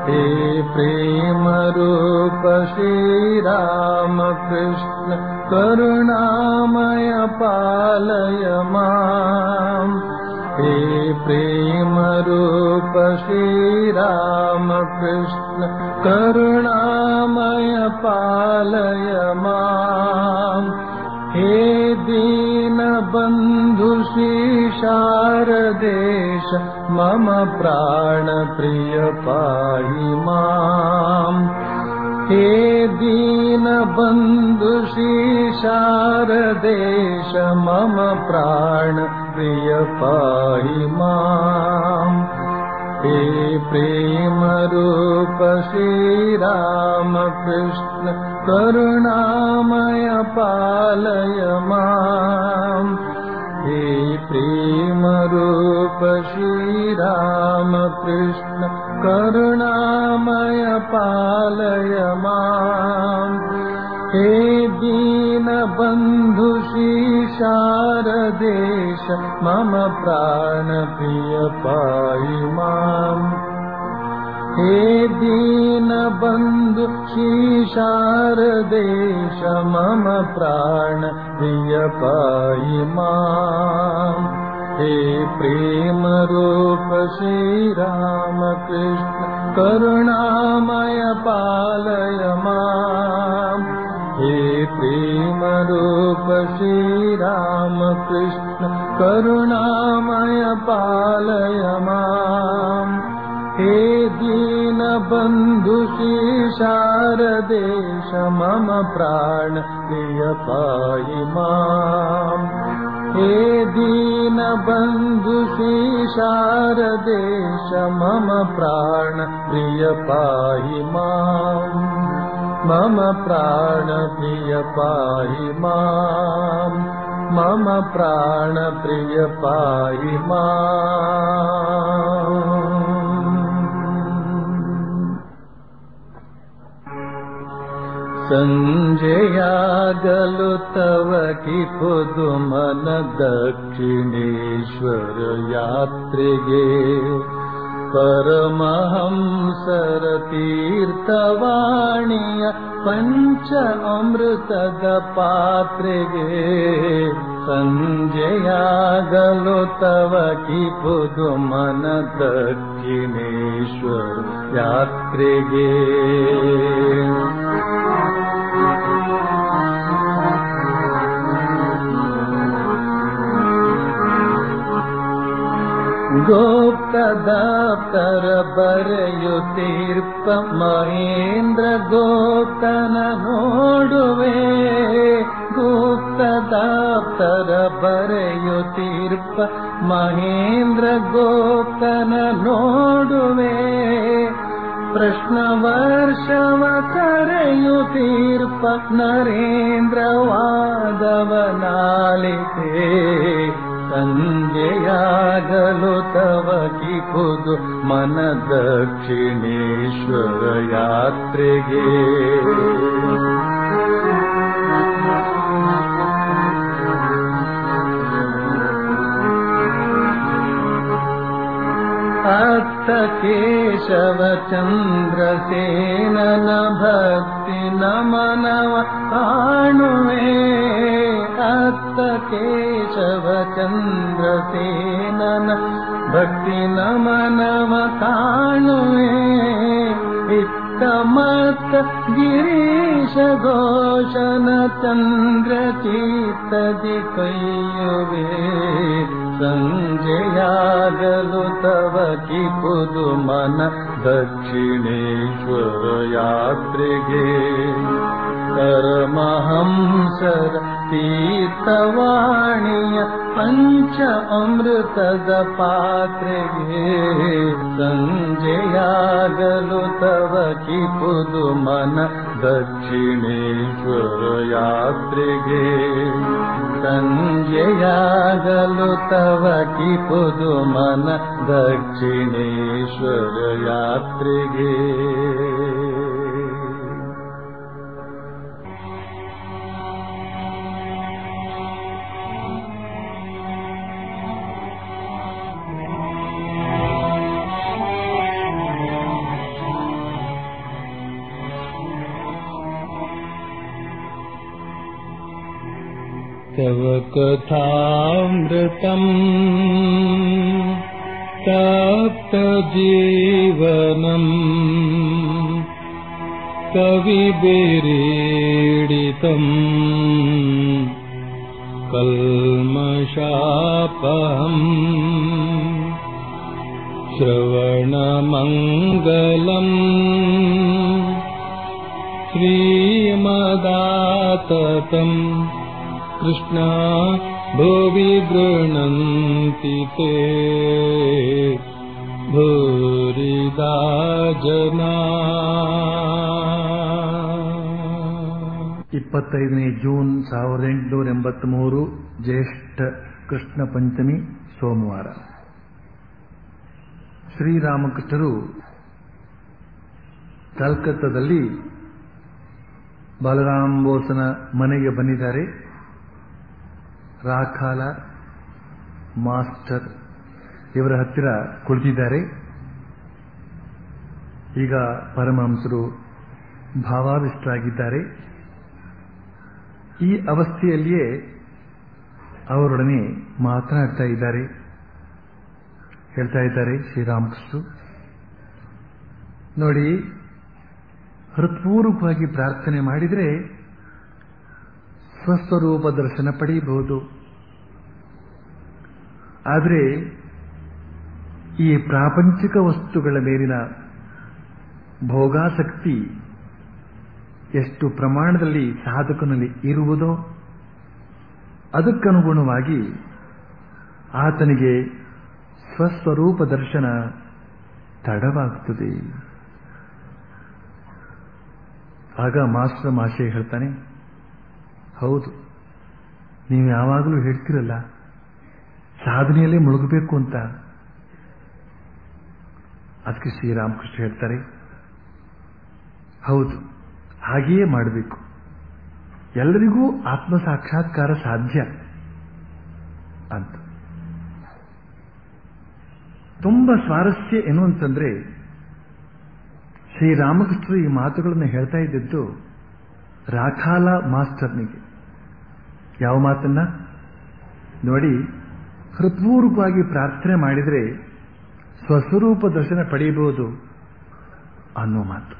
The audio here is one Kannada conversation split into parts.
हे प्रेम रूप श्रीराम कृष्ण करुणामय पालय माम् हे प्रेम रूप श्रीराम कृष्ण करुणामय पालय माम् हे दीनबन्धु शारदेश मम प्राणप्रिय पाहि माम् हे दीनबन्धु शारदेश मम प्राणप्रिय पाहि माम् हे प्रेमरूप श्रीरामकृष्ण करुणामय पालय माम् हे प्रेमरूप श्रीरामकृष्ण करुणामय पालय माम् हे दीनबन्धु शारदेश मम प्राणप्रिय पाहि माम् हे दीनबन्धु शारदेश मम प्राणप्रिय पाहि माम् हे प्रेमरूप श्रीरामकृष्ण करुणामय पालय माम् हे प्रेमरूप श्रीरामकृष्ण करुणामय पालय माम् हे दीनबन्धु शारदेश मम प्राण प्रिय पाहि माम् हे दीनबन्धु शारदेश मम प्राण प्रिय पाहि माम् मम प्राण प्रिय पाहि माम् मम प्राण प्रिय पाहि माम् सञ्जयागलु तव कि पुदुमन दक्षिणेश्वर यात्रिगे परमहंसर तीर्थवाणीय पञ्च अमृतद पात्रेगे सञ्जयागलो तव कि पुदुमन दक्षिणेश्वर यात्रिगे ಗೋಪ್ತದಾಪ್ತರ ಬರೆಯುತ್ತೀರ್ಪ ಮಹೇಂದ್ರ ಗೋಪ್ತನ ನೋಡುವೆ ಗುಪ್ತದಾಪ್ತರ ಬರೆಯುತ್ತೀರ್ಪ ಮಹೇಂದ್ರ ಗೋಪ್ತನ ನೋಡುವೆ ಪ್ರಶ್ನ ವರ್ಷವ ಕರೆಯುತ್ತೀರ್ಪ ನರೇಂದ್ರ ವಾದವನಾಲಿತೆ ಸಂಜೆಯಾಗಲು ತವ ಕಿಪುದು ಮನ ದಕ್ಷಿಣೇಶ್ವರ ಯಾತ್ರೆಗೆ ಅತ್ತ ಕೇಶವ ಚಂದ್ರಸೇನನ ಭಕ್ತಿ ನಮನವ ಕಾಣುವೆ ಅತ್ತ ಕೇಶವ ಚಂದ್ರಸೇನನ ಭಕ್ತಿ ನಮನವ ಕಾಣುವೆ ಇತ್ತ ಮತ್ತ ಗಿರೀಶ ಘೋಷನ ಚಂದ್ರ ಚೀತದಿ ಕೈಯುವೆ ಸಂಜೆಯಾಗಲು ತವ ಕಿಪುದು ಮನ ದಕ್ಷಿಣೇಶ್ವರ ಯಾತ್ರೆಗೆ ಪರಮಹಂಸರ ತೀರ್ಥವಾಣಿಯ ಪಂಚ ಅಮೃತದ ಪಾತ್ರೆಗೆ ಸಂಜೆಯಾಗಲು ತವ ಕಿಪುದು ಮನ ದಕ್ಷಿಣೇಶ್ವರ ಯಾತ್ರೆಗೆ ಸಂಜೆಯಾಗಲು ತವ ಕಿಪುದು ಮನ ದಕ್ಷಿಣೇಶ್ವರ ಯಾತ್ರೆಗೆ तव कथामृतम् तप्तजीवनम् कविभिरीडितम् कल्मषापहम् श्रवणमङ्गलम् श्रीमदाततम् कृष्णा भुवि गृह्णन्ति ते भूरिदा जना ಇಪ್ಪತ್ತೈದನೇ ಜೂನ್ ಸಾವಿರದ ಎಂಟುನೂರ ಎಂಬತ್ಮೂರು ಜ್ಯೇಷ್ಠ ಕೃಷ್ಣ ಪಂಚಮಿ ಸೋಮವಾರ ಶ್ರೀರಾಮಕೃಷ್ಣರು ಕಲ್ಕತ್ತಾದಲ್ಲಿ ಬಲರಾಮ್ ಬೋಸನ ಮನೆಗೆ ಬಂದಿದ್ದಾರೆ ರಾಖಾಲ ಮಾಸ್ಟರ್ ಇವರ ಹತ್ತಿರ ಕುಳಿತಿದ್ದಾರೆ ಈಗ ಪರಮಹಂಸರು ಭಾವಾವಿಷ್ಟರಾಗಿದ್ದಾರೆ ಈ ಅವಸ್ಥೆಯಲ್ಲಿಯೇ ಅವರೊಡನೆ ಮಾತನಾಡ್ತಾ ಇದ್ದಾರೆ ಹೇಳ್ತಾ ಇದ್ದಾರೆ ಶ್ರೀರಾಮಕೃಷ್ಣರು ನೋಡಿ ಹೃತ್ಪೂರ್ವಕವಾಗಿ ಪ್ರಾರ್ಥನೆ ಮಾಡಿದರೆ ಸ್ವಸ್ವರೂಪ ದರ್ಶನ ಪಡೆಯಬಹುದು ಆದರೆ ಈ ಪ್ರಾಪಂಚಿಕ ವಸ್ತುಗಳ ಮೇಲಿನ ಭೋಗಾಸಕ್ತಿ ಎಷ್ಟು ಪ್ರಮಾಣದಲ್ಲಿ ಸಾಧಕನಲ್ಲಿ ಇರುವುದೋ ಅದಕ್ಕನುಗುಣವಾಗಿ ಆತನಿಗೆ ಸ್ವಸ್ವರೂಪ ದರ್ಶನ ತಡವಾಗುತ್ತದೆ ಆಗ ಮಾಸ್ಟರ್ ಮಾಶೆ ಹೇಳ್ತಾನೆ ಹೌದು ನೀವು ಯಾವಾಗಲೂ ಹೇಳ್ತಿರಲ್ಲ ಸಾಧನೆಯಲ್ಲೇ ಮುಳುಗಬೇಕು ಅಂತ ಅದಕ್ಕೆ ಶ್ರೀರಾಮಕೃಷ್ಣ ಹೇಳ್ತಾರೆ ಹೌದು ಹಾಗೆಯೇ ಮಾಡಬೇಕು ಎಲ್ಲರಿಗೂ ಆತ್ಮ ಸಾಕ್ಷಾತ್ಕಾರ ಸಾಧ್ಯ ಅಂತ ತುಂಬಾ ಸ್ವಾರಸ್ಯ ಏನು ಅಂತಂದ್ರೆ ಶ್ರೀರಾಮಕೃಷ್ಣರು ಈ ಮಾತುಗಳನ್ನು ಹೇಳ್ತಾ ಇದ್ದದ್ದು ರಾಖಾಲ ಮಾಸ್ಟರ್ನಿಗೆ ಯಾವ ಮಾತನ್ನ ನೋಡಿ ಹೃತ್ಪೂರ್ವಕವಾಗಿ ಪ್ರಾರ್ಥನೆ ಮಾಡಿದರೆ ಸ್ವಸ್ವರೂಪ ದರ್ಶನ ಪಡೆಯಬಹುದು ಅನ್ನೋ ಮಾತು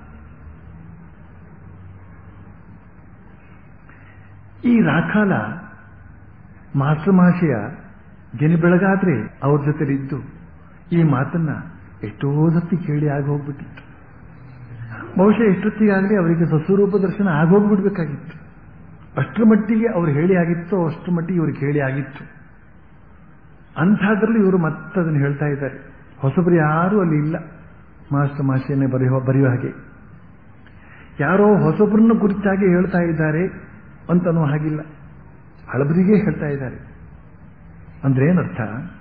ಈ ರಾಖಾಲ ಮಾಸ್ಟರ್ ಮಹಾಶಯ ದಿನ ಬೆಳಗಾದ್ರೆ ಅವ್ರ ಜೊತೆಲಿದ್ದು ಈ ಮಾತನ್ನ ಎಷ್ಟೋ ಸತಿ ಕೇಳಿ ಆಗಿ ಹೋಗ್ಬಿಟ್ಟಿತ್ತು ಬಹುಶಃ ಎಷ್ಟೊತ್ತಿಗಾಗಲಿ ಅವರಿಗೆ ಸ್ವಸ್ವರೂಪ ದರ್ಶನ ಆಗೋಗ್ಬಿಡ್ಬೇಕಾಗಿತ್ತು ಅಷ್ಟರ ಮಟ್ಟಿಗೆ ಅವ್ರು ಹೇಳಿ ಆಗಿತ್ತು ಅಷ್ಟರ ಮಟ್ಟಿಗೆ ಇವ್ರಿಗೆ ಹೇಳಿ ಆಗಿತ್ತು ಅಂಥದ್ರಲ್ಲಿ ಇವರು ಮತ್ತೆ ಅದನ್ನು ಹೇಳ್ತಾ ಇದ್ದಾರೆ ಹೊಸಬರು ಯಾರೂ ಅಲ್ಲಿ ಇಲ್ಲ ಮಾಸ್ಟರ್ ಮಾಷೆಯನ್ನೇ ಬರೆಯುವ ಬರೆಯುವ ಹಾಗೆ ಯಾರೋ ಹೊಸಬರನ್ನು ಕುರಿತಾಗಿ ಹೇಳ್ತಾ ಇದ್ದಾರೆ ಅಂತನೂ ಹಾಗಿಲ್ಲ ಹಳಬರಿಗೆ ಹೇಳ್ತಾ ಇದ್ದಾರೆ ಅಂದ್ರೆ ಏನರ್ಥ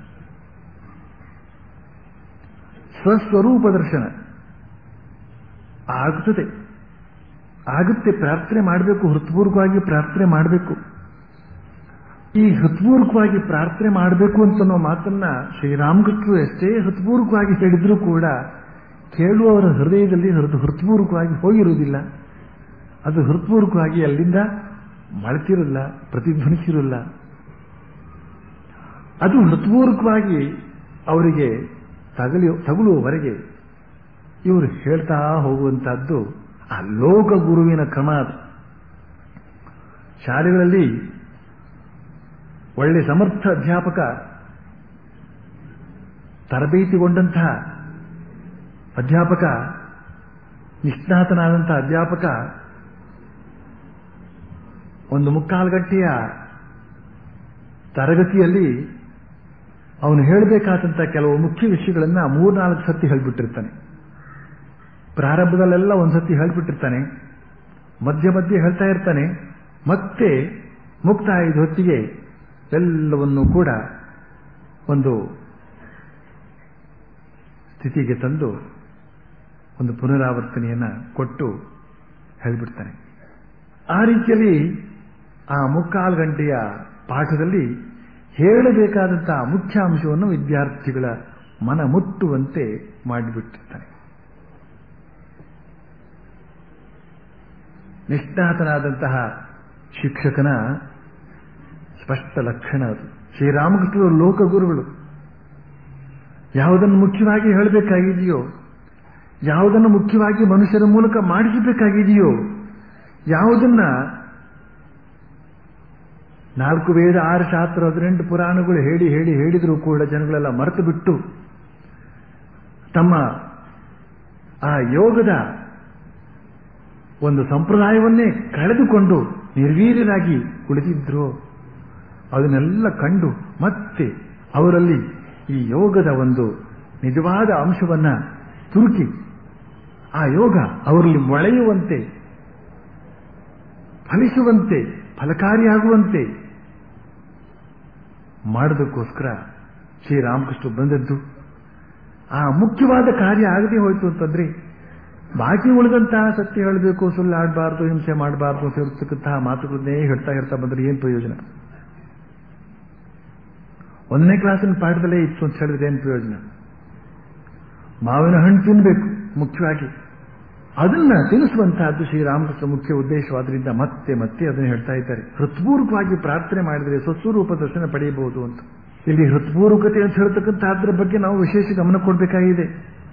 ಸ್ವಸ್ವರೂಪ ದರ್ಶನ ಆಗುತ್ತದೆ ಆಗುತ್ತೆ ಪ್ರಾರ್ಥನೆ ಮಾಡಬೇಕು ಹೃತ್ಪೂರ್ವಕವಾಗಿ ಪ್ರಾರ್ಥನೆ ಮಾಡಬೇಕು ಈ ಹೃತ್ಪೂರ್ವಕವಾಗಿ ಪ್ರಾರ್ಥನೆ ಮಾಡಬೇಕು ಅಂತನ್ನೋ ಮಾತನ್ನ ಶ್ರೀರಾಮಕೃಷ್ಣರು ಎಷ್ಟೇ ಹೃತ್ಪೂರ್ವಕವಾಗಿ ಹೇಳಿದ್ರೂ ಕೂಡ ಕೇಳುವವರ ಹೃದಯದಲ್ಲಿ ಹೃತ್ ಹೃತ್ಪೂರ್ವಕವಾಗಿ ಹೋಗಿರುವುದಿಲ್ಲ ಅದು ಹೃತ್ಪೂರ್ವಕವಾಗಿ ಅಲ್ಲಿಂದ ಮಳತಿರಲ್ಲ ಪ್ರತಿಧ್ವನಿಸಿರಲ್ಲ ಅದು ಹೃತ್ಪೂರ್ವಕವಾಗಿ ಅವರಿಗೆ ತಗಲಿ ತಗುಲುವವರೆಗೆ ಇವರು ಹೇಳ್ತಾ ಹೋಗುವಂತಹದ್ದು ಆ ಲೋಕ ಗುರುವಿನ ಕ್ರಮ ಅದು ಶಾಲೆಗಳಲ್ಲಿ ಒಳ್ಳೆ ಸಮರ್ಥ ಅಧ್ಯಾಪಕ ತರಬೇತಿಗೊಂಡಂತಹ ಅಧ್ಯಾಪಕ ನಿಷ್ಣಾತನಾದಂತಹ ಅಧ್ಯಾಪಕ ಒಂದು ಮುಕ್ಕಾಲು ಗಂಟೆಯ ತರಗತಿಯಲ್ಲಿ ಅವನು ಹೇಳಬೇಕಾದಂತಹ ಕೆಲವು ಮುಖ್ಯ ವಿಷಯಗಳನ್ನ ಮೂರ್ನಾಲ್ಕು ಸತಿ ಹೇಳ್ಬಿಟ್ಟಿರ್ತಾನೆ ಪ್ರಾರಂಭದಲ್ಲೆಲ್ಲ ಒಂದ್ಸತಿ ಹೇಳ್ಬಿಟ್ಟಿರ್ತಾನೆ ಮಧ್ಯ ಮಧ್ಯೆ ಹೇಳ್ತಾ ಇರ್ತಾನೆ ಮತ್ತೆ ಮುಕ್ತಾಯದ ಹೊತ್ತಿಗೆ ಎಲ್ಲವನ್ನೂ ಕೂಡ ಒಂದು ಸ್ಥಿತಿಗೆ ತಂದು ಒಂದು ಪುನರಾವರ್ತನೆಯನ್ನ ಕೊಟ್ಟು ಹೇಳ್ಬಿಡ್ತಾನೆ ಆ ರೀತಿಯಲ್ಲಿ ಆ ಮುಕ್ಕಾಲು ಗಂಟೆಯ ಪಾಠದಲ್ಲಿ ಹೇಳಬೇಕಾದಂತಹ ಮುಖ್ಯ ಅಂಶವನ್ನು ವಿದ್ಯಾರ್ಥಿಗಳ ಮನ ಮುಟ್ಟುವಂತೆ ಮಾಡಿಬಿಟ್ಟಿರ್ತಾನೆ ನಿಷ್ಣಾತನಾದಂತಹ ಶಿಕ್ಷಕನ ಸ್ಪಷ್ಟ ಲಕ್ಷಣ ಅದು ಶ್ರೀರಾಮಕೃಷ್ಣರು ಲೋಕಗುರುಗಳು ಯಾವುದನ್ನು ಮುಖ್ಯವಾಗಿ ಹೇಳಬೇಕಾಗಿದೆಯೋ ಯಾವುದನ್ನು ಮುಖ್ಯವಾಗಿ ಮನುಷ್ಯರ ಮೂಲಕ ಮಾಡಿಸಬೇಕಾಗಿದೆಯೋ ಯಾವುದನ್ನ ನಾಲ್ಕು ವೇದ ಆರು ಶಾಸ್ತ್ರ ಹದಿನೆಂಟು ಪುರಾಣಗಳು ಹೇಳಿ ಹೇಳಿ ಹೇಳಿದರೂ ಕೂಡ ಜನಗಳೆಲ್ಲ ಮರೆತು ಬಿಟ್ಟು ತಮ್ಮ ಆ ಯೋಗದ ಒಂದು ಸಂಪ್ರದಾಯವನ್ನೇ ಕಳೆದುಕೊಂಡು ನಿರ್ವೀರ್ಯರಾಗಿ ಕುಳಿತಿದ್ರು ಅದನ್ನೆಲ್ಲ ಕಂಡು ಮತ್ತೆ ಅವರಲ್ಲಿ ಈ ಯೋಗದ ಒಂದು ನಿಜವಾದ ಅಂಶವನ್ನ ತುರುಕಿ ಆ ಯೋಗ ಅವರಲ್ಲಿ ಮೊಳೆಯುವಂತೆ ಫಲಿಸುವಂತೆ ಫಲಕಾರಿಯಾಗುವಂತೆ ಮಾಡೋದಕ್ಕೋಸ್ಕರ ಶ್ರೀರಾಮಕೃಷ್ಣ ಬಂದದ್ದು ಆ ಮುಖ್ಯವಾದ ಕಾರ್ಯ ಆಗದೆ ಹೋಯ್ತು ಅಂತಂದ್ರೆ ಬಾಕಿ ಉಳಿದಂತಹ ಸತ್ಯ ಹೇಳಬೇಕು ಸುಳ್ಳು ಆಡಬಾರ್ದು ಹಿಂಸೆ ಮಾಡಬಾರ್ದು ಸೇರ್ತಕ್ಕಂತಹ ಮಾತುಗಳನ್ನೇ ಹೇಳ್ತಾ ಹೇಳ್ತಾ ಬಂದ್ರೆ ಏನು ಪ್ರಯೋಜನ ಒಂದನೇ ಕ್ಲಾಸಿನ ಪಾಠದಲ್ಲೇ ಇತ್ತು ಅಂತ ಹೇಳಿದ್ರೆ ಏನು ಪ್ರಯೋಜನ ಮಾವಿನ ಹಣ್ಣು ತಿನ್ನಬೇಕು ಮುಖ್ಯವಾಗಿ ಅದನ್ನ ತಿಳಿಸುವಂತಹದ್ದು ಶ್ರೀರಾಮಕೃಷ್ಣ ಮುಖ್ಯ ಉದ್ದೇಶವಾದ್ರಿಂದ ಮತ್ತೆ ಮತ್ತೆ ಅದನ್ನು ಹೇಳ್ತಾ ಇದ್ದಾರೆ ಹೃತ್ಪೂರ್ವಕವಾಗಿ ಪ್ರಾರ್ಥನೆ ಮಾಡಿದರೆ ಸ್ವಸ್ವರೂಪ ದರ್ಶನ ಪಡೆಯಬಹುದು ಅಂತ ಇಲ್ಲಿ ಹೃತ್ಪೂರ್ವಕತೆ ಅಂತ ಹೇಳ್ತಕ್ಕಂಥದ್ರ ಬಗ್ಗೆ ನಾವು ವಿಶೇಷ ಗಮನ ಕೊಡಬೇಕಾಗಿದೆ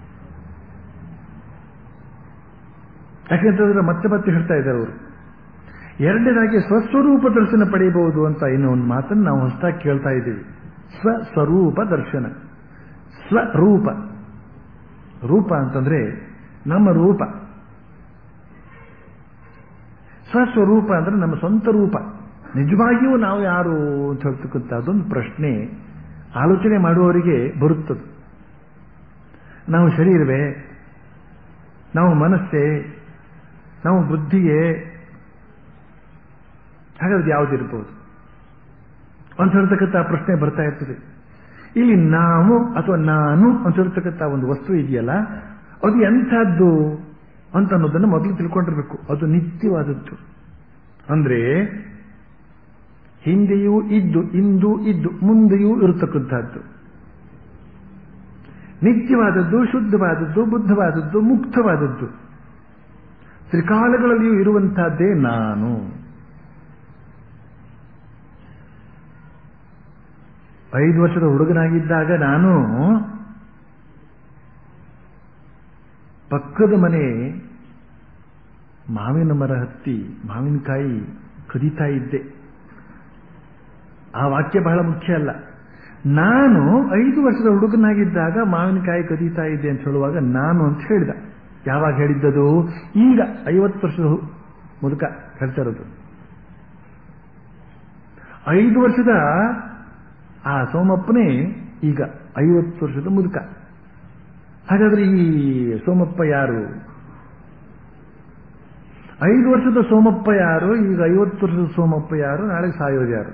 ಯಾಕೆಂತಂದ್ರೆ ಮತ್ತೆ ಮತ್ತೆ ಹೇಳ್ತಾ ಇದ್ದಾರೆ ಅವರು ಎರಡನೇದಾಗಿ ಸ್ವಸ್ವರೂಪ ದರ್ಶನ ಪಡೆಯಬಹುದು ಅಂತ ಇನ್ನೂ ಒಂದು ಮಾತನ್ನು ನಾವು ಹೊಸದಾಗಿ ಕೇಳ್ತಾ ಇದ್ದೀವಿ ಸ್ವಸ್ವರೂಪ ದರ್ಶನ ಸ್ವರೂಪ ರೂಪ ಅಂತಂದ್ರೆ ನಮ್ಮ ರೂಪ ಸ್ವಸ್ವರೂಪ ಅಂದ್ರೆ ನಮ್ಮ ಸ್ವಂತ ರೂಪ ನಿಜವಾಗಿಯೂ ನಾವು ಯಾರು ಅಂತ ಹೇಳ್ತಕ್ಕಂಥದ್ದೊಂದು ಪ್ರಶ್ನೆ ಆಲೋಚನೆ ಮಾಡುವವರಿಗೆ ಬರುತ್ತದೆ ನಾವು ಶರೀರವೇ ನಾವು ಮನಸ್ಸೇ ನಾವು ಬುದ್ಧಿಯೇ ಹಾಗಾದ್ರೆ ಯಾವುದಿರ್ಬೋದು ಅಂತ ಹೇಳ್ತಕ್ಕಂಥ ಪ್ರಶ್ನೆ ಬರ್ತಾ ಇರ್ತದೆ ಇಲ್ಲಿ ನಾವು ಅಥವಾ ನಾನು ಅಂತ ಹೇಳ್ತಕ್ಕಂಥ ಒಂದು ವಸ್ತು ಇದೆಯಲ್ಲ ಅದು ಎಂಥದ್ದು ಅಂತ ಅನ್ನೋದನ್ನು ಮೊದಲು ತಿಳ್ಕೊಂಡಿರ್ಬೇಕು ಅದು ನಿತ್ಯವಾದದ್ದು ಅಂದ್ರೆ ಹಿಂದೆಯೂ ಇದ್ದು ಇಂದು ಇದ್ದು ಮುಂದೆಯೂ ಇರತಕ್ಕಂಥದ್ದು ನಿತ್ಯವಾದದ್ದು ಶುದ್ಧವಾದದ್ದು ಬುದ್ಧವಾದದ್ದು ಮುಕ್ತವಾದದ್ದು ತ್ರಿಕಾಲಗಳಲ್ಲಿಯೂ ಇರುವಂತಹದ್ದೇ ನಾನು ಐದು ವರ್ಷದ ಹುಡುಗನಾಗಿದ್ದಾಗ ನಾನು ಪಕ್ಕದ ಮನೆ ಮಾವಿನ ಮರ ಹತ್ತಿ ಮಾವಿನಕಾಯಿ ಕದೀತಾ ಇದ್ದೆ ಆ ವಾಕ್ಯ ಬಹಳ ಮುಖ್ಯ ಅಲ್ಲ ನಾನು ಐದು ವರ್ಷದ ಹುಡುಗನಾಗಿದ್ದಾಗ ಮಾವಿನಕಾಯಿ ಕದೀತಾ ಇದ್ದೆ ಅಂತ ಹೇಳುವಾಗ ನಾನು ಅಂತ ಹೇಳಿದ ಯಾವಾಗ ಹೇಳಿದ್ದದು ಈಗ ಐವತ್ತು ವರ್ಷದ ಮುದುಕ ಹೇಳ್ತಾ ಇರೋದು ಐದು ವರ್ಷದ ಆ ಸೋಮಪ್ಪನೇ ಈಗ ಐವತ್ತು ವರ್ಷದ ಮುದುಕ ಹಾಗಾದ್ರೆ ಈ ಸೋಮಪ್ಪ ಯಾರು ಐದು ವರ್ಷದ ಸೋಮಪ್ಪ ಯಾರು ಈಗ ಐವತ್ತು ವರ್ಷದ ಸೋಮಪ್ಪ ಯಾರು ನಾಳೆ ಸಾಯೋದು ಯಾರು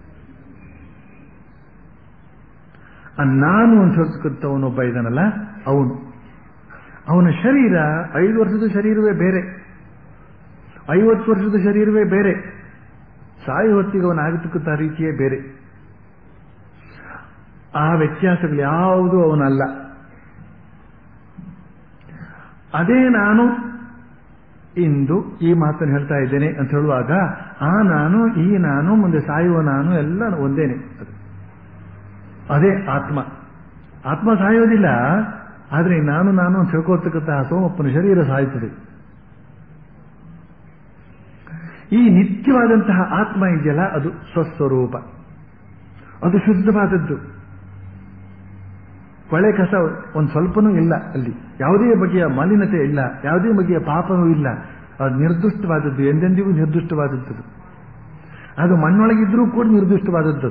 ಆ ನಾನು ಅಂತ ಹೇಳ್ತಕ್ಕಂಥವನೊಬ್ಬ ಇದ್ದಾನಲ್ಲ ಅವನು ಅವನ ಶರೀರ ಐದು ವರ್ಷದ ಶರೀರವೇ ಬೇರೆ ಐವತ್ತು ವರ್ಷದ ಶರೀರವೇ ಬೇರೆ ಸಾಯೋ ಹೊತ್ತಿಗೆ ಅವನಾಗತಕ್ಕಂಥ ರೀತಿಯೇ ಬೇರೆ ಆ ವ್ಯತ್ಯಾಸಗಳು ಯಾವುದೂ ಅವನಲ್ಲ ಅದೇ ನಾನು ಇಂದು ಈ ಮಾತನ್ನು ಹೇಳ್ತಾ ಇದ್ದೇನೆ ಅಂತ ಹೇಳುವಾಗ ಆ ನಾನು ಈ ನಾನು ಮುಂದೆ ಸಾಯುವ ನಾನು ಎಲ್ಲ ಒಂದೇನೆ ಅದು ಅದೇ ಆತ್ಮ ಆತ್ಮ ಸಾಯೋದಿಲ್ಲ ಆದರೆ ನಾನು ನಾನು ಅಂತ ಹೇಳ್ಕೊಳ್ತಕ್ಕಂತಹ ಸೋಮಪ್ಪನ ಶರೀರ ಸಾಯುತ್ತದೆ ಈ ನಿತ್ಯವಾದಂತಹ ಆತ್ಮ ಇದೆಯಲ್ಲ ಅದು ಸ್ವಸ್ವರೂಪ ಅದು ಶುದ್ಧವಾದದ್ದು ಕೊಳೆ ಕಸ ಒಂದು ಸ್ವಲ್ಪನೂ ಇಲ್ಲ ಅಲ್ಲಿ ಯಾವುದೇ ಬಗೆಯ ಮಲಿನತೆ ಇಲ್ಲ ಯಾವುದೇ ಬಗೆಯ ಪಾಪನೂ ಇಲ್ಲ ಅದು ನಿರ್ದುಷ್ಟವಾದದ್ದು ಎಂದೆಂದಿಗೂ ನಿರ್ದುಷ್ಟವಾದದ್ದು ಅದು ಮಣ್ಣೊಳಗಿದ್ರೂ ಕೂಡ ನಿರ್ದಿಷ್ಟವಾದದ್ದು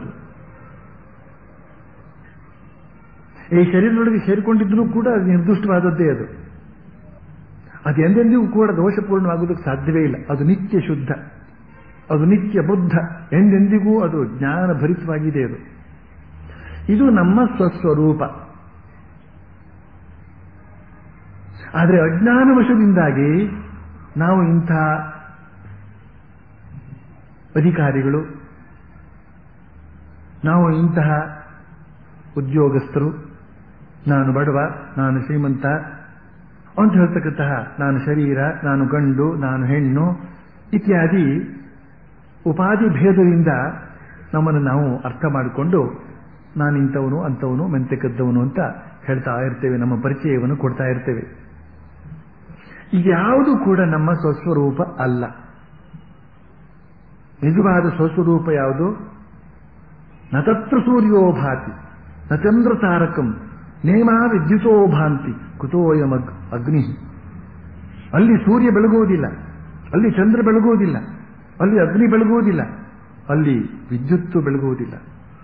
ಈ ಶರೀರದೊಳಗೆ ಸೇರಿಕೊಂಡಿದ್ರೂ ಕೂಡ ಅದು ನಿರ್ದಿಷ್ಟವಾದದ್ದೇ ಅದು ಅದು ಎಂದೆಂದಿಗೂ ಕೂಡ ದೋಷಪೂರ್ಣವಾಗುವುದಕ್ಕೆ ಸಾಧ್ಯವೇ ಇಲ್ಲ ಅದು ನಿತ್ಯ ಶುದ್ಧ ಅದು ನಿತ್ಯ ಬುದ್ಧ ಎಂದೆಂದಿಗೂ ಅದು ಜ್ಞಾನ ಭರಿತವಾಗಿದೆ ಅದು ಇದು ನಮ್ಮ ಸ್ವಸ್ವರೂಪ ಆದರೆ ಅಜ್ಞಾನವಶದಿಂದಾಗಿ ನಾವು ಇಂಥ ಅಧಿಕಾರಿಗಳು ನಾವು ಇಂತಹ ಉದ್ಯೋಗಸ್ಥರು ನಾನು ಬಡವ ನಾನು ಶ್ರೀಮಂತ ಅಂತ ಹೇಳ್ತಕ್ಕಂತಹ ನಾನು ಶರೀರ ನಾನು ಗಂಡು ನಾನು ಹೆಣ್ಣು ಇತ್ಯಾದಿ ಉಪಾಧಿ ಭೇದದಿಂದ ನಮ್ಮನ್ನು ನಾವು ಅರ್ಥ ಮಾಡಿಕೊಂಡು ನಾನು ಇಂಥವನು ಅಂಥವನು ಮೆಂತೆ ಕದ್ದವನು ಅಂತ ಹೇಳ್ತಾ ಇರ್ತೇವೆ ನಮ್ಮ ಪರಿಚಯವನ್ನು ಕೊಡ್ತಾ ಇರ್ತೇವೆ ಯಾವುದು ಕೂಡ ನಮ್ಮ ಸ್ವಸ್ವರೂಪ ಅಲ್ಲ ನಿಜವಾದ ಸ್ವಸ್ವರೂಪ ಯಾವುದು ನತತ್ರ ಸೂರ್ಯೋ ಭಾತಿ ನ ಚಂದ್ರ ತಾರಕಂ ನೇಮ ವಿದ್ಯುತೋ ಭಾಂತಿ ಕುತೋಯಂ ಅಗ್ ಅಗ್ನಿ ಅಲ್ಲಿ ಸೂರ್ಯ ಬೆಳಗುವುದಿಲ್ಲ ಅಲ್ಲಿ ಚಂದ್ರ ಬೆಳಗುವುದಿಲ್ಲ ಅಲ್ಲಿ ಅಗ್ನಿ ಬೆಳಗುವುದಿಲ್ಲ ಅಲ್ಲಿ ವಿದ್ಯುತ್ತು ಬೆಳಗುವುದಿಲ್ಲ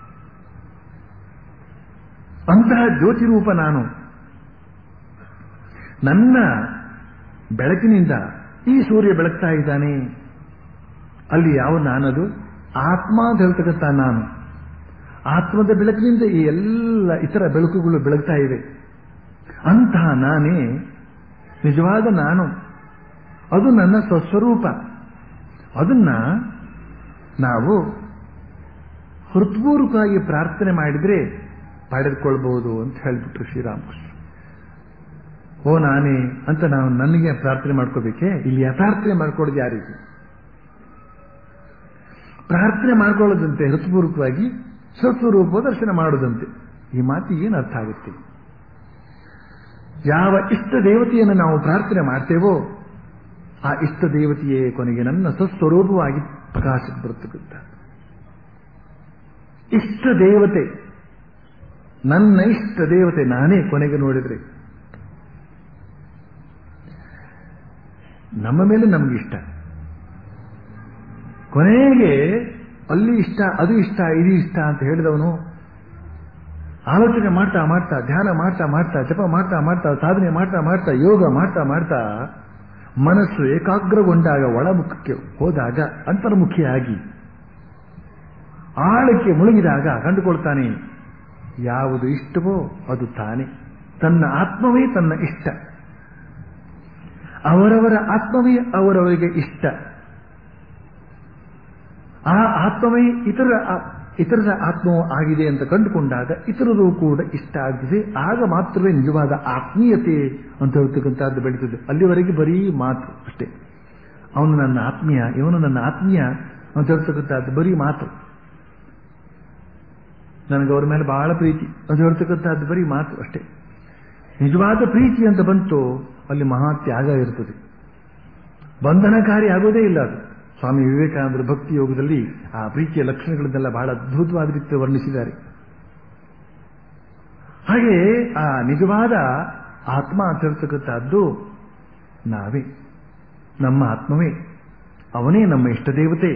ಅಂತಹ ಜ್ಯೋತಿರೂಪ ನಾನು ನನ್ನ ಬೆಳಕಿನಿಂದ ಈ ಸೂರ್ಯ ಬೆಳಗ್ತಾ ಇದ್ದಾನೆ ಅಲ್ಲಿ ಯಾವ ನಾನದು ಆತ್ಮ ಅಂತ ಹೇಳ್ತಕ್ಕಂಥ ನಾನು ಆತ್ಮದ ಬೆಳಕಿನಿಂದ ಈ ಎಲ್ಲ ಇತರ ಬೆಳಕುಗಳು ಬೆಳಗ್ತಾ ಇವೆ ಅಂತಹ ನಾನೇ ನಿಜವಾದ ನಾನು ಅದು ನನ್ನ ಸ್ವಸ್ವರೂಪ ಅದನ್ನ ನಾವು ಹೃತ್ಪೂರ್ವಕವಾಗಿ ಪ್ರಾರ್ಥನೆ ಮಾಡಿದ್ರೆ ಪಡೆದುಕೊಳ್ಬಹುದು ಅಂತ ಹೇಳಿಬಿಟ್ರು ಶ್ರೀರಾಮಕೃಷ್ಣ ಓ ನಾನೇ ಅಂತ ನಾವು ನನಗೆ ಪ್ರಾರ್ಥನೆ ಮಾಡ್ಕೋಬೇಕೆ ಇಲ್ಲಿ ಯಥಾರ್ಥನೆ ಮಾಡ್ಕೊಳ್ಳೋದು ಯಾರಿಗೆ ಪ್ರಾರ್ಥನೆ ಮಾಡ್ಕೊಳ್ಳೋದಂತೆ ಹೃತ್ಪೂರ್ವಕವಾಗಿ ಸ್ವಸ್ವರೂಪ ದರ್ಶನ ಮಾಡೋದಂತೆ ಈ ಮಾತಿಗೆ ಏನು ಅರ್ಥ ಆಗುತ್ತೆ ಯಾವ ಇಷ್ಟ ದೇವತೆಯನ್ನು ನಾವು ಪ್ರಾರ್ಥನೆ ಮಾಡ್ತೇವೋ ಆ ಇಷ್ಟ ದೇವತೆಯೇ ಕೊನೆಗೆ ನನ್ನ ಸ್ವಸ್ವರೂಪವಾಗಿ ಪ್ರಕಾಶಕ್ಕೆ ಬರ್ತಕ್ಕಂಥ ಇಷ್ಟ ದೇವತೆ ನನ್ನ ಇಷ್ಟ ದೇವತೆ ನಾನೇ ಕೊನೆಗೆ ನೋಡಿದ್ರೆ ನಮ್ಮ ಮೇಲೆ ನಮಗಿಷ್ಟ ಕೊನೆಗೆ ಅಲ್ಲಿ ಇಷ್ಟ ಅದು ಇಷ್ಟ ಇದು ಇಷ್ಟ ಅಂತ ಹೇಳಿದವನು ಆಲೋಚನೆ ಮಾಡ್ತಾ ಮಾಡ್ತಾ ಧ್ಯಾನ ಮಾಡ್ತಾ ಮಾಡ್ತಾ ಜಪ ಮಾಡ್ತಾ ಮಾಡ್ತಾ ಸಾಧನೆ ಮಾಡ್ತಾ ಮಾಡ್ತಾ ಯೋಗ ಮಾಡ್ತಾ ಮಾಡ್ತಾ ಮನಸ್ಸು ಏಕಾಗ್ರಗೊಂಡಾಗ ಒಳಮುಖಕ್ಕೆ ಹೋದಾಗ ಅಂತರ್ಮುಖಿಯಾಗಿ ಆಳಕ್ಕೆ ಮುಳುಗಿದಾಗ ಕಂಡುಕೊಳ್ತಾನೆ ಯಾವುದು ಇಷ್ಟವೋ ಅದು ತಾನೇ ತನ್ನ ಆತ್ಮವೇ ತನ್ನ ಇಷ್ಟ ಅವರವರ ಆತ್ಮವೇ ಅವರವರಿಗೆ ಇಷ್ಟ ಆ ಆತ್ಮವೇ ಇತರ ಇತರರ ಆತ್ಮವೂ ಆಗಿದೆ ಅಂತ ಕಂಡುಕೊಂಡಾಗ ಇತರರು ಕೂಡ ಇಷ್ಟ ಆಗಿದೆ ಆಗ ಮಾತ್ರವೇ ನಿಜವಾದ ಆತ್ಮೀಯತೆ ಅಂತ ಹೇಳ್ತಕ್ಕಂಥದ್ದು ಬೆಳೀತದೆ ಅಲ್ಲಿವರೆಗೆ ಬರೀ ಮಾತು ಅಷ್ಟೇ ಅವನು ನನ್ನ ಆತ್ಮೀಯ ಇವನು ನನ್ನ ಆತ್ಮೀಯ ಅಂತ ಹೇಳ್ತಕ್ಕಂಥದ್ದು ಬರೀ ಮಾತು ನನಗೆ ಅವ್ರ ಮೇಲೆ ಬಹಳ ಪ್ರೀತಿ ಅಂತ ಹೇಳ್ತಕ್ಕಂಥದ್ದು ಬರೀ ಮಾತು ಅಷ್ಟೇ ನಿಜವಾದ ಪ್ರೀತಿ ಅಂತ ಬಂತು ಅಲ್ಲಿ ಮಹಾ ತ್ಯಾಗ ಇರ್ತದೆ ಬಂಧನಕಾರಿ ಆಗೋದೇ ಇಲ್ಲ ಅದು ಸ್ವಾಮಿ ವಿವೇಕಾನಂದರ ಭಕ್ತಿ ಯೋಗದಲ್ಲಿ ಆ ಪ್ರೀತಿಯ ಲಕ್ಷಣಗಳನ್ನೆಲ್ಲ ಬಹಳ ಅದ್ಭುತವಾದ ರೀತಿ ವರ್ಣಿಸಿದ್ದಾರೆ ಹಾಗೆ ಆ ನಿಜವಾದ ಆತ್ಮ ಅಂತ ಹೇಳ್ತಕ್ಕಂಥದ್ದು ನಾವೇ ನಮ್ಮ ಆತ್ಮವೇ ಅವನೇ ನಮ್ಮ ಇಷ್ಟ ದೇವತೆ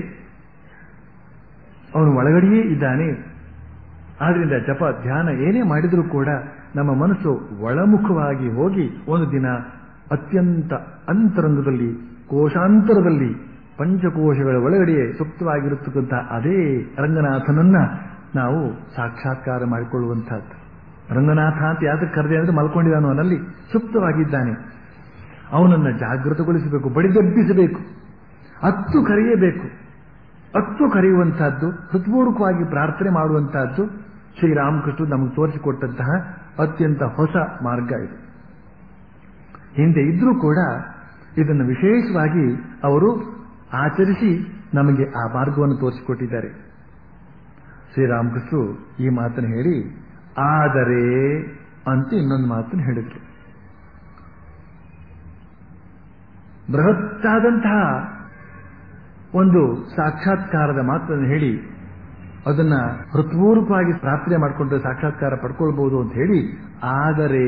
ಅವನು ಒಳಗಡೆಯೇ ಇದ್ದಾನೆ ಆದ್ರಿಂದ ಜಪ ಧ್ಯಾನ ಏನೇ ಮಾಡಿದರೂ ಕೂಡ ನಮ್ಮ ಮನಸ್ಸು ಒಳಮುಖವಾಗಿ ಹೋಗಿ ಒಂದು ದಿನ ಅತ್ಯಂತ ಅಂತರಂಗದಲ್ಲಿ ಕೋಶಾಂತರದಲ್ಲಿ ಪಂಚಕೋಶಗಳ ಒಳಗಡೆಯೇ ಸುಪ್ತವಾಗಿರತಕ್ಕಂಥ ಅದೇ ರಂಗನಾಥನನ್ನ ನಾವು ಸಾಕ್ಷಾತ್ಕಾರ ಮಾಡಿಕೊಳ್ಳುವಂತಹದ್ದು ರಂಗನಾಥ ಅಂತ ಯಾತಕ್ಕೆ ಕರೆದೆ ಅಂದ್ರೆ ಮಲ್ಕೊಂಡಿದ್ದಾನೋ ಅವನಲ್ಲಿ ಸುಪ್ತವಾಗಿದ್ದಾನೆ ಅವನನ್ನ ಜಾಗೃತಗೊಳಿಸಬೇಕು ಬಡಿದೆಬ್ಬಿಸಬೇಕು ಅತ್ತು ಕರೆಯಬೇಕು ಅತ್ತು ಕರೆಯುವಂತಹದ್ದು ಹೃತ್ಪೂರ್ವಕವಾಗಿ ಪ್ರಾರ್ಥನೆ ಮಾಡುವಂತಹದ್ದು ಶ್ರೀರಾಮಕೃಷ್ಣ ನಮಗೆ ತೋರಿಸಿಕೊಟ್ಟಂತಹ ಅತ್ಯಂತ ಹೊಸ ಮಾರ್ಗ ಇದು ಹಿಂದೆ ಇದ್ರೂ ಕೂಡ ಇದನ್ನು ವಿಶೇಷವಾಗಿ ಅವರು ಆಚರಿಸಿ ನಮಗೆ ಆ ಮಾರ್ಗವನ್ನು ತೋರಿಸಿಕೊಟ್ಟಿದ್ದಾರೆ ಶ್ರೀರಾಮಕೃಷ್ಣರು ಈ ಮಾತನ್ನು ಹೇಳಿ ಆದರೆ ಅಂತ ಇನ್ನೊಂದು ಮಾತನ್ನು ಹೇಳಿದ್ರು ಬೃಹತ್ತಾದಂತಹ ಒಂದು ಸಾಕ್ಷಾತ್ಕಾರದ ಮಾತನ್ನು ಹೇಳಿ ಅದನ್ನ ಹೃತ್ಪೂರ್ವಕವಾಗಿ ಪ್ರಾರ್ಥನೆ ಮಾಡಿಕೊಂಡು ಸಾಕ್ಷಾತ್ಕಾರ ಪಡ್ಕೊಳ್ಬಹುದು ಅಂತ ಹೇಳಿ ಆದರೆ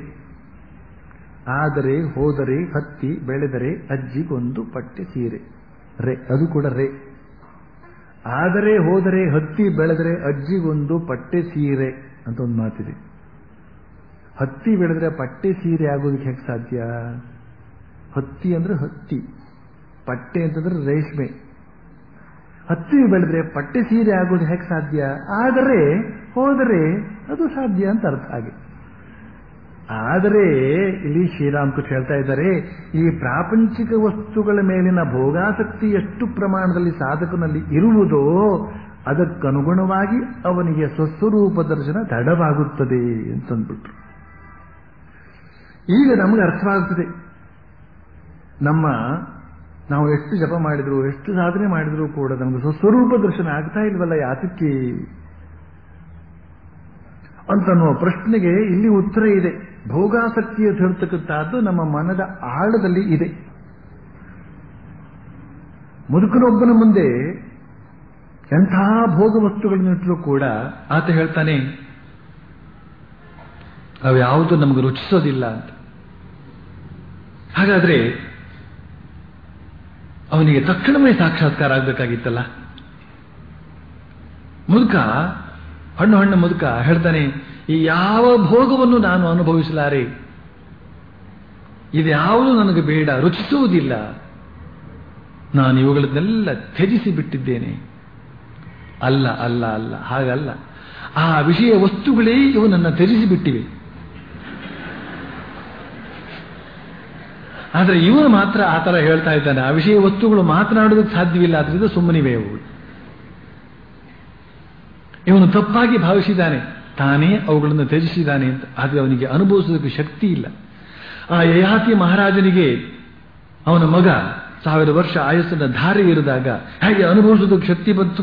ಆದರೆ ಹೋದರೆ ಹತ್ತಿ ಬೆಳೆದರೆ ಅಜ್ಜಿಗೊಂದು ಪಟ್ಟೆ ಸೀರೆ ರೇ ಅದು ಕೂಡ ರೇ ಆದರೆ ಹೋದರೆ ಹತ್ತಿ ಬೆಳೆದರೆ ಅಜ್ಜಿಗೊಂದು ಪಟ್ಟೆ ಸೀರೆ ಅಂತ ಒಂದು ಮಾತಿದೆ ಹತ್ತಿ ಬೆಳೆದ್ರೆ ಪಟ್ಟೆ ಸೀರೆ ಆಗೋದಕ್ಕೆ ಹೇಗೆ ಸಾಧ್ಯ ಹತ್ತಿ ಅಂದ್ರೆ ಹತ್ತಿ ಪಟ್ಟೆ ಅಂತಂದ್ರೆ ರೇಷ್ಮೆ ಹತ್ತಿ ಬೆಳೆದ್ರೆ ಪಟ್ಟೆ ಸೀರೆ ಆಗೋದು ಹೇಗೆ ಸಾಧ್ಯ ಆದರೆ ಹೋದರೆ ಅದು ಸಾಧ್ಯ ಅಂತ ಅರ್ಥ ಹಾಗೆ ಆದರೆ ಇಲ್ಲಿ ಶ್ರೀರಾಮಕೃಷ್ಣ ಹೇಳ್ತಾ ಇದ್ದಾರೆ ಈ ಪ್ರಾಪಂಚಿಕ ವಸ್ತುಗಳ ಮೇಲಿನ ಭೋಗಾಸಕ್ತಿ ಎಷ್ಟು ಪ್ರಮಾಣದಲ್ಲಿ ಸಾಧಕನಲ್ಲಿ ಇರುವುದೋ ಅದಕ್ಕನುಗುಣವಾಗಿ ಅವನಿಗೆ ಸ್ವಸ್ವರೂಪ ದರ್ಶನ ತಡವಾಗುತ್ತದೆ ಅಂತಂದ್ಬಿಟ್ರು ಈಗ ನಮಗೆ ಅರ್ಥವಾಗುತ್ತದೆ ನಮ್ಮ ನಾವು ಎಷ್ಟು ಜಪ ಮಾಡಿದ್ರು ಎಷ್ಟು ಸಾಧನೆ ಮಾಡಿದ್ರು ಕೂಡ ನಮಗೆ ಸ್ವಸ್ವರೂಪ ದರ್ಶನ ಆಗ್ತಾ ಇಲ್ವಲ್ಲ ಯಾತಕ್ಕೆ ಅಂತನ್ನುವ ಪ್ರಶ್ನೆಗೆ ಇಲ್ಲಿ ಉತ್ತರ ಇದೆ ಭೋಗಾಸಕ್ತಿಯ ತಿಳಿರ್ತಕ್ಕಂಥದ್ದು ನಮ್ಮ ಮನದ ಆಳದಲ್ಲಿ ಇದೆ ಮುದುಕನೊಬ್ಬನ ಮುಂದೆ ಎಂಥ ಭೋಗ ವಸ್ತುಗಳನ್ನಿಟ್ಟರೂ ಕೂಡ ಆತ ಹೇಳ್ತಾನೆ ಅವು ಯಾವುದು ನಮಗೆ ರುಚಿಸೋದಿಲ್ಲ ಅಂತ ಹಾಗಾದ್ರೆ ಅವನಿಗೆ ತಕ್ಷಣವೇ ಸಾಕ್ಷಾತ್ಕಾರ ಆಗಬೇಕಾಗಿತ್ತಲ್ಲ ಮುದುಕ ಹಣ್ಣು ಹಣ್ಣು ಮುದುಕ ಹೇಳ್ತಾನೆ ಈ ಯಾವ ಭೋಗವನ್ನು ನಾನು ಅನುಭವಿಸಲಾರೆ ಇದ್ಯಾವುದು ನನಗೆ ಬೇಡ ರುಚಿಸುವುದಿಲ್ಲ ನಾನು ಇವುಗಳನ್ನೆಲ್ಲ ತ್ಯಜಿಸಿ ಬಿಟ್ಟಿದ್ದೇನೆ ಅಲ್ಲ ಅಲ್ಲ ಅಲ್ಲ ಹಾಗಲ್ಲ ಆ ವಿಷಯ ವಸ್ತುಗಳೇ ಇವನನ್ನು ತ್ಯಜಿಸಿ ಬಿಟ್ಟಿವೆ ಆದರೆ ಇವನು ಮಾತ್ರ ಆ ಥರ ಹೇಳ್ತಾ ಇದ್ದಾನೆ ಆ ವಿಷಯ ವಸ್ತುಗಳು ಮಾತನಾಡೋದಕ್ಕೆ ಸಾಧ್ಯವಿಲ್ಲ ಆದ್ರಿಂದ ಸುಮ್ಮನಿವೆ ಅವು ಇವನು ತಪ್ಪಾಗಿ ಭಾವಿಸಿದ್ದಾನೆ ತಾನೇ ಅವುಗಳನ್ನು ತ್ಯಜಿಸಿದ್ದಾನೆ ಅಂತ ಆದರೆ ಅವನಿಗೆ ಅನುಭವಿಸೋದಕ್ಕೆ ಶಕ್ತಿ ಇಲ್ಲ ಆ ಯಯಾತಿ ಮಹಾರಾಜನಿಗೆ ಅವನ ಮಗ ಸಾವಿರ ವರ್ಷ ಆಯಸ್ಸನ್ನ ಧಾರೆ ಇರಿದಾಗ ಹೇಗೆ ಅನುಭವಿಸೋದಕ್ಕೆ ಶಕ್ತಿ ಬಂತು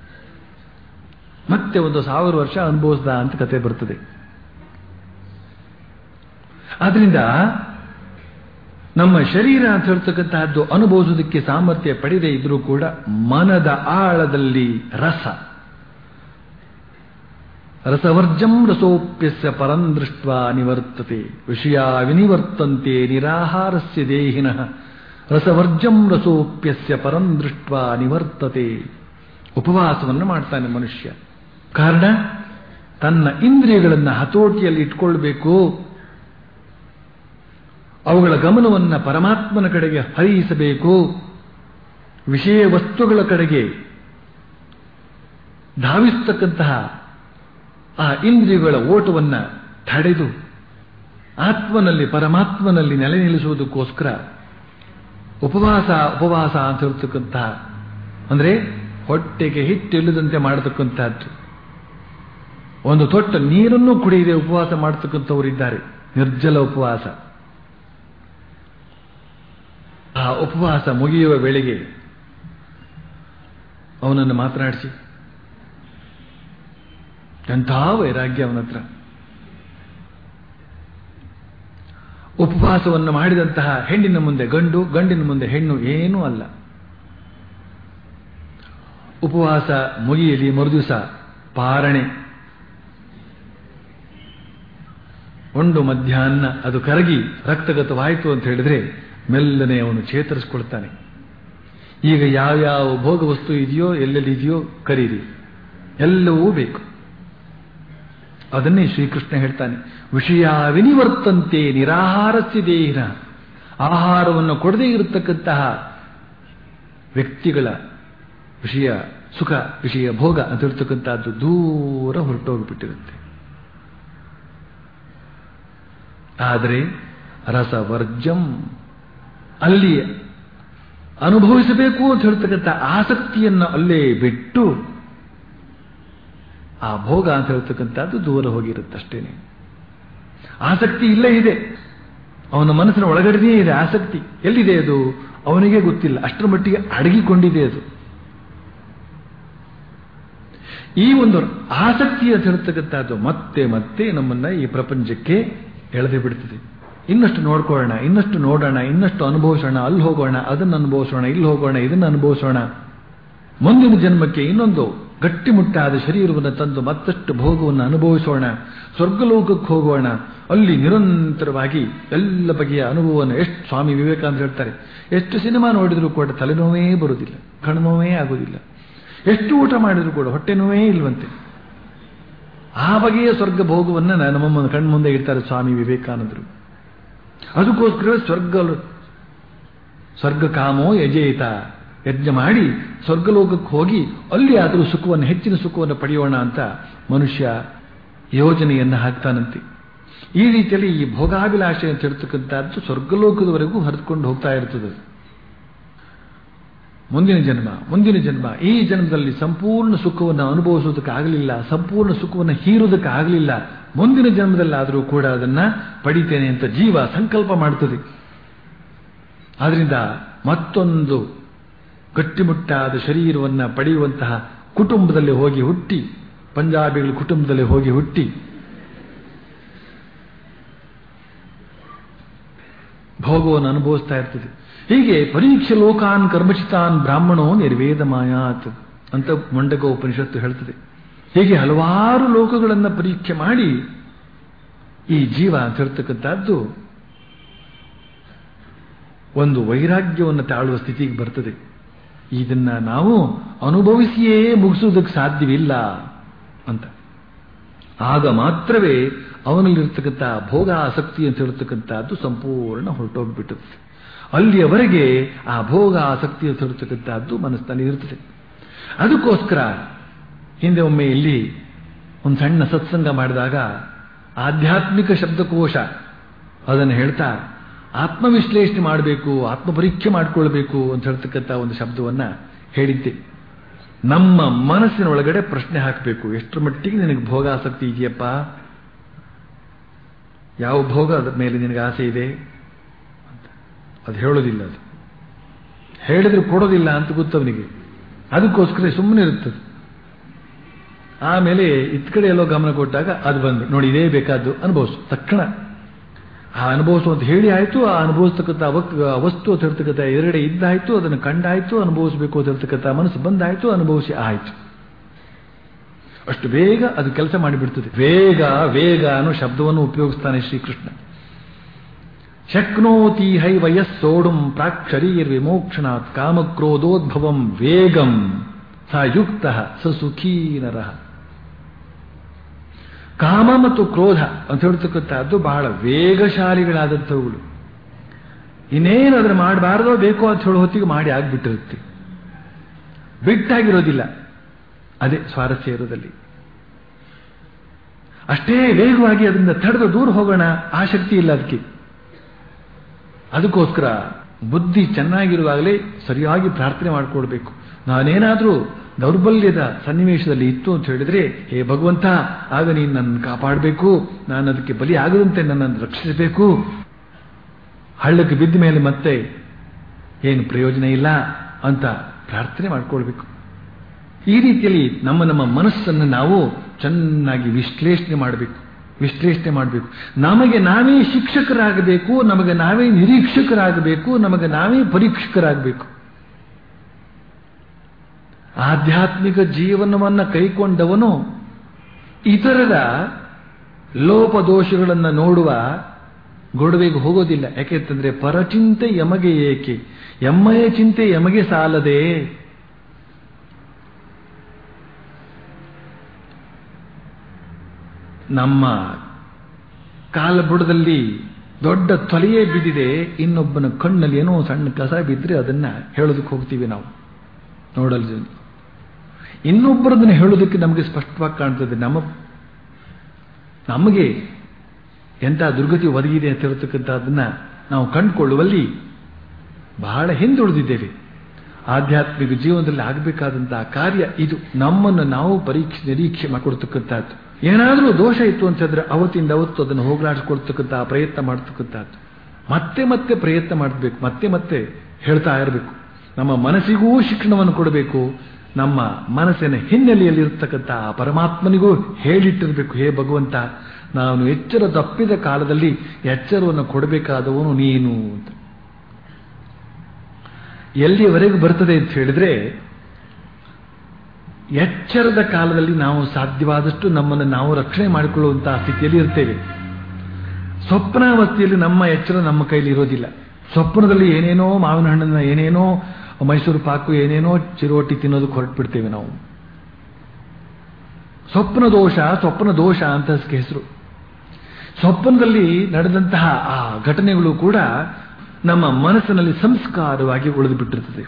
ಮತ್ತೆ ಒಂದು ಸಾವಿರ ವರ್ಷ ಅನುಭವಿಸ್ದ ಅಂತ ಕತೆ ಬರ್ತದೆ ಆದ್ರಿಂದ ನಮ್ಮ ಶರೀರ ಅಂತ ಹೇಳ್ತಕ್ಕಂತಹದ್ದು ಅನುಭವಿಸೋದಕ್ಕೆ ಸಾಮರ್ಥ್ಯ ಪಡೆದೇ ಇದ್ರೂ ಕೂಡ ಮನದ ಆಳದಲ್ಲಿ ರಸ ರಸವರ್ಜಂ ರಸೋಪ್ಯಸ್ಯ ಪರಂ ದೃಷ್ಟ ನಿವರ್ತತೆ ವಿಷಯ ವಿನಿವರ್ತಂತೆ ನಿರಾಹಾರಸ್ಯ ದೇಹಿನಃ ರಸವರ್ಜಂ ರಸೋಪ್ಯಸ್ಯ ಪರಂ ದೃಷ್ಟ ನಿವರ್ತತೆ ಉಪವಾಸವನ್ನು ಮಾಡ್ತಾನೆ ಮನುಷ್ಯ ಕಾರಣ ತನ್ನ ಇಂದ್ರಿಯಗಳನ್ನು ಹತೋಟಿಯಲ್ಲಿ ಇಟ್ಕೊಳ್ಬೇಕು ಅವುಗಳ ಗಮನವನ್ನು ಪರಮಾತ್ಮನ ಕಡೆಗೆ ಹರಿಸಬೇಕು ವಿಷಯ ವಸ್ತುಗಳ ಕಡೆಗೆ ಧಾವಿಸ್ತಕ್ಕಂತಹ ಆ ಇಂದ್ರಿಯಗಳ ಓಟವನ್ನು ತಡೆದು ಆತ್ಮನಲ್ಲಿ ಪರಮಾತ್ಮನಲ್ಲಿ ನೆಲೆ ನಿಲ್ಲಿಸುವುದಕ್ಕೋಸ್ಕರ ಉಪವಾಸ ಉಪವಾಸ ಅಂತ ಹೇಳ್ತಕ್ಕಂತಹ ಅಂದ್ರೆ ಹೊಟ್ಟೆಗೆ ಹಿಟ್ಟಿಲ್ಲದಂತೆ ಮಾಡತಕ್ಕಂತಹದ್ದು ಒಂದು ತೊಟ್ಟ ನೀರನ್ನು ಕುಡಿಯದೆ ಉಪವಾಸ ಮಾಡತಕ್ಕಂಥವರಿದ್ದಾರೆ ನಿರ್ಜಲ ಉಪವಾಸ ಆ ಉಪವಾಸ ಮುಗಿಯುವ ವೇಳೆಗೆ ಅವನನ್ನು ಮಾತನಾಡಿಸಿ ಎಂಥ ವೈರಾಗ್ಯ ಅವನ ಹತ್ರ ಉಪವಾಸವನ್ನು ಮಾಡಿದಂತಹ ಹೆಣ್ಣಿನ ಮುಂದೆ ಗಂಡು ಗಂಡಿನ ಮುಂದೆ ಹೆಣ್ಣು ಏನೂ ಅಲ್ಲ ಉಪವಾಸ ಮುಗಿಯಲಿ ಮರುದಿವಸ ಪಾರಣೆ ಉಂಡು ಮಧ್ಯಾಹ್ನ ಅದು ಕರಗಿ ರಕ್ತಗತವಾಯಿತು ಅಂತ ಹೇಳಿದ್ರೆ ಮೆಲ್ಲನೆ ಅವನು ಚೇತರಿಸ್ಕೊಳ್ತಾನೆ ಈಗ ಯಾವ್ಯಾವ ಭೋಗ ವಸ್ತು ಇದೆಯೋ ಎಲ್ಲೆಲ್ಲಿ ಇದೆಯೋ ಕರೀರಿ ಎಲ್ಲವೂ ಬೇಕು ಅದನ್ನೇ ಶ್ರೀಕೃಷ್ಣ ಹೇಳ್ತಾನೆ ವಿಷಯ ವಿನಿವರ್ತಂತೆ ನಿರಾಹಾರಸ್ಯ ದೇಹಿನ ಆಹಾರವನ್ನು ಕೊಡದೇ ಇರತಕ್ಕಂತಹ ವ್ಯಕ್ತಿಗಳ ವಿಷಯ ಸುಖ ವಿಷಯ ಭೋಗ ಅಂತ ಹೇಳ್ತಕ್ಕಂಥದ್ದು ದೂರ ಹೊರಟೋಗ್ಬಿಟ್ಟಿರುತ್ತೆ ಆದರೆ ರಸವರ್ಜಂ ಅಲ್ಲಿ ಅನುಭವಿಸಬೇಕು ಅಂತ ಹೇಳ್ತಕ್ಕಂಥ ಆಸಕ್ತಿಯನ್ನು ಅಲ್ಲೇ ಬಿಟ್ಟು ಆ ಭೋಗ ಅಂತ ಹೇಳ್ತಕ್ಕಂಥದ್ದು ದೂರ ಹೋಗಿರುತ್ತಷ್ಟೇನೆ ಆಸಕ್ತಿ ಇಲ್ಲೇ ಇದೆ ಅವನ ಮನಸ್ಸಿನ ಒಳಗಡೆನೇ ಇದೆ ಆಸಕ್ತಿ ಎಲ್ಲಿದೆ ಅದು ಅವನಿಗೆ ಗೊತ್ತಿಲ್ಲ ಅಷ್ಟರ ಮಟ್ಟಿಗೆ ಅಡಗಿಕೊಂಡಿದೆ ಅದು ಈ ಒಂದು ಆಸಕ್ತಿ ಅಂತ ಹೇಳ್ತಕ್ಕಂಥದ್ದು ಮತ್ತೆ ಮತ್ತೆ ನಮ್ಮನ್ನ ಈ ಪ್ರಪಂಚಕ್ಕೆ ಎಳೆದು ಬಿಡ್ತದೆ ಇನ್ನಷ್ಟು ನೋಡ್ಕೊಳ್ಳೋಣ ಇನ್ನಷ್ಟು ನೋಡೋಣ ಇನ್ನಷ್ಟು ಅನುಭವಿಸೋಣ ಅಲ್ಲಿ ಹೋಗೋಣ ಅದನ್ನು ಅನುಭವಿಸೋಣ ಇಲ್ಲಿ ಹೋಗೋಣ ಇದನ್ನು ಅನುಭವಿಸೋಣ ಮುಂದಿನ ಜನ್ಮಕ್ಕೆ ಇನ್ನೊಂದು ಗಟ್ಟಿಮುಟ್ಟಾದ ಶರೀರವನ್ನು ತಂದು ಮತ್ತಷ್ಟು ಭೋಗವನ್ನು ಅನುಭವಿಸೋಣ ಸ್ವರ್ಗಲೋಕಕ್ಕೆ ಹೋಗೋಣ ಅಲ್ಲಿ ನಿರಂತರವಾಗಿ ಎಲ್ಲ ಬಗೆಯ ಅನುಭವವನ್ನು ಎಷ್ಟು ಸ್ವಾಮಿ ವಿವೇಕಾನಂದ ಹೇಳ್ತಾರೆ ಎಷ್ಟು ಸಿನಿಮಾ ನೋಡಿದರೂ ಕೂಡ ತಲೆನೋವೇ ಬರುವುದಿಲ್ಲ ಕಣ್ನೋವೇ ಆಗುವುದಿಲ್ಲ ಎಷ್ಟು ಊಟ ಮಾಡಿದರೂ ಕೂಡ ಹೊಟ್ಟೆ ನೋವೇ ಇಲ್ವಂತೆ ಆ ಬಗೆಯ ಸ್ವರ್ಗ ಭೋಗವನ್ನು ನಮ್ಮ ಕಣ್ಮುಂದೆ ಇಡ್ತಾರೆ ಸ್ವಾಮಿ ವಿವೇಕಾನಂದರು ಅದಕ್ಕೋಸ್ಕರ ಸ್ವರ್ಗ ಸ್ವರ್ಗ ಕಾಮೋ ಯಜೇತ ಯಜ್ಞ ಮಾಡಿ ಸ್ವರ್ಗಲೋಕಕ್ಕೆ ಹೋಗಿ ಅಲ್ಲಿ ಆದರೂ ಸುಖವನ್ನು ಹೆಚ್ಚಿನ ಸುಖವನ್ನು ಪಡೆಯೋಣ ಅಂತ ಮನುಷ್ಯ ಯೋಜನೆಯನ್ನು ಹಾಕ್ತಾನಂತೆ ಈ ರೀತಿಯಲ್ಲಿ ಈ ಭೋಗಾಭಿಲಾಷೆ ಅಂತ ಹೇಳ್ತಕ್ಕಂಥದ್ದು ಸ್ವರ್ಗಲೋಕದವರೆಗೂ ಹರಿದುಕೊಂಡು ಹೋಗ್ತಾ ಇರ್ತದೆ ಮುಂದಿನ ಜನ್ಮ ಮುಂದಿನ ಜನ್ಮ ಈ ಜನ್ಮದಲ್ಲಿ ಸಂಪೂರ್ಣ ಸುಖವನ್ನು ಅನುಭವಿಸೋದಕ್ಕಾಗಲಿಲ್ಲ ಸಂಪೂರ್ಣ ಸುಖವನ್ನು ಹೀರೋದಕ್ಕಾಗಲಿಲ್ಲ ಮುಂದಿನ ಜನ್ಮದಲ್ಲಾದರೂ ಕೂಡ ಅದನ್ನ ಪಡಿತೇನೆ ಅಂತ ಜೀವ ಸಂಕಲ್ಪ ಮಾಡ್ತದೆ ಆದ್ರಿಂದ ಮತ್ತೊಂದು ಗಟ್ಟಿಮುಟ್ಟಾದ ಶರೀರವನ್ನ ಪಡೆಯುವಂತಹ ಕುಟುಂಬದಲ್ಲಿ ಹೋಗಿ ಹುಟ್ಟಿ ಪಂಜಾಬಿಗಳ ಕುಟುಂಬದಲ್ಲಿ ಹೋಗಿ ಹುಟ್ಟಿ ಭೋಗವನ್ನು ಅನುಭವಿಸ್ತಾ ಇರ್ತದೆ ಹೀಗೆ ಪರೀಕ್ಷೆ ಲೋಕಾನ್ ಕರ್ಮಚಿತಾನ್ ಬ್ರಾಹ್ಮಣೋ ನಿರ್ವೇದ ಮಾಯಾತ್ ಅಂತ ಮಂಡಕ ಉಪನಿಷತ್ತು ಹೇಳ್ತದೆ ಹೀಗೆ ಹಲವಾರು ಲೋಕಗಳನ್ನು ಪರೀಕ್ಷೆ ಮಾಡಿ ಈ ಜೀವ ಅಂತ ಹೇಳ್ತಕ್ಕಂಥದ್ದು ಒಂದು ವೈರಾಗ್ಯವನ್ನು ತಾಳುವ ಸ್ಥಿತಿಗೆ ಬರ್ತದೆ ಇದನ್ನ ನಾವು ಅನುಭವಿಸಿಯೇ ಮುಗಿಸುವುದಕ್ಕೆ ಸಾಧ್ಯವಿಲ್ಲ ಅಂತ ಆಗ ಮಾತ್ರವೇ ಅವನಲ್ಲಿರ್ತಕ್ಕಂಥ ಭೋಗ ಆಸಕ್ತಿ ಅಂತ ಹೇಳ್ತಕ್ಕಂಥದ್ದು ಸಂಪೂರ್ಣ ಹೊರಟೋಗ್ಬಿಟ್ಟುತ್ತೆ ಅಲ್ಲಿಯವರೆಗೆ ಆ ಭೋಗ ಆಸಕ್ತಿ ಅಂತ ಹೇಳ್ತಕ್ಕಂಥದ್ದು ಮನಸ್ಸಿನಲ್ಲಿ ಇರ್ತದೆ ಅದಕ್ಕೋಸ್ಕರ ಹಿಂದೆ ಒಮ್ಮೆ ಇಲ್ಲಿ ಒಂದು ಸಣ್ಣ ಸತ್ಸಂಗ ಮಾಡಿದಾಗ ಆಧ್ಯಾತ್ಮಿಕ ಶಬ್ದಕೋಶ ಅದನ್ನು ಹೇಳ್ತಾ ಆತ್ಮವಿಶ್ಲೇಷಣೆ ಮಾಡಬೇಕು ಆತ್ಮಪರೀಕ್ಷೆ ಮಾಡಿಕೊಳ್ಬೇಕು ಅಂತ ಹೇಳ್ತಕ್ಕಂಥ ಒಂದು ಶಬ್ದವನ್ನ ಹೇಳಿದ್ದೆ ನಮ್ಮ ಮನಸ್ಸಿನ ಒಳಗಡೆ ಪ್ರಶ್ನೆ ಹಾಕಬೇಕು ಎಷ್ಟರ ಮಟ್ಟಿಗೆ ನಿನಗೆ ಭೋಗಾಸಕ್ತಿ ಇದೆಯಪ್ಪ ಯಾವ ಭೋಗ ಅದ್ರ ಮೇಲೆ ನಿನಗೆ ಆಸೆ ಇದೆ ಅದು ಹೇಳೋದಿಲ್ಲ ಅದು ಹೇಳಿದ್ರೆ ಕೊಡೋದಿಲ್ಲ ಅಂತ ಗೊತ್ತವನಿಗೆ ಅದಕ್ಕೋಸ್ಕರ ಸುಮ್ಮನೆ ಇರುತ್ತದೆ ಆಮೇಲೆ ಇತ್ ಕಡೆ ಎಲ್ಲೋ ಗಮನ ಕೊಟ್ಟಾಗ ಅದು ಬಂದು ನೋಡಿ ಇದೇ ಬೇಕಾದ್ದು ಅನುಭವಿಸು ತಕ್ಷಣ ಆ ಅನುಭವಿಸು ಅಂತ ಹೇಳಿ ಆಯ್ತು ಆ ಅನುಭವಿಸ್ತಕ್ಕಂಥ ವಸ್ತು ಅಂತ ಹೇಳ್ತಕ್ಕಂಥ ಎರಡೆ ಇದ್ದಾಯ್ತು ಅದನ್ನು ಕಂಡಾಯ್ತು ಅನುಭವಿಸಬೇಕು ಅಂತ ಹೇಳ್ತಕ್ಕಂಥ ಮನಸ್ಸು ಬಂದಾಯ್ತು ಅನುಭವಿಸಿ ಆಯ್ತು ಅಷ್ಟು ಬೇಗ ಅದು ಕೆಲಸ ಮಾಡಿಬಿಡ್ತದೆ ವೇಗ ವೇಗ ಅನ್ನೋ ಶಬ್ದವನ್ನು ಉಪಯೋಗಿಸ್ತಾನೆ ಶ್ರೀಕೃಷ್ಣ ಶಕ್ನೋತಿ ಹೈ ವಯಸ್ಸೋಡುಂ ಪ್ರಾಕ್ ಶರೀರ್ ವಿಮೋಕ್ಷಣಾತ್ ಕಾಮಕ್ರೋಧೋದ್ಭವಂ ವೇಗಂ ಸ ಯುಕ್ತ ಸ ಸುಖೀ ನರಃ ಕಾಮ ಮತ್ತು ಕ್ರೋಧ ಅಂತ ಹೇಳ್ತಕ್ಕಂಥದ್ದು ಬಹಳ ವೇಗಶಾಲಿಗಳಾದಂಥವುಗಳು ಇನ್ನೇನು ಅದನ್ನು ಮಾಡಬಾರ್ದೋ ಬೇಕೋ ಅಂತ ಹೇಳೋ ಹೊತ್ತಿಗೆ ಮಾಡಿ ಆಗ್ಬಿಟ್ಟಿರುತ್ತೆ ಬಿಟ್ಟಾಗಿರೋದಿಲ್ಲ ಅದೇ ಸ್ವಾರಸ್ಯ ಇರೋದಲ್ಲಿ ಅಷ್ಟೇ ವೇಗವಾಗಿ ಅದರಿಂದ ತಡೆದು ದೂರ ಹೋಗೋಣ ಆ ಶಕ್ತಿ ಇಲ್ಲ ಅದಕ್ಕೆ ಅದಕ್ಕೋಸ್ಕರ ಬುದ್ಧಿ ಚೆನ್ನಾಗಿರುವಾಗಲೇ ಸರಿಯಾಗಿ ಪ್ರಾರ್ಥನೆ ಮಾಡಿಕೊಡ್ಬೇಕು ನಾನೇನಾದರೂ ದೌರ್ಬಲ್ಯದ ಸನ್ನಿವೇಶದಲ್ಲಿ ಇತ್ತು ಅಂತ ಹೇಳಿದ್ರೆ ಹೇ ಭಗವಂತ ಆಗ ನೀನು ನನ್ನ ಕಾಪಾಡಬೇಕು ನಾನು ಅದಕ್ಕೆ ಬಲಿ ಆಗದಂತೆ ನನ್ನನ್ನು ರಕ್ಷಿಸಬೇಕು ಹಳ್ಳಕ್ಕೆ ಬಿದ್ದ ಮೇಲೆ ಮತ್ತೆ ಏನು ಪ್ರಯೋಜನ ಇಲ್ಲ ಅಂತ ಪ್ರಾರ್ಥನೆ ಮಾಡ್ಕೊಳ್ಬೇಕು ಈ ರೀತಿಯಲ್ಲಿ ನಮ್ಮ ನಮ್ಮ ಮನಸ್ಸನ್ನು ನಾವು ಚೆನ್ನಾಗಿ ವಿಶ್ಲೇಷಣೆ ಮಾಡಬೇಕು ವಿಶ್ಲೇಷಣೆ ಮಾಡಬೇಕು ನಮಗೆ ನಾವೇ ಶಿಕ್ಷಕರಾಗಬೇಕು ನಮಗೆ ನಾವೇ ನಿರೀಕ್ಷಕರಾಗಬೇಕು ನಮಗೆ ನಾವೇ ಪರೀಕ್ಷಕರಾಗಬೇಕು ಆಧ್ಯಾತ್ಮಿಕ ಜೀವನವನ್ನು ಕೈಕೊಂಡವನು ಇತರರ ಲೋಪದೋಷಗಳನ್ನು ನೋಡುವ ಗೊಡವೆಗೆ ಹೋಗೋದಿಲ್ಲ ಯಾಕೆಂತಂದ್ರೆ ಪರಚಿಂತೆ ಯಮಗೆ ಏಕೆ ಎಮ್ಮಯ ಚಿಂತೆ ಯಮಗೆ ಸಾಲದೆ ನಮ್ಮ ಕಾಲಬುಡದಲ್ಲಿ ದೊಡ್ಡ ತೊಲೆಯೇ ಬಿದ್ದಿದೆ ಇನ್ನೊಬ್ಬನ ಕಣ್ಣಲ್ಲಿ ಏನೋ ಸಣ್ಣ ಕಸ ಬಿದ್ದರೆ ಅದನ್ನ ಹೇಳೋದಕ್ಕೆ ಹೋಗ್ತೀವಿ ನಾವು ನೋಡಲು ಇನ್ನೊಬ್ಬರದನ್ನು ಹೇಳೋದಕ್ಕೆ ನಮಗೆ ಸ್ಪಷ್ಟವಾಗಿ ಕಾಣ್ತದೆ ನಮ್ಮ ನಮಗೆ ಎಂಥ ದುರ್ಗತಿ ಒದಗಿದೆ ಅಂತ ಹೇಳ್ತಕ್ಕಂಥದ್ದನ್ನ ನಾವು ಕಂಡುಕೊಳ್ಳುವಲ್ಲಿ ಬಹಳ ಹಿಂದುಳಿದಿದ್ದೇವೆ ಆಧ್ಯಾತ್ಮಿಕ ಜೀವನದಲ್ಲಿ ಆಗಬೇಕಾದಂತಹ ಕಾರ್ಯ ಇದು ನಮ್ಮನ್ನು ನಾವು ಪರೀಕ್ಷೆ ನಿರೀಕ್ಷೆ ಮಾಡಿಕೊಡ್ತಕ್ಕಂಥದ್ದು ಏನಾದರೂ ದೋಷ ಇತ್ತು ಅಂತಂದ್ರೆ ಅವತ್ತಿಂದ ಅವತ್ತು ಅದನ್ನು ಹೋಗಲಾಡಿಸ್ಕೊಳ್ತಕ್ಕಂಥ ಪ್ರಯತ್ನ ಮಾಡ್ತಕ್ಕಂಥದ್ದು ಮತ್ತೆ ಮತ್ತೆ ಪ್ರಯತ್ನ ಮಾಡಬೇಕು ಮತ್ತೆ ಮತ್ತೆ ಹೇಳ್ತಾ ಇರಬೇಕು ನಮ್ಮ ಮನಸ್ಸಿಗೂ ಶಿಕ್ಷಣವನ್ನು ಕೊಡಬೇಕು ನಮ್ಮ ಮನಸ್ಸಿನ ಹಿನ್ನೆಲೆಯಲ್ಲಿ ಇರತಕ್ಕಂಥ ಪರಮಾತ್ಮನಿಗೂ ಹೇಳಿಟ್ಟಿರಬೇಕು ಹೇ ಭಗವಂತ ನಾನು ಎಚ್ಚರ ತಪ್ಪಿದ ಕಾಲದಲ್ಲಿ ಎಚ್ಚರವನ್ನು ಕೊಡಬೇಕಾದವನು ನೀನು ಅಂತ ಎಲ್ಲಿಯವರೆಗೂ ಬರ್ತದೆ ಅಂತ ಹೇಳಿದ್ರೆ ಎಚ್ಚರದ ಕಾಲದಲ್ಲಿ ನಾವು ಸಾಧ್ಯವಾದಷ್ಟು ನಮ್ಮನ್ನು ನಾವು ರಕ್ಷಣೆ ಮಾಡಿಕೊಳ್ಳುವಂತಹ ಸ್ಥಿತಿಯಲ್ಲಿ ಇರ್ತೇವೆ ಸ್ವಪ್ನಾವಸ್ಥೆಯಲ್ಲಿ ನಮ್ಮ ಎಚ್ಚರ ನಮ್ಮ ಕೈಲಿ ಇರೋದಿಲ್ಲ ಸ್ವಪ್ನದಲ್ಲಿ ಏನೇನೋ ಮಾವಿನ ಹಣ್ಣನ್ನ ಏನೇನೋ ಮೈಸೂರು ಪಾಕು ಏನೇನೋ ಚಿರೋಟಿ ತಿನ್ನೋದಕ್ಕೆ ಹೊರಟ್ಬಿಡ್ತೇವೆ ನಾವು ಸ್ವಪ್ನ ದೋಷ ಸ್ವಪ್ನ ದೋಷ ಅಂತ ಅದಕ್ಕೆ ಹೆಸರು ಸ್ವಪ್ನದಲ್ಲಿ ನಡೆದಂತಹ ಆ ಘಟನೆಗಳು ಕೂಡ ನಮ್ಮ ಮನಸ್ಸಿನಲ್ಲಿ ಸಂಸ್ಕಾರವಾಗಿ ಉಳಿದು ಬಿಟ್ಟಿರ್ತದೆ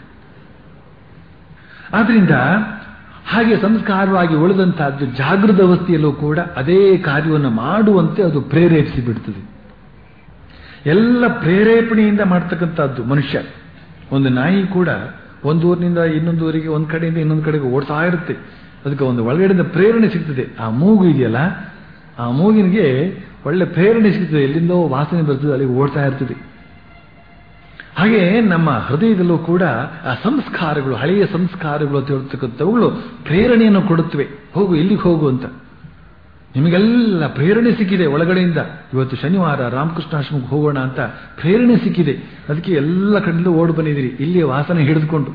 ಆದ್ರಿಂದ ಹಾಗೆ ಸಂಸ್ಕಾರವಾಗಿ ಉಳಿದಂತಹದ್ದು ಜಾಗೃತ ಅವಸ್ಥೆಯಲ್ಲೂ ಕೂಡ ಅದೇ ಕಾರ್ಯವನ್ನು ಮಾಡುವಂತೆ ಅದು ಪ್ರೇರೇಪಿಸಿ ಬಿಡ್ತದೆ ಎಲ್ಲ ಪ್ರೇರೇಪಣೆಯಿಂದ ಮಾಡ್ತಕ್ಕಂಥದ್ದು ಮನುಷ್ಯ ಒಂದು ನಾಯಿ ಕೂಡ ಒಂದು ಊರಿನಿಂದ ಇನ್ನೊಂದು ಊರಿಗೆ ಒಂದು ಕಡೆಯಿಂದ ಇನ್ನೊಂದು ಕಡೆಗೆ ಓಡ್ತಾ ಇರುತ್ತೆ ಅದಕ್ಕೆ ಒಂದು ಒಳಗಡೆಯಿಂದ ಪ್ರೇರಣೆ ಸಿಗ್ತದೆ ಆ ಮೂಗು ಇದೆಯಲ್ಲ ಆ ಮೂಗಿನಿಗೆ ಒಳ್ಳೆ ಪ್ರೇರಣೆ ಸಿಗ್ತದೆ ಎಲ್ಲಿಂದೋ ವಾಸನೆ ಬರ್ತದೆ ಅಲ್ಲಿಗೆ ಓಡ್ತಾ ಇರ್ತದೆ ಹಾಗೆ ನಮ್ಮ ಹೃದಯದಲ್ಲೂ ಕೂಡ ಆ ಸಂಸ್ಕಾರಗಳು ಹಳೆಯ ಸಂಸ್ಕಾರಗಳು ಅಂತ ಹೇಳ್ತಕ್ಕಂಥವುಗಳು ಪ್ರೇರಣೆಯನ್ನು ಕೊಡುತ್ತವೆ ಹೋಗು ಇಲ್ಲಿಗೆ ಹೋಗು ಅಂತ ನಿಮಗೆಲ್ಲ ಪ್ರೇರಣೆ ಸಿಕ್ಕಿದೆ ಒಳಗಡೆಯಿಂದ ಇವತ್ತು ಶನಿವಾರ ರಾಮಕೃಷ್ಣಾಶ್ರಮಕ್ಕೆ ಹೋಗೋಣ ಅಂತ ಪ್ರೇರಣೆ ಸಿಕ್ಕಿದೆ ಅದಕ್ಕೆ ಎಲ್ಲ ಕಡೆಯಲ್ಲೂ ಓಡ್ ಬಂದಿದ್ದೀರಿ ಇಲ್ಲಿ ವಾಸನೆ ಹಿಡಿದುಕೊಂಡು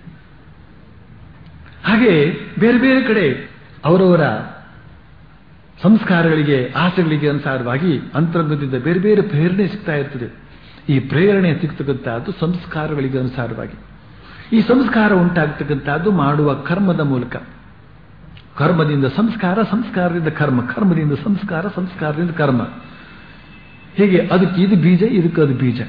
ಹಾಗೆ ಬೇರೆ ಬೇರೆ ಕಡೆ ಅವರವರ ಸಂಸ್ಕಾರಗಳಿಗೆ ಆಸೆಗಳಿಗೆ ಅನುಸಾರವಾಗಿ ಅಂತರಂಗದಿಂದ ಬೇರೆ ಬೇರೆ ಪ್ರೇರಣೆ ಸಿಗ್ತಾ ಇರ್ತದೆ ಈ ಪ್ರೇರಣೆ ಸಿಗ್ತಕ್ಕಂಥದ್ದು ಸಂಸ್ಕಾರಗಳಿಗೆ ಅನುಸಾರವಾಗಿ ಈ ಸಂಸ್ಕಾರ ಉಂಟಾಗ್ತಕ್ಕಂಥದ್ದು ಮಾಡುವ ಕರ್ಮದ ಮೂಲಕ ಕರ್ಮದಿಂದ ಸಂಸ್ಕಾರ ಸಂಸ್ಕಾರದಿಂದ ಕರ್ಮ ಕರ್ಮದಿಂದ ಸಂಸ್ಕಾರ ಸಂಸ್ಕಾರದಿಂದ ಕರ್ಮ ಹೀಗೆ ಅದಕ್ಕೆ ಇದು ಬೀಜ ಇದಕ್ಕೆ ಅದು ಬೀಜ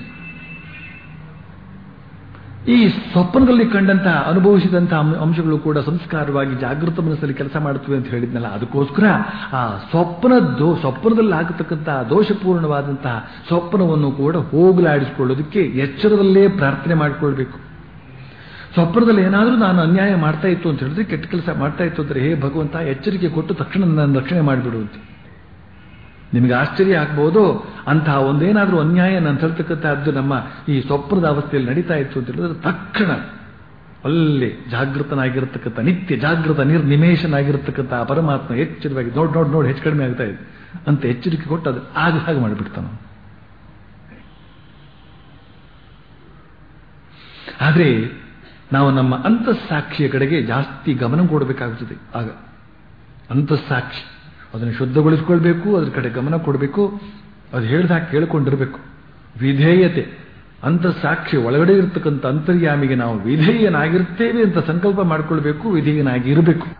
ಈ ಸ್ವಪ್ನದಲ್ಲಿ ಕಂಡಂತಹ ಅನುಭವಿಸಿದಂತಹ ಅಂಶಗಳು ಕೂಡ ಸಂಸ್ಕಾರವಾಗಿ ಜಾಗೃತ ಮನಸ್ಸಲ್ಲಿ ಕೆಲಸ ಮಾಡುತ್ತವೆ ಅಂತ ಹೇಳಿದ್ನಲ್ಲ ಅದಕ್ಕೋಸ್ಕರ ಆ ಸ್ವಪ್ನ ದೋ ಸ್ವಪ್ನದಲ್ಲಿ ಆಗತಕ್ಕಂತಹ ದೋಷಪೂರ್ಣವಾದಂತಹ ಸ್ವಪ್ನವನ್ನು ಕೂಡ ಹೋಗಲಾಡಿಸಿಕೊಳ್ಳೋದಕ್ಕೆ ಎಚ್ಚರದಲ್ಲೇ ಪ್ರಾರ್ಥನೆ ಮಾಡಿಕೊಳ್ಬೇಕು ಸ್ವಪ್ನದಲ್ಲಿ ಏನಾದರೂ ನಾನು ಅನ್ಯಾಯ ಮಾಡ್ತಾ ಇತ್ತು ಅಂತ ಹೇಳಿದ್ರೆ ಕೆಟ್ಟ ಕೆಲಸ ಮಾಡ್ತಾ ಇತ್ತು ಅಂದ್ರೆ ಹೇ ಭಗವಂತ ಎಚ್ಚರಿಕೆ ಕೊಟ್ಟು ತಕ್ಷಣ ನನ್ನ ರಕ್ಷಣೆ ಮಾಡಿಬಿಡುವಂತ ನಿಮಗೆ ಆಶ್ಚರ್ಯ ಆಗ್ಬಹುದು ಅಂತಹ ಒಂದೇನಾದರೂ ಅನ್ಯಾಯ ನಾನು ತರ್ತಕ್ಕಂಥದ್ದು ನಮ್ಮ ಈ ಸ್ವಪ್ನದ ಅವಸ್ಥೆಯಲ್ಲಿ ನಡೀತಾ ಇತ್ತು ಅಂತ ಹೇಳಿದ್ರೆ ತಕ್ಷಣ ಅಲ್ಲೇ ಜಾಗೃತನಾಗಿರತಕ್ಕಂಥ ನಿತ್ಯ ಜಾಗೃತ ನಿರ್ನಿಮೇಷನಾಗಿರತಕ್ಕಂಥ ಪರಮಾತ್ಮ ಎಚ್ಚರವಾಗಿ ನೋಡ್ ನೋಡ್ ನೋಡಿ ಹೆಚ್ಚು ಕಡಿಮೆ ಆಗ್ತಾ ಇದೆ ಅಂತ ಎಚ್ಚರಿಕೆ ಕೊಟ್ಟು ಅದು ಆಗ ಹಾಗೆ ಮಾಡಿಬಿಡ್ತಾನೆ ಆದರೆ ನಾವು ನಮ್ಮ ಅಂತಸ್ಸಾಕ್ಷಿಯ ಕಡೆಗೆ ಜಾಸ್ತಿ ಗಮನ ಕೊಡಬೇಕಾಗುತ್ತದೆ ಆಗ ಅಂತಸ್ಸಾಕ್ಷಿ ಅದನ್ನು ಶುದ್ಧಗೊಳಿಸ್ಕೊಳ್ಬೇಕು ಅದ್ರ ಕಡೆ ಗಮನ ಕೊಡಬೇಕು ಅದು ಹೇಳ್ದಾಗ ಕೇಳಿಕೊಂಡಿರಬೇಕು ವಿಧೇಯತೆ ಅಂತಸ್ಸಾಕ್ಷಿ ಒಳಗಡೆ ಇರತಕ್ಕಂಥ ಅಂತರ್ಯಾಮಿಗೆ ನಾವು ವಿಧೇಯನಾಗಿರ್ತೇವೆ ಅಂತ ಸಂಕಲ್ಪ ಮಾಡಿಕೊಳ್ಬೇಕು ವಿಧೇಯನಾಗಿ ಇರಬೇಕು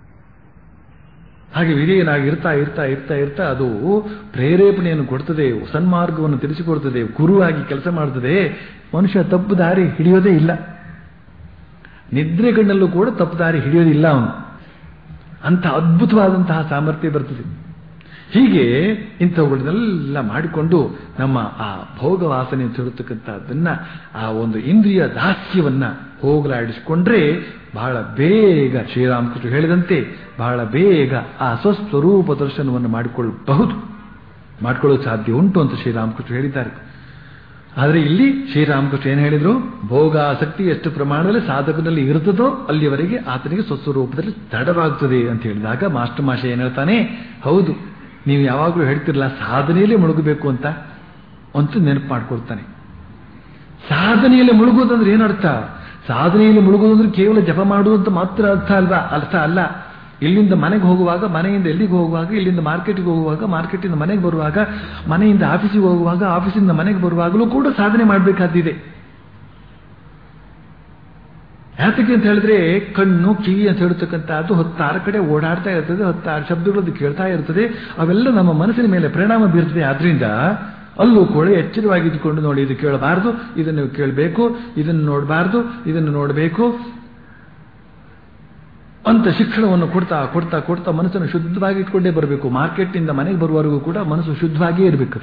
ಹಾಗೆ ವಿಧೇಯನಾಗಿ ಇರ್ತಾ ಇರ್ತಾ ಇರ್ತಾ ಇರ್ತಾ ಅದು ಪ್ರೇರೇಪಣೆಯನ್ನು ಕೊಡ್ತದೆ ಸನ್ಮಾರ್ಗವನ್ನು ತಿಳಿಸಿಕೊಡ್ತದೆ ಗುರುವಾಗಿ ಕೆಲಸ ಮಾಡ್ತದೆ ಮನುಷ್ಯ ತಪ್ಪು ದಾರಿ ಹಿಡಿಯೋದೇ ಇಲ್ಲ ನಿದ್ರೆ ಕಣ್ಣಲ್ಲೂ ಕೂಡ ತಪ್ಪು ದಾರಿ ಹಿಡಿಯೋದಿಲ್ಲ ಅವನು ಅಂತ ಅದ್ಭುತವಾದಂತಹ ಸಾಮರ್ಥ್ಯ ಬರ್ತದೆ ಹೀಗೆ ಇಂಥವುಗಳನ್ನೆಲ್ಲ ಮಾಡಿಕೊಂಡು ನಮ್ಮ ಆ ಭೋಗ ವಾಸನೆ ಅಂತ ಹೇಳ್ತಕ್ಕಂಥದ್ದನ್ನ ಆ ಒಂದು ಇಂದ್ರಿಯ ದಾಸ್ಯವನ್ನ ಹೋಗಲಾಡಿಸಿಕೊಂಡ್ರೆ ಬಹಳ ಬೇಗ ಶ್ರೀರಾಮಕೃಷ್ಣ ಹೇಳಿದಂತೆ ಬಹಳ ಬೇಗ ಆ ಸ್ವಸ್ವರೂಪ ದರ್ಶನವನ್ನು ಮಾಡಿಕೊಳ್ಳಬಹುದು ಮಾಡಿಕೊಳ್ಳೋದು ಸಾಧ್ಯ ಉಂಟು ಅಂತ ಶ್ರೀರಾಮಕೃಷ್ಣ ಹೇಳಿದ್ದಾರೆ ಆದರೆ ಇಲ್ಲಿ ಶ್ರೀರಾಮಕೃಷ್ಣ ಏನು ಹೇಳಿದ್ರು ಭೋಗಾಸಕ್ತಿ ಎಷ್ಟು ಪ್ರಮಾಣದಲ್ಲಿ ಸಾಧಕದಲ್ಲಿ ಇರುತ್ತದೋ ಅಲ್ಲಿಯವರೆಗೆ ಆತನಿಗೆ ಸ್ವಸ್ವರೂಪದಲ್ಲಿ ತಡವಾಗ್ತದೆ ಅಂತ ಹೇಳಿದಾಗ ಮಾಸ್ಟರ್ ಮಾಷ ಏನ್ ಹೇಳ್ತಾನೆ ಹೌದು ನೀವು ಯಾವಾಗಲೂ ಹೇಳ್ತಿರಲ್ಲ ಸಾಧನೆಯಲ್ಲೇ ಮುಳುಗಬೇಕು ಅಂತ ಅಂತೂ ನೆನಪು ಮಾಡ್ಕೊಳ್ತಾನೆ ಸಾಧನೆಯಲ್ಲಿ ಮುಳುಗೋದಂದ್ರೆ ಏನರ್ಥ ಸಾಧನೆಯಲ್ಲಿ ಮುಳುಗೋದಂದ್ರೆ ಕೇವಲ ಜಪ ಮಾಡುವಂತ ಮಾತ್ರ ಅರ್ಥ ಅಲ್ವಾ ಅರ್ಥ ಅಲ್ಲ ಇಲ್ಲಿಂದ ಮನೆಗೆ ಹೋಗುವಾಗ ಮನೆಯಿಂದ ಎಲ್ಲಿಗೆ ಹೋಗುವಾಗ ಇಲ್ಲಿಂದ ಮಾರ್ಕೆಟ್ಗೆ ಹೋಗುವಾಗ ಮಾರ್ಕೆಟಿಂದ ಮನೆಗೆ ಬರುವಾಗ ಮನೆಯಿಂದ ಆಫೀಸಿಗೆ ಹೋಗುವಾಗ ಆಫೀಸಿಂದ ಮನೆಗೆ ಬರುವಾಗಲೂ ಕೂಡ ಸಾಧನೆ ಮಾಡಬೇಕಾದಿದೆ ಯಾತಕ್ಕೆ ಅಂತ ಹೇಳಿದ್ರೆ ಕಣ್ಣು ಕಿವಿ ಅಂತ ಹೇಳ್ತಕ್ಕಂಥದ್ದು ಹತ್ತಾರು ಕಡೆ ಓಡಾಡ್ತಾ ಇರ್ತದೆ ಹತ್ತಾರು ಶಬ್ದಗಳದ್ದು ಕೇಳ್ತಾ ಇರ್ತದೆ ಅವೆಲ್ಲ ನಮ್ಮ ಮನಸ್ಸಿನ ಮೇಲೆ ಪರಿಣಾಮ ಬೀರ್ತದೆ ಆದ್ರಿಂದ ಅಲ್ಲೂ ಕೂಡ ಎಚ್ಚರವಾಗಿದ್ದುಕೊಂಡು ನೋಡಿ ಇದು ಕೇಳಬಾರ್ದು ಇದನ್ನು ಕೇಳಬೇಕು ಇದನ್ನು ನೋಡಬಾರ್ದು ಇದನ್ನು ನೋಡಬೇಕು ಅಂತ ಶಿಕ್ಷಣವನ್ನು ಕೊಡ್ತಾ ಕೊಡ್ತಾ ಕೊಡ್ತಾ ಮನಸ್ಸನ್ನು ಶುದ್ಧವಾಗಿ ಇಟ್ಕೊಂಡೇ ಬರಬೇಕು ಮಾರ್ಕೆಟ್ನಿಂದ ಮನೆಗೆ ಬರುವವರೆಗೂ ಕೂಡ ಮನಸ್ಸು ಶುದ್ಧವಾಗಿಯೇ ಇರಬೇಕು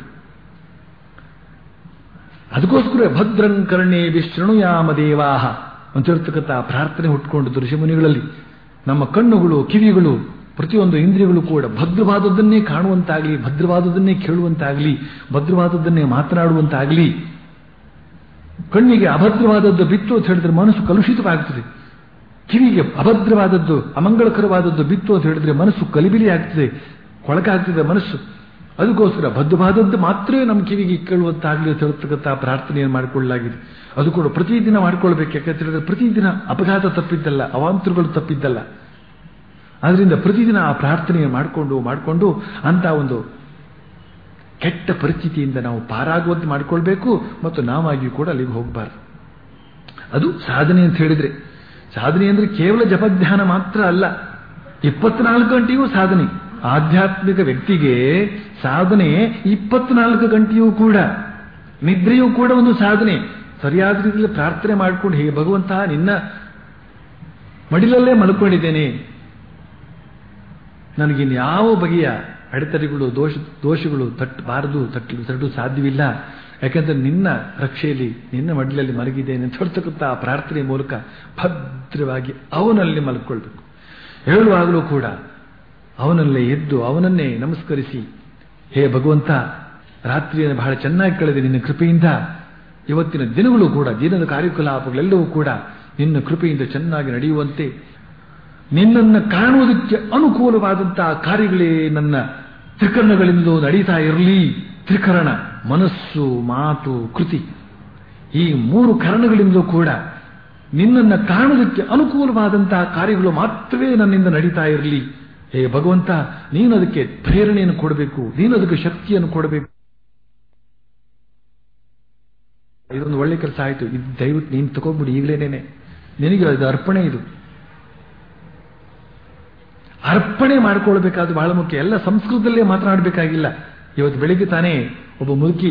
ಅದಕ್ಕೋಸ್ಕರ ಭದ್ರಂ ಕರ್ಣೇ ವಿಶೃಣುಯಾಮ ದೇವಾಹ ಅಂತ ಹೇಳ್ತಕ್ಕಂಥ ಪ್ರಾರ್ಥನೆ ಹುಟ್ಕೊಂಡಿದ್ದು ಋಷಿಮುನಿಗಳಲ್ಲಿ ನಮ್ಮ ಕಣ್ಣುಗಳು ಕಿವಿಗಳು ಪ್ರತಿಯೊಂದು ಇಂದ್ರಿಯಗಳು ಕೂಡ ಭದ್ರವಾದದ್ದನ್ನೇ ಕಾಣುವಂತಾಗಲಿ ಭದ್ರವಾದದ್ದನ್ನೇ ಕೇಳುವಂತಾಗಲಿ ಭದ್ರವಾದದ್ದನ್ನೇ ಮಾತನಾಡುವಂತಾಗಲಿ ಕಣ್ಣಿಗೆ ಅಭದ್ರವಾದದ್ದು ಬಿತ್ತು ಅಂತ ಹೇಳಿದ್ರೆ ಮನಸ್ಸು ಕಲುಷಿತವಾಗ್ತದೆ ಕಿವಿಗೆ ಅಭದ್ರವಾದದ್ದು ಅಮಂಗಳಕರವಾದದ್ದು ಬಿತ್ತು ಅಂತ ಹೇಳಿದ್ರೆ ಮನಸ್ಸು ಕಲಿಬಿಲಿ ಆಗ್ತದೆ ಕೊಳಕಾಗ್ತದೆ ಮನಸ್ಸು ಅದಕ್ಕೋಸ್ಕರ ಬದ್ಧವಾದದ್ದು ಮಾತ್ರ ನಮ್ಮ ಕಿವಿಗೆ ಕೇಳುವಂತಾಗಲಿ ಅಂತ ಹೇಳ್ತಕ್ಕಂಥ ಪ್ರಾರ್ಥನೆಯನ್ನು ಮಾಡಿಕೊಳ್ಳಲಾಗಿದೆ ಅದು ಕೂಡ ಪ್ರತಿದಿನ ಮಾಡ್ಕೊಳ್ಬೇಕು ಯಾಕಂತ ಹೇಳಿದ್ರೆ ಪ್ರತಿದಿನ ಅಪಘಾತ ತಪ್ಪಿದ್ದಲ್ಲ ಅವಾಂತರಗಳು ತಪ್ಪಿದ್ದಲ್ಲ ಆದ್ರಿಂದ ಪ್ರತಿದಿನ ಆ ಪ್ರಾರ್ಥನೆಯನ್ನು ಮಾಡಿಕೊಂಡು ಮಾಡಿಕೊಂಡು ಅಂತ ಒಂದು ಕೆಟ್ಟ ಪರಿಸ್ಥಿತಿಯಿಂದ ನಾವು ಪಾರಾಗುವಂತೆ ಮಾಡಿಕೊಳ್ಬೇಕು ಮತ್ತು ನಾವಾಗಿಯೂ ಕೂಡ ಅಲ್ಲಿಗೆ ಹೋಗಬಾರ್ದು ಅದು ಸಾಧನೆ ಅಂತ ಹೇಳಿದ್ರೆ ಸಾಧನೆ ಅಂದ್ರೆ ಕೇವಲ ಜಪಧ್ಯಾನ ಮಾತ್ರ ಅಲ್ಲ ಇಪ್ಪತ್ನಾಲ್ಕು ಗಂಟೆಯೂ ಸಾಧನೆ ಆಧ್ಯಾತ್ಮಿಕ ವ್ಯಕ್ತಿಗೆ ಸಾಧನೆ ಇಪ್ಪತ್ನಾಲ್ಕು ಗಂಟೆಯೂ ಕೂಡ ನಿದ್ರೆಯೂ ಕೂಡ ಒಂದು ಸಾಧನೆ ಸರಿಯಾದ ರೀತಿಯಲ್ಲಿ ಪ್ರಾರ್ಥನೆ ಮಾಡಿಕೊಂಡು ಹೇ ಭಗವಂತ ನಿನ್ನ ಮಡಿಲಲ್ಲೇ ಮಲ್ಕೊಂಡಿದ್ದೇನೆ ನನಗಿನ್ ಯಾವ ಬಗೆಯ ಅಡೆತಡೆಗಳು ದೋಷ ದೋಷಗಳು ತಟ್ಟಬಾರದು ತಟ್ಟಲು ತಟ್ಟಲು ಸಾಧ್ಯವಿಲ್ಲ ಯಾಕಂದ್ರೆ ನಿನ್ನ ರಕ್ಷೆಯಲ್ಲಿ ನಿನ್ನ ಮಡಿಲಲ್ಲಿ ಮಲಗಿದ್ದೇನೆ ಅಂತ ಹೇಳ್ತಕ್ಕಂಥ ಆ ಪ್ರಾರ್ಥನೆ ಮೂಲಕ ಭದ್ರವಾಗಿ ಅವನಲ್ಲಿ ಮಲ್ಕೊಳ್ಬೇಕು ಹೇಳುವಾಗಲೂ ಕೂಡ ಅವನಲ್ಲೇ ಎದ್ದು ಅವನನ್ನೇ ನಮಸ್ಕರಿಸಿ ಹೇ ಭಗವಂತ ರಾತ್ರಿಯನ್ನು ಬಹಳ ಚೆನ್ನಾಗಿ ಕಳೆದೆ ನಿನ್ನ ಕೃಪೆಯಿಂದ ಇವತ್ತಿನ ದಿನಗಳು ಕೂಡ ದಿನದ ಕಾರ್ಯಕಲಾಪಗಳೆಲ್ಲವೂ ಕೂಡ ನಿನ್ನ ಕೃಪೆಯಿಂದ ಚೆನ್ನಾಗಿ ನಡೆಯುವಂತೆ ನಿನ್ನನ್ನು ಕಾಣುವುದಕ್ಕೆ ಅನುಕೂಲವಾದಂತಹ ಕಾರ್ಯಗಳೇ ನನ್ನ ತ್ರಿಕರಣಗಳಿಂದ ನಡೀತಾ ಇರಲಿ ತ್ರಿಕರಣ ಮನಸ್ಸು ಮಾತು ಕೃತಿ ಈ ಮೂರು ಕರಣಗಳಿಂದಲೂ ಕೂಡ ನಿನ್ನನ್ನು ಕಾಣುವುದಕ್ಕೆ ಅನುಕೂಲವಾದಂತಹ ಕಾರ್ಯಗಳು ಮಾತ್ರವೇ ನನ್ನಿಂದ ನಡೀತಾ ಇರಲಿ ಹೇ ಭಗವಂತ ನೀನು ಅದಕ್ಕೆ ಪ್ರೇರಣೆಯನ್ನು ಕೊಡಬೇಕು ನೀನು ಅದಕ್ಕೆ ಶಕ್ತಿಯನ್ನು ಕೊಡಬೇಕು ಇದೊಂದು ಒಳ್ಳೆ ಕೆಲಸ ಆಯಿತು ಇದು ದಯವಿಟ್ಟು ನೀನು ತಗೊಂಡ್ಬಿಡಿ ಈಗಲೇನೇನೆ ನಿನಗೆ ಅದು ಅರ್ಪಣೆ ಇದು ಅರ್ಪಣೆ ಮಾಡ್ಕೊಳ್ಬೇಕಾದ್ದು ಬಹಳ ಮುಖ್ಯ ಎಲ್ಲ ಸಂಸ್ಕೃತದಲ್ಲೇ ಮಾತನಾಡಬೇಕಾಗಿಲ್ಲ ಇವತ್ತು ಬೆಳಿಗ್ಗೆ ತಾನೇ ಒಬ್ಬ ಮುದುಕಿ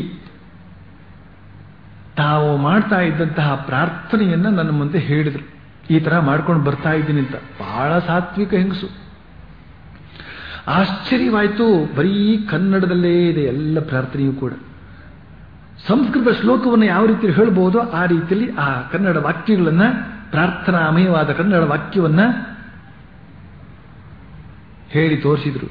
ತಾವು ಮಾಡ್ತಾ ಇದ್ದಂತಹ ಪ್ರಾರ್ಥನೆಯನ್ನ ನನ್ನ ಮುಂದೆ ಹೇಳಿದ್ರು ಈ ತರ ಮಾಡ್ಕೊಂಡು ಬರ್ತಾ ಇದ್ದೀನಿ ಅಂತ ಬಹಳ ಸಾತ್ವಿಕ ಹೆಂಗಸು ಆಶ್ಚರ್ಯವಾಯಿತು ಬರೀ ಕನ್ನಡದಲ್ಲೇ ಇದೆ ಎಲ್ಲ ಪ್ರಾರ್ಥನೆಯೂ ಕೂಡ ಸಂಸ್ಕೃತ ಶ್ಲೋಕವನ್ನು ಯಾವ ರೀತಿ ಹೇಳ್ಬಹುದೋ ಆ ರೀತಿಯಲ್ಲಿ ಆ ಕನ್ನಡ ವಾಕ್ಯಗಳನ್ನ ಪ್ರಾರ್ಥನಾಮಯವಾದ ಕನ್ನಡ ವಾಕ್ಯವನ್ನ ಹೇಳಿ ತೋರಿಸಿದ್ರು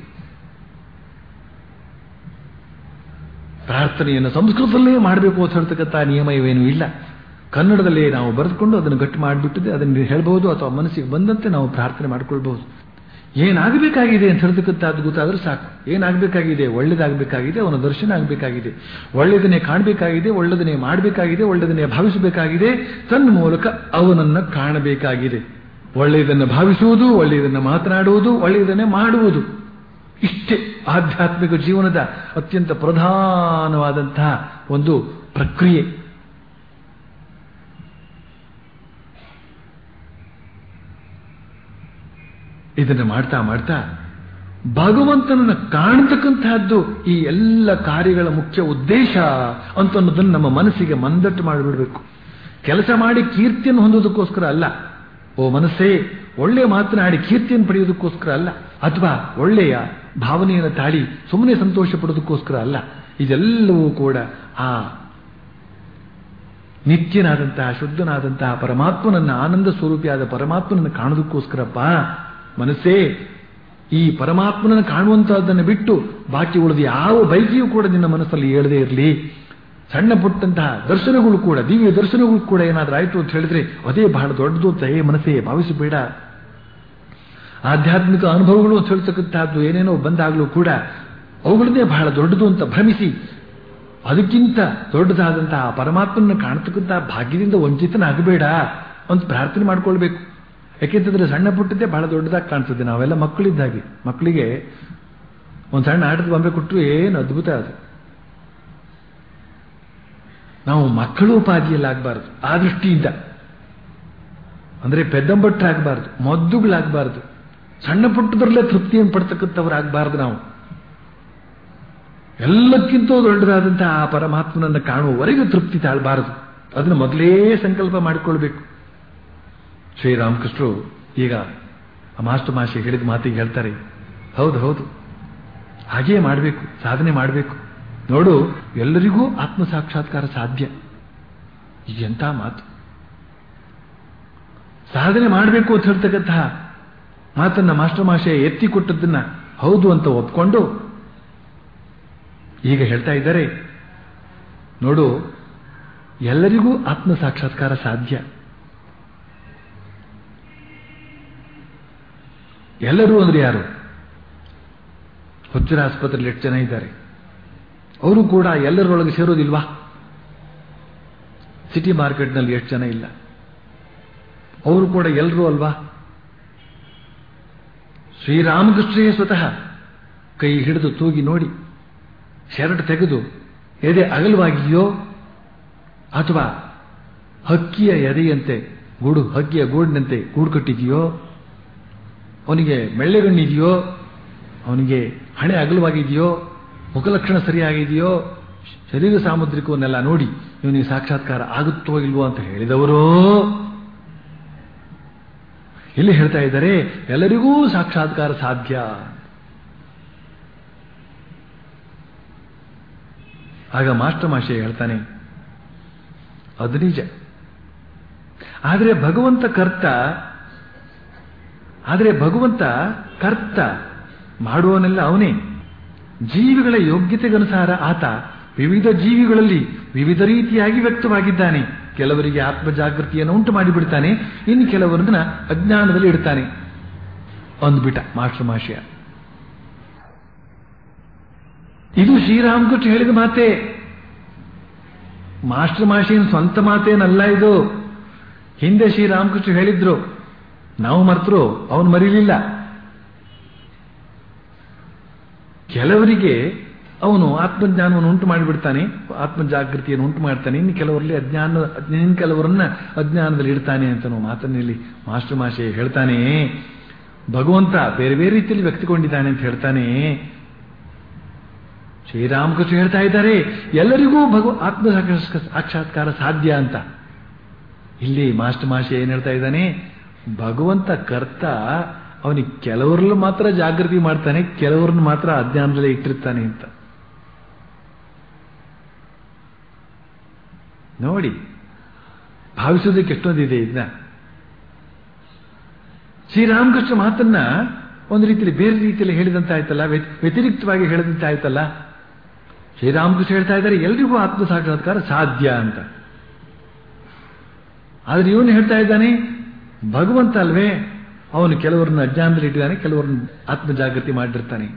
ಪ್ರಾರ್ಥನೆಯನ್ನು ಸಂಸ್ಕೃತದಲ್ಲೇ ಮಾಡಬೇಕು ಅಂತ ಹೇಳ್ತಕ್ಕಂಥ ನಿಯಮವೇನೂ ಇಲ್ಲ ಕನ್ನಡದಲ್ಲೇ ನಾವು ಬರೆದುಕೊಂಡು ಅದನ್ನು ಗಟ್ಟಿ ಮಾಡಿಬಿಟ್ಟಿದೆ ಅದನ್ನು ಹೇಳ್ಬಹುದು ಅಥವಾ ಮನಸ್ಸಿಗೆ ಬಂದಂತೆ ನಾವು ಪ್ರಾರ್ಥನೆ ಮಾಡ್ಕೊಳ್ಬಹುದು ಏನಾಗಬೇಕಾಗಿದೆ ಅಂತ ಹೇಳ್ತಕ್ಕಂಥದ್ದು ಗೊತ್ತಾದ್ರೆ ಸಾಕು ಏನಾಗಬೇಕಾಗಿದೆ ಒಳ್ಳೇದಾಗಬೇಕಾಗಿದೆ ಅವನ ದರ್ಶನ ಆಗಬೇಕಾಗಿದೆ ಒಳ್ಳೆಯದನ್ನೇ ಕಾಣಬೇಕಾಗಿದೆ ಒಳ್ಳೆದನ್ನೇ ಮಾಡಬೇಕಾಗಿದೆ ಒಳ್ಳೆದನ್ನೇ ಭಾವಿಸಬೇಕಾಗಿದೆ ತನ್ನ ಮೂಲಕ ಅವನನ್ನು ಕಾಣಬೇಕಾಗಿದೆ ಒಳ್ಳೆಯದನ್ನು ಭಾವಿಸುವುದು ಒಳ್ಳೆಯದನ್ನು ಮಾತನಾಡುವುದು ಒಳ್ಳೆಯದನ್ನೇ ಮಾಡುವುದು ಇಷ್ಟೇ ಆಧ್ಯಾತ್ಮಿಕ ಜೀವನದ ಅತ್ಯಂತ ಪ್ರಧಾನವಾದಂತಹ ಒಂದು ಪ್ರಕ್ರಿಯೆ ಇದನ್ನು ಮಾಡ್ತಾ ಮಾಡ್ತಾ ಭಗವಂತನನ್ನು ಕಾಣತಕ್ಕಂತಹದ್ದು ಈ ಎಲ್ಲ ಕಾರ್ಯಗಳ ಮುಖ್ಯ ಉದ್ದೇಶ ಅಂತ ಅನ್ನೋದನ್ನು ನಮ್ಮ ಮನಸ್ಸಿಗೆ ಮಂದಟ್ಟು ಮಾಡಿಬಿಡಬೇಕು ಕೆಲಸ ಮಾಡಿ ಕೀರ್ತಿಯನ್ನು ಹೊಂದೋದಕ್ಕೋಸ್ಕರ ಅಲ್ಲ ಓ ಮನಸ್ಸೇ ಒಳ್ಳೆ ಮಾತನಾಡಿ ಕೀರ್ತಿಯನ್ನು ಪಡೆಯೋದಕ್ಕೋಸ್ಕರ ಅಲ್ಲ ಅಥವಾ ಒಳ್ಳೆಯ ಭಾವನೆಯನ್ನು ತಾಳಿ ಸುಮ್ಮನೆ ಸಂತೋಷ ಪಡೋದಕ್ಕೋಸ್ಕರ ಅಲ್ಲ ಇದೆಲ್ಲವೂ ಕೂಡ ಆ ನಿತ್ಯನಾದಂತಹ ಶುದ್ಧನಾದಂತಹ ಪರಮಾತ್ಮನನ್ನ ಆನಂದ ಸ್ವರೂಪಿಯಾದ ಪರಮಾತ್ಮನನ್ನು ಕಾಣೋದಕ್ಕೋಸ್ಕರಪ್ಪ ಮನಸ್ಸೇ ಈ ಪರಮಾತ್ಮನನ್ನು ಕಾಣುವಂತಹದ್ದನ್ನು ಬಿಟ್ಟು ಬಾಕಿ ಉಳಿದ ಯಾವ ಬೈಕಿಯೂ ಕೂಡ ನಿನ್ನ ಮನಸ್ಸಲ್ಲಿ ಹೇಳದೇ ಇರಲಿ ಸಣ್ಣ ಪುಟ್ಟಂತಹ ದರ್ಶನಗಳು ಕೂಡ ದಿವ್ಯ ದರ್ಶನಗಳು ಕೂಡ ಏನಾದ್ರೂ ಆಯ್ತು ಅಂತ ಹೇಳಿದ್ರೆ ಅದೇ ಬಹಳ ದೊಡ್ಡದು ಅಂತ ಏ ಮನಸ್ಸೇ ಭಾವಿಸಬೇಡ ಆಧ್ಯಾತ್ಮಿಕ ಅನುಭವಗಳು ಅಂತ ಹೇಳ್ತಕ್ಕಂತಹದ್ದು ಏನೇನೋ ಬಂದಾಗಲೂ ಕೂಡ ಅವುಗಳನ್ನೇ ಬಹಳ ದೊಡ್ಡದು ಅಂತ ಭ್ರಮಿಸಿ ಅದಕ್ಕಿಂತ ದೊಡ್ಡದಾದಂತಹ ಪರಮಾತ್ಮನ ಕಾಣ್ತಕ್ಕಂತಹ ಭಾಗ್ಯದಿಂದ ವಂಚಿತನಾಗಬೇಡ ಅಂತ ಪ್ರಾರ್ಥನೆ ಮಾಡ್ಕೊಳ್ಬೇಕು ಯಾಕೆಂತಂದ್ರೆ ಸಣ್ಣ ಪುಟ್ಟದ್ದೇ ಬಹಳ ದೊಡ್ಡದಾಗಿ ಕಾಣ್ತದೆ ನಾವೆಲ್ಲ ಮಕ್ಕಳಿದ್ದಾಗೆ ಮಕ್ಕಳಿಗೆ ಒಂದು ಸಣ್ಣ ಆಟದ ಬೊಂಬೆ ಕೊಟ್ಟರು ಏನು ಅದ್ಭುತ ಅದು ನಾವು ಮಕ್ಕಳೋಪಾದಿಯಲ್ಲಾಗಬಾರ್ದು ಆ ದೃಷ್ಟಿಯಿಂದ ಅಂದ್ರೆ ಪೆದ್ದಂಬಟ್ಟರಾಗಬಾರ್ದು ಮದ್ದುಗಳಾಗಬಾರ್ದು ಸಣ್ಣ ಪುಟ್ಟದ್ರಲ್ಲೇ ತೃಪ್ತಿಯನ್ನು ಪಡ್ತಕ್ಕಂಥವ್ರಾಗಬಾರ್ದು ನಾವು ಎಲ್ಲಕ್ಕಿಂತ ದೊಡ್ಡದಾದಂತಹ ಆ ಪರಮಾತ್ಮನನ್ನು ಕಾಣುವವರೆಗೂ ತೃಪ್ತಿ ತಾಳಬಾರದು ಅದನ್ನು ಮೊದಲೇ ಸಂಕಲ್ಪ ಮಾಡಿಕೊಳ್ಬೇಕು ಶ್ರೀರಾಮಕೃಷ್ಣರು ಈಗ ಮಾಸ್ಟರ್ ಮಾಷೆ ಹೇಳಿದ ಮಾತಿಗೆ ಹೇಳ್ತಾರೆ ಹೌದು ಹೌದು ಹಾಗೇ ಮಾಡಬೇಕು ಸಾಧನೆ ಮಾಡಬೇಕು ನೋಡು ಎಲ್ಲರಿಗೂ ಆತ್ಮ ಸಾಕ್ಷಾತ್ಕಾರ ಸಾಧ್ಯ ಎಂಥ ಮಾತು ಸಾಧನೆ ಮಾಡಬೇಕು ಅಂತ ಹೇಳ್ತಕ್ಕಂತಹ ಮಾತನ್ನ ಮಾಸ್ಟರ್ ಮಾಷೆ ಎತ್ತಿ ಕೊಟ್ಟದ್ದನ್ನ ಹೌದು ಅಂತ ಒಪ್ಕೊಂಡು ಈಗ ಹೇಳ್ತಾ ಇದ್ದಾರೆ ನೋಡು ಎಲ್ಲರಿಗೂ ಆತ್ಮ ಸಾಕ್ಷಾತ್ಕಾರ ಸಾಧ್ಯ ಎಲ್ಲರೂ ಅಂದ್ರೆ ಯಾರು ಹುಚ್ಚರ ಆಸ್ಪತ್ರೆಯಲ್ಲಿ ಎಷ್ಟು ಜನ ಇದ್ದಾರೆ ಅವರು ಕೂಡ ಎಲ್ಲರೊಳಗೆ ಸೇರೋದಿಲ್ವಾ ಸಿಟಿ ಮಾರ್ಕೆಟ್ನಲ್ಲಿ ಎಷ್ಟು ಜನ ಇಲ್ಲ ಅವರು ಕೂಡ ಎಲ್ಲರೂ ಅಲ್ವಾ ಶ್ರೀರಾಮಕೃಷ್ಣೇ ಸ್ವತಃ ಕೈ ಹಿಡಿದು ತೂಗಿ ನೋಡಿ ಶರ್ಟ್ ತೆಗೆದು ಎದೆ ಅಗಲವಾಗಿದೆಯೋ ಅಥವಾ ಹಕ್ಕಿಯ ಎದೆಯಂತೆ ಗೂಡು ಹಕ್ಕಿಯ ಗೂಡಿನಂತೆ ಗೂಡು ಕಟ್ಟಿದೆಯೋ ಅವನಿಗೆ ಮೆಳ್ಳೆಗಣ್ಣಿದೆಯೋ ಅವನಿಗೆ ಹಣೆ ಅಗಲವಾಗಿದೆಯೋ ಮುಖಲಕ್ಷಣ ಸರಿಯಾಗಿದೆಯೋ ಶರೀರ ಸಾಮುದ್ರಿಕವನ್ನೆಲ್ಲ ನೋಡಿ ಇವನಿಗೆ ಸಾಕ್ಷಾತ್ಕಾರ ಆಗುತ್ತೋ ಇಲ್ವೋ ಅಂತ ಹೇಳಿದವರು ಇಲ್ಲಿ ಹೇಳ್ತಾ ಇದ್ದಾರೆ ಎಲ್ಲರಿಗೂ ಸಾಕ್ಷಾತ್ಕಾರ ಸಾಧ್ಯ ಆಗ ಮಾಸ್ಟರ್ ಮಾಷೆ ಹೇಳ್ತಾನೆ ಅದು ನಿಜ ಆದರೆ ಭಗವಂತ ಕರ್ತ ಆದರೆ ಭಗವಂತ ಕರ್ತ ಮಾಡುವವನೆಲ್ಲ ಅವನೇ ಜೀವಿಗಳ ಯೋಗ್ಯತೆಗನುಸಾರ ಆತ ವಿವಿಧ ಜೀವಿಗಳಲ್ಲಿ ವಿವಿಧ ರೀತಿಯಾಗಿ ವ್ಯಕ್ತವಾಗಿದ್ದಾನೆ ಕೆಲವರಿಗೆ ಆತ್ಮ ಜಾಗೃತಿಯನ್ನು ಉಂಟು ಮಾಡಿಬಿಡ್ತಾನೆ ಇನ್ನು ಕೆಲವರನ್ನ ಅಜ್ಞಾನದಲ್ಲಿ ಇಡ್ತಾನೆ ಅಂದ್ಬಿಟ್ಟ ಮಾಸ್ಟರ್ ಮಾಷಿಯ ಇದು ಶ್ರೀರಾಮಕೃಷ್ಣ ಹೇಳಿದ ಮಾತೇ ಮಾಸ್ಟರ್ ಮಾಷಿನ ಸ್ವಂತ ಮಾತೇನಲ್ಲ ಇದು ಹಿಂದೆ ಶ್ರೀರಾಮಕೃಷ್ಣ ಹೇಳಿದ್ರು ನಾವು ಮರ್ತರು ಅವನು ಮರೀಲಿಲ್ಲ ಕೆಲವರಿಗೆ ಅವನು ಆತ್ಮಜ್ಞಾನವನ್ನು ಉಂಟು ಮಾಡಿಬಿಡ್ತಾನೆ ಆತ್ಮ ಜಾಗೃತಿಯನ್ನು ಉಂಟು ಮಾಡ್ತಾನೆ ಇನ್ನು ಕೆಲವರಲ್ಲಿ ಅಜ್ಞಾನ ಇನ್ನು ಕೆಲವರನ್ನ ಅಜ್ಞಾನದಲ್ಲಿ ಇಡ್ತಾನೆ ಅಂತ ನಾವು ಮಾತನ್ನಲ್ಲಿ ಮಾಸ್ಟರ್ ಮಾಷೆ ಹೇಳ್ತಾನೆ ಭಗವಂತ ಬೇರೆ ಬೇರೆ ರೀತಿಯಲ್ಲಿ ವ್ಯಕ್ತಗೊಂಡಿದ್ದಾನೆ ಅಂತ ಹೇಳ್ತಾನೆ ಶ್ರೀರಾಮಕೃಷ್ಣ ಹೇಳ್ತಾ ಇದ್ದಾರೆ ಎಲ್ಲರಿಗೂ ಭಗವ ಆತ್ಮ ಸಾಕ್ಷಾತ್ಕಾರ ಸಾಧ್ಯ ಅಂತ ಇಲ್ಲಿ ಮಾಸ್ಟರ್ ಮಾಷೆ ಏನ್ ಹೇಳ್ತಾ ಇದ್ದಾನೆ ಭಗವಂತ ಕರ್ತ ಅವನಿಗೆ ಕೆಲವರಲ್ಲೂ ಮಾತ್ರ ಜಾಗೃತಿ ಮಾಡ್ತಾನೆ ಕೆಲವರನ್ನು ಮಾತ್ರ ಅಜ್ಞಾನದಲ್ಲೇ ಇಟ್ಟಿರ್ತಾನೆ ಅಂತ ನೋಡಿ ಭಾವಿಸೋದಕ್ಕೆ ಎಷ್ಟೊಂದಿದೆ ಇದನ್ನ ಶ್ರೀರಾಮಕೃಷ್ಣ ಮಾತನ್ನ ಒಂದು ರೀತಿಯಲ್ಲಿ ಬೇರೆ ರೀತಿಯಲ್ಲಿ ಹೇಳಿದಂತಾಯ್ತಲ್ಲ ವ್ಯತಿರಿಕ್ತವಾಗಿ ಹೇಳಿದಂತಾಯ್ತಲ್ಲ ಶ್ರೀರಾಮಕೃಷ್ಣ ಹೇಳ್ತಾ ಇದ್ದಾರೆ ಎಲ್ರಿಗೂ ಆತ್ಮ ಸಾಕ್ಷಾತ್ಕಾರ ಸಾಧ್ಯ ಅಂತ ಆದ್ರೆ ಇವನು ಹೇಳ್ತಾ ಇದ್ದಾನೆ ಭಗವಂತ ಅಲ್ವೇ ಅವನು ಕೆಲವರನ್ನ ಅಜ್ಞಾನದಲ್ಲಿ ಇಟ್ಟಿದ್ದಾನೆ ಕೆಲವರನ್ನ ಆತ್ಮ ಜಾಗೃತಿ ಮಾಡಿರ್ತಾನೆ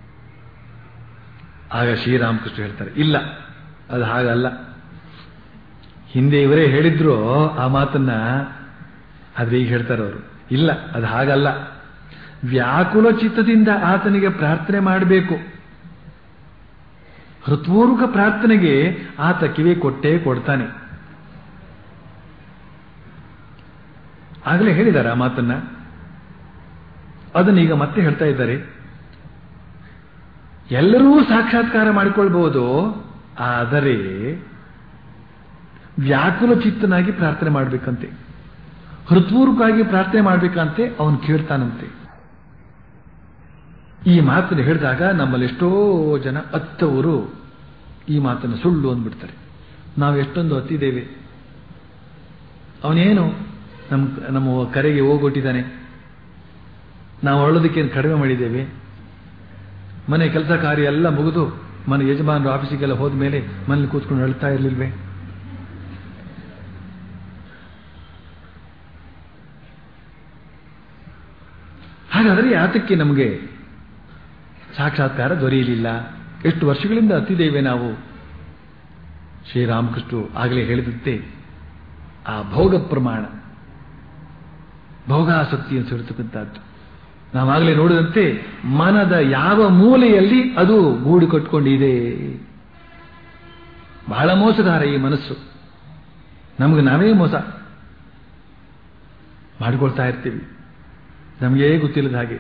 ಆಗ ಶ್ರೀರಾಮಕೃಷ್ಣ ಹೇಳ್ತಾರೆ ಇಲ್ಲ ಅದು ಹಾಗಲ್ಲ ಹಿಂದೆ ಇವರೇ ಹೇಳಿದ್ರು ಆ ಮಾತನ್ನ ಆದ್ರೆ ಈಗ ಹೇಳ್ತಾರೆ ಅವರು ಇಲ್ಲ ಅದು ಹಾಗಲ್ಲ ವ್ಯಾಕುಲ ಚಿತ್ತದಿಂದ ಆತನಿಗೆ ಪ್ರಾರ್ಥನೆ ಮಾಡಬೇಕು ಹೃತ್ಪೂರ್ವಕ ಪ್ರಾರ್ಥನೆಗೆ ಆತ ಕಿವಿ ಕೊಟ್ಟೇ ಕೊಡ್ತಾನೆ ಆಗಲೇ ಹೇಳಿದ್ದಾರೆ ಆ ಮಾತನ್ನ ಅದನ್ನ ಈಗ ಮತ್ತೆ ಹೇಳ್ತಾ ಇದ್ದಾರೆ ಎಲ್ಲರೂ ಸಾಕ್ಷಾತ್ಕಾರ ಮಾಡಿಕೊಳ್ಬಹುದು ಆದರೆ ವ್ಯಾಕುಲ ಚಿತ್ತನಾಗಿ ಪ್ರಾರ್ಥನೆ ಮಾಡಬೇಕಂತೆ ಹೃತ್ಪೂರ್ವಕವಾಗಿ ಪ್ರಾರ್ಥನೆ ಮಾಡಬೇಕಂತೆ ಅವನು ಕೇಳ್ತಾನಂತೆ ಈ ಮಾತನ್ನು ಹೇಳಿದಾಗ ನಮ್ಮಲ್ಲಿ ಎಷ್ಟೋ ಜನ ಅತ್ತವರು ಈ ಮಾತನ್ನು ಸುಳ್ಳು ಅಂದ್ಬಿಡ್ತಾರೆ ನಾವು ಎಷ್ಟೊಂದು ಅತ್ತಿದ್ದೇವೆ ಅವನೇನು ನಮ್ಮ ನಮ್ಮ ಕರೆಗೆ ಹೋಗೊಟ್ಟಿದ್ದಾನೆ ನಾವು ಅಳೋದಕ್ಕೇನು ಕಡಿಮೆ ಮಾಡಿದ್ದೇವೆ ಮನೆ ಕೆಲಸ ಕಾರ್ಯ ಎಲ್ಲ ಮುಗಿದು ಮನೆ ಯಜಮಾನರು ಆಫೀಸಿಗೆಲ್ಲ ಹೋದ ಮೇಲೆ ಮನೇಲಿ ಕೂತ್ಕೊಂಡು ಅಳ್ತಾ ಇರಲಿಲ್ವೇ ಹಾಗಾದರೆ ಯಾತಕ್ಕೆ ನಮಗೆ ಸಾಕ್ಷಾತ್ಕಾರ ದೊರೆಯಲಿಲ್ಲ ಎಷ್ಟು ವರ್ಷಗಳಿಂದ ಹತ್ತಿದ್ದೇವೆ ನಾವು ಶ್ರೀರಾಮಕೃಷ್ಣ ಆಗಲೇ ಹೇಳಿದಂತೆ ಆ ಭೋಗ ಪ್ರಮಾಣ ಭೋಗಾಸಕ್ತಿಯನ್ನು ಸೇರ್ತಕ್ಕಂಥದ್ದು ನಾವಾಗಲೇ ನೋಡಿದಂತೆ ಮನದ ಯಾವ ಮೂಲೆಯಲ್ಲಿ ಅದು ಗೂಡು ಕಟ್ಕೊಂಡಿದೆ ಬಹಳ ಮೋಸಗಾರ ಈ ಮನಸ್ಸು ನಮಗೆ ನಾವೇ ಮೋಸ ಮಾಡಿಕೊಳ್ತಾ ಇರ್ತೀವಿ ನಮಗೇ ಗೊತ್ತಿಲ್ಲದ ಹಾಗೆ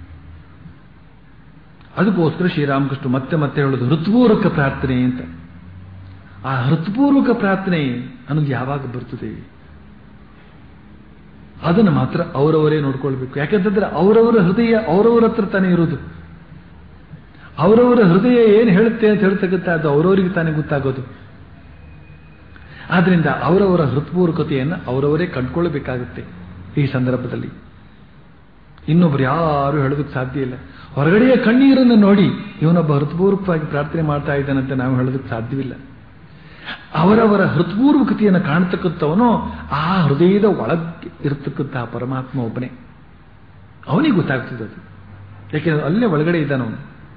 ಅದಕ್ಕೋಸ್ಕರ ಶ್ರೀರಾಮಕೃಷ್ಣ ಮತ್ತೆ ಮತ್ತೆ ಹೇಳೋದು ಹೃತ್ಪೂರ್ವಕ ಪ್ರಾರ್ಥನೆ ಅಂತ ಆ ಹೃತ್ಪೂರ್ವಕ ಪ್ರಾರ್ಥನೆ ಅನ್ನೋದು ಯಾವಾಗ ಬರ್ತದೆ ಅದನ್ನು ಮಾತ್ರ ಅವರವರೇ ನೋಡ್ಕೊಳ್ಬೇಕು ಯಾಕಂತಂದ್ರೆ ಅವರವರ ಹೃದಯ ಅವರವರ ಹತ್ರ ತಾನೇ ಇರೋದು ಅವರವರ ಹೃದಯ ಏನು ಹೇಳುತ್ತೆ ಅಂತ ಹೇಳ್ತಕ್ಕಂಥ ಅದು ಅವರವರಿಗೆ ತಾನೇ ಗೊತ್ತಾಗೋದು ಆದ್ರಿಂದ ಅವರವರ ಹೃತ್ಪೂರ್ವಕತೆಯನ್ನು ಅವರವರೇ ಕಂಡುಕೊಳ್ಳಬೇಕಾಗುತ್ತೆ ಈ ಸಂದರ್ಭದಲ್ಲಿ ಇನ್ನೊಬ್ರು ಯಾರು ಹೇಳೋದಕ್ಕೆ ಸಾಧ್ಯ ಇಲ್ಲ ಹೊರಗಡೆಯ ಕಣ್ಣೀರನ್ನು ನೋಡಿ ಇವನೊಬ್ಬ ಹೃತ್ಪೂರ್ವಕವಾಗಿ ಪ್ರಾರ್ಥನೆ ಮಾಡ್ತಾ ಇದ್ದಾನಂತೆ ನಾವು ಹೇಳೋದಕ್ಕೆ ಸಾಧ್ಯವಿಲ್ಲ ಅವರವರ ಹೃತ್ಪೂರ್ವಕತೆಯನ್ನು ಕಾಣತಕ್ಕಂಥವನು ಆ ಹೃದಯದ ಒಳಗೆ ಇರತಕ್ಕಂತಹ ಪರಮಾತ್ಮ ಒಬ್ಬನೇ ಅವನಿಗೆ ಗೊತ್ತಾಗ್ತದೆ ಅದು ಯಾಕೆಂದ್ರೆ ಅಲ್ಲೇ ಒಳಗಡೆ ಇದ್ದಾನವನು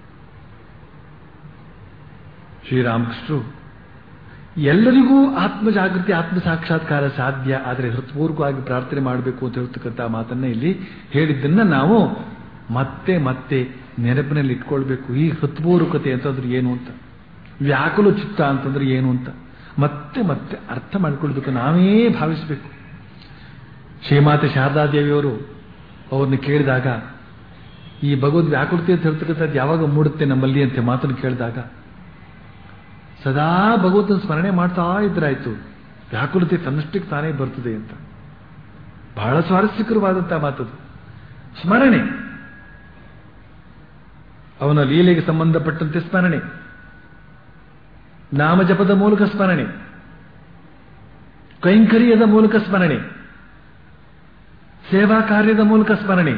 ಶ್ರೀರಾಮಕೃಷ್ಣರು ಎಲ್ಲರಿಗೂ ಆತ್ಮ ಜಾಗೃತಿ ಆತ್ಮ ಸಾಕ್ಷಾತ್ಕಾರ ಸಾಧ್ಯ ಆದರೆ ಹೃತ್ಪೂರ್ವಕವಾಗಿ ಪ್ರಾರ್ಥನೆ ಮಾಡಬೇಕು ಅಂತ ಹೇಳ್ತಕ್ಕಂಥ ಮಾತನ್ನ ಇಲ್ಲಿ ಹೇಳಿದ್ದನ್ನ ನಾವು ಮತ್ತೆ ಮತ್ತೆ ನೆನಪಿನಲ್ಲಿ ಇಟ್ಕೊಳ್ಬೇಕು ಈ ಹೃತ್ಪೂರ್ವಕತೆ ಅಂತಂದ್ರೆ ಏನು ಅಂತ ವ್ಯಾಕುಲ ಚಿತ್ತ ಅಂತಂದ್ರೆ ಏನು ಅಂತ ಮತ್ತೆ ಮತ್ತೆ ಅರ್ಥ ಮಾಡ್ಕೊಳ್ಬೇಕು ನಾವೇ ಭಾವಿಸಬೇಕು ಶ್ರೀಮಾತೆ ಶಾರದಾದೇವಿಯವರು ಅವ್ರನ್ನ ಕೇಳಿದಾಗ ಈ ಭಗವದ್ ವ್ಯಾಕುಲತೆ ಅಂತ ಹೇಳ್ತಕ್ಕಂಥದ್ದು ಯಾವಾಗ ಮೂಡುತ್ತೆ ನಮ್ಮಲ್ಲಿ ಅಂತ ಮಾತನ್ನು ಕೇಳಿದಾಗ ಸದಾ ಭಗವಂತನ ಸ್ಮರಣೆ ಮಾಡ್ತಾ ಇದ್ರಾಯ್ತು ವ್ಯಾಕುಲತೆ ತನ್ನಷ್ಟಕ್ಕೆ ತಾನೇ ಬರ್ತದೆ ಅಂತ ಬಹಳ ಸ್ವಾರಸ್ಯಕರವಾದಂತಹ ಮಾತದು ಸ್ಮರಣೆ ಅವನ ಲೀಲೆಗೆ ಸಂಬಂಧಪಟ್ಟಂತೆ ಸ್ಮರಣೆ ನಾಮಜಪದ ಮೂಲಕ ಸ್ಮರಣೆ ಕೈಂಕರ್ಯದ ಮೂಲಕ ಸ್ಮರಣೆ ಸೇವಾ ಕಾರ್ಯದ ಮೂಲಕ ಸ್ಮರಣೆ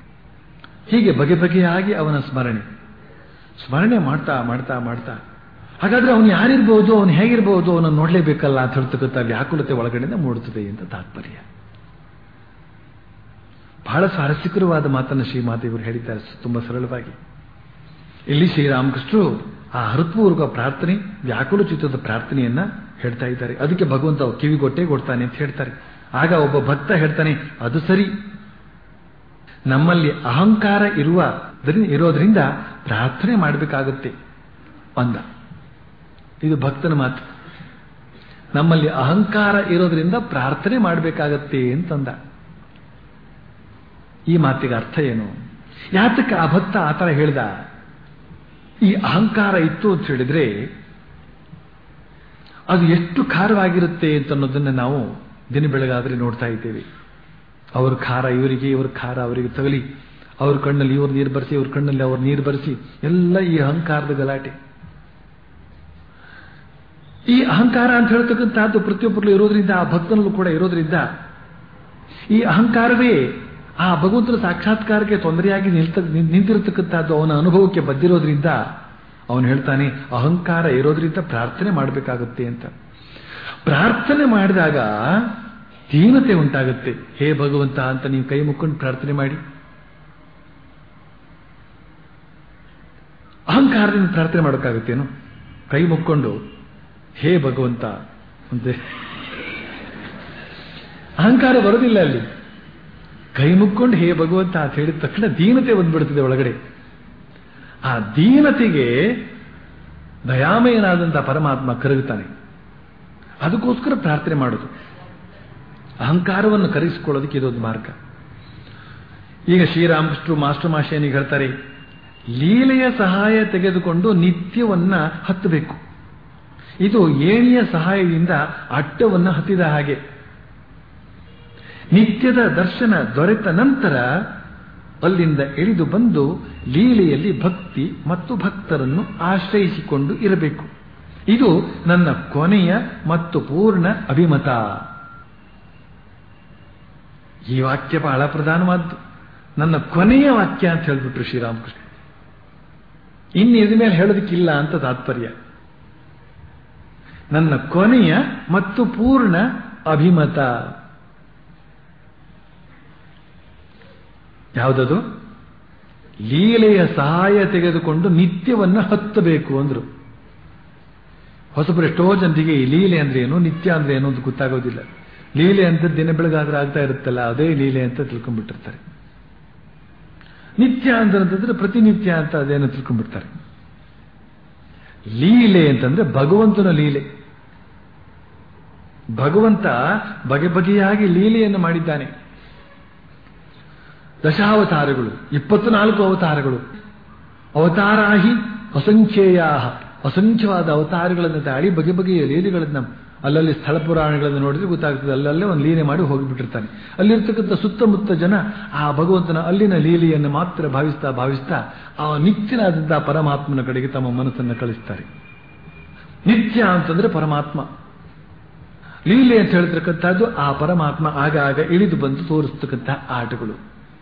ಹೀಗೆ ಬಗೆ ಬಗೆಯಾಗಿ ಅವನ ಸ್ಮರಣೆ ಸ್ಮರಣೆ ಮಾಡ್ತಾ ಮಾಡ್ತಾ ಮಾಡ್ತಾ ಹಾಗಾದ್ರೆ ಅವನು ಯಾರಿರ್ಬೋದು ಅವನು ಹೇಗಿರ್ಬೋದು ಅವನನ್ನು ನೋಡಲೇಬೇಕಲ್ಲ ಅಂತ ಹೇಳ್ತಕ್ಕಂಥ ವ್ಯಾಕುಲತೆ ಒಳಗಡೆಯಿಂದ ಮೂಡುತ್ತದೆ ಅಂತ ತಾತ್ಪರ್ಯ ಬಹಳ ಸ್ವಾರಸ್ಯಕರವಾದ ಮಾತನ್ನು ಶ್ರೀಮಾತೆಯವರು ಹೇಳಿದ್ದಾರೆ ತುಂಬಾ ಸರಳವಾಗಿ ಇಲ್ಲಿ ಶ್ರೀರಾಮಕೃಷ್ಣರು ಆ ಹೃತ್ಪೂರ್ವಕ ಪ್ರಾರ್ಥನೆ ವ್ಯಾಕುಲ ಚಿತ್ರದ ಪ್ರಾರ್ಥನೆಯನ್ನ ಹೇಳ್ತಾ ಇದ್ದಾರೆ ಅದಕ್ಕೆ ಭಗವಂತ ಕಿವಿಗೊಟ್ಟೆ ಕೊಡ್ತಾನೆ ಅಂತ ಹೇಳ್ತಾರೆ ಆಗ ಒಬ್ಬ ಭಕ್ತ ಹೇಳ್ತಾನೆ ಅದು ಸರಿ ನಮ್ಮಲ್ಲಿ ಅಹಂಕಾರ ಇರುವ ಇರೋದ್ರಿಂದ ಪ್ರಾರ್ಥನೆ ಮಾಡಬೇಕಾಗುತ್ತೆ ಅಂದ ಇದು ಭಕ್ತನ ಮಾತು ನಮ್ಮಲ್ಲಿ ಅಹಂಕಾರ ಇರೋದ್ರಿಂದ ಪ್ರಾರ್ಥನೆ ಮಾಡಬೇಕಾಗತ್ತೆ ಅಂತಂದ ಈ ಮಾತಿಗೆ ಅರ್ಥ ಏನು ಯಾತಕ್ಕೆ ಆ ಭಕ್ತ ಆ ಥರ ಹೇಳ್ದ ಈ ಅಹಂಕಾರ ಇತ್ತು ಅಂತ ಹೇಳಿದ್ರೆ ಅದು ಎಷ್ಟು ಖಾರವಾಗಿರುತ್ತೆ ಅಂತ ಅನ್ನೋದನ್ನ ನಾವು ದಿನ ಬೆಳಗಾದ್ರೆ ನೋಡ್ತಾ ಇದ್ದೇವೆ ಅವ್ರ ಖಾರ ಇವರಿಗೆ ಇವ್ರ ಖಾರ ಅವರಿಗೆ ತಗಲಿ ಅವ್ರ ಕಣ್ಣಲ್ಲಿ ಇವ್ರ ನೀರು ಬರೆಸಿ ಇವ್ರ ಕಣ್ಣಲ್ಲಿ ಅವ್ರ ನೀರು ಬರೆಸಿ ಎಲ್ಲ ಈ ಅಹಂಕಾರದ ಗಲಾಟೆ ಈ ಅಹಂಕಾರ ಅಂತ ಹೇಳ್ತಕ್ಕಂಥದ್ದು ಪ್ರತಿಯೊಬ್ಬರಲ್ಲೂ ಇರೋದ್ರಿಂದ ಆ ಭಕ್ತನಲ್ಲೂ ಕೂಡ ಇರೋದ್ರಿಂದ ಈ ಅಹಂಕಾರವೇ ಆ ಭಗವಂತನ ಸಾಕ್ಷಾತ್ಕಾರಕ್ಕೆ ತೊಂದರೆಯಾಗಿ ನಿಲ್ತ ನಿಂತಿರತಕ್ಕಂಥದ್ದು ಅವನ ಅನುಭವಕ್ಕೆ ಬದ್ದಿರೋದ್ರಿಂದ ಅವನು ಹೇಳ್ತಾನೆ ಅಹಂಕಾರ ಇರೋದ್ರಿಂದ ಪ್ರಾರ್ಥನೆ ಮಾಡಬೇಕಾಗುತ್ತೆ ಅಂತ ಪ್ರಾರ್ಥನೆ ಮಾಡಿದಾಗ ದೀನತೆ ಉಂಟಾಗುತ್ತೆ ಹೇ ಭಗವಂತ ಅಂತ ನೀವು ಕೈ ಮುಕ್ಕೊಂಡು ಪ್ರಾರ್ಥನೆ ಮಾಡಿ ಅಹಂಕಾರದಿಂದ ಪ್ರಾರ್ಥನೆ ಮಾಡೋಕ್ಕಾಗುತ್ತೇನು ಕೈ ಮುಕ್ಕೊಂಡು ಹೇ ಭಗವಂತ ಅಂತೆ ಅಹಂಕಾರ ಬರೋದಿಲ್ಲ ಅಲ್ಲಿ ಕೈ ಮುಕ್ಕೊಂಡು ಹೇ ಭಗವಂತ ಅಂತ ಹೇಳಿದ ತಕ್ಷಣ ದೀನತೆ ಬಂದ್ಬಿಡ್ತಿದೆ ಒಳಗಡೆ ಆ ದೀನತೆಗೆ ದಯಾಮಯನಾದಂತಹ ಪರಮಾತ್ಮ ಕರಗುತ್ತಾನೆ ಅದಕ್ಕೋಸ್ಕರ ಪ್ರಾರ್ಥನೆ ಮಾಡೋದು ಅಹಂಕಾರವನ್ನು ಕರಗಿಸಿಕೊಳ್ಳೋದಕ್ಕೆ ಇದೊಂದು ಮಾರ್ಗ ಈಗ ಶ್ರೀರಾಮಕೃಷ್ಣರು ಮಾಸ್ಟರ್ ಮಾಶೇನಿಗೆ ಹೇಳ್ತಾರೆ ಲೀಲೆಯ ಸಹಾಯ ತೆಗೆದುಕೊಂಡು ನಿತ್ಯವನ್ನ ಹತ್ತಬೇಕು ಇದು ಏಣಿಯ ಸಹಾಯದಿಂದ ಅಟ್ಟವನ್ನ ಹತ್ತಿದ ಹಾಗೆ ನಿತ್ಯದ ದರ್ಶನ ದೊರೆತ ನಂತರ ಅಲ್ಲಿಂದ ಇಳಿದು ಬಂದು ಲೀಲೆಯಲ್ಲಿ ಭಕ್ತಿ ಮತ್ತು ಭಕ್ತರನ್ನು ಆಶ್ರಯಿಸಿಕೊಂಡು ಇರಬೇಕು ಇದು ನನ್ನ ಕೊನೆಯ ಮತ್ತು ಪೂರ್ಣ ಅಭಿಮತ ಈ ವಾಕ್ಯ ಬಹಳ ಪ್ರಧಾನವಾದ್ದು ನನ್ನ ಕೊನೆಯ ವಾಕ್ಯ ಅಂತ ಹೇಳ್ಬಿಟ್ರು ಶ್ರೀರಾಮಕೃಷ್ಣ ಇನ್ನು ಇದ ಮೇಲೆ ಹೇಳೋದಕ್ಕಿಲ್ಲ ಅಂತ ತಾತ್ಪರ್ಯ ನನ್ನ ಕೊನೆಯ ಮತ್ತು ಪೂರ್ಣ ಅಭಿಮತ ಯಾವುದದು ಲೀಲೆಯ ಸಹಾಯ ತೆಗೆದುಕೊಂಡು ನಿತ್ಯವನ್ನ ಹತ್ತಬೇಕು ಅಂದ್ರು ಹೊಸಬರು ಎಷ್ಟೋ ಜನರಿಗೆ ಈ ಲೀಲೆ ಅಂದ್ರೆ ಏನು ನಿತ್ಯ ಅಂದ್ರೆ ಏನು ಅಂತ ಗೊತ್ತಾಗೋದಿಲ್ಲ ಲೀಲೆ ಅಂತ ದಿನ ಬೆಳಗಾದ್ರೆ ಆಗ್ತಾ ಇರುತ್ತಲ್ಲ ಅದೇ ಲೀಲೆ ಅಂತ ತಿಳ್ಕೊಂಡ್ಬಿಟ್ಟಿರ್ತಾರೆ ನಿತ್ಯ ಅಂತಂದ್ರೆ ಪ್ರತಿನಿತ್ಯ ಅಂತ ಅದೇನೋ ತಿಳ್ಕೊಂಡ್ಬಿಡ್ತಾರೆ ಲೀಲೆ ಅಂತಂದ್ರೆ ಭಗವಂತನ ಲೀಲೆ ಭಗವಂತ ಬಗೆ ಬಗೆಯಾಗಿ ಲೀಲೆಯನ್ನು ಮಾಡಿದ್ದಾನೆ ದಶಾವತಾರಗಳು ಇಪ್ಪತ್ನಾಲ್ಕು ಅವತಾರಗಳು ಅವತಾರಾಹಿ ಅಸಂಖ್ಯೇಯ ಅಸಂಖ್ಯವಾದ ಅವತಾರಗಳನ್ನು ತಾಳಿ ಬಗೆ ಬಗೆಯ ಲೀಲೆಗಳನ್ನು ಅಲ್ಲಲ್ಲಿ ಸ್ಥಳ ಪುರಾಣಗಳನ್ನು ನೋಡಿದ್ರೆ ಗೊತ್ತಾಗ್ತದೆ ಅಲ್ಲಲ್ಲೇ ಒಂದು ಲೀಲೆ ಮಾಡಿ ಹೋಗಿಬಿಟ್ಟಿರ್ತಾನೆ ಅಲ್ಲಿರ್ತಕ್ಕಂಥ ಸುತ್ತಮುತ್ತ ಜನ ಆ ಭಗವಂತನ ಅಲ್ಲಿನ ಲೀಲೆಯನ್ನು ಮಾತ್ರ ಭಾವಿಸ್ತಾ ಭಾವಿಸ್ತಾ ಆ ನಿತ್ಯನಾದಂತಹ ಪರಮಾತ್ಮನ ಕಡೆಗೆ ತಮ್ಮ ಮನಸ್ಸನ್ನು ಕಳಿಸ್ತಾರೆ ನಿತ್ಯ ಅಂತಂದ್ರೆ ಪರಮಾತ್ಮ ಲೀಲೆ ಅಂತ ಹೇಳ್ತಕ್ಕಂಥದ್ದು ಆ ಪರಮಾತ್ಮ ಆಗಾಗ ಇಳಿದು ಬಂದು ತೋರಿಸ್ತಕ್ಕಂತಹ ಆಟಗಳು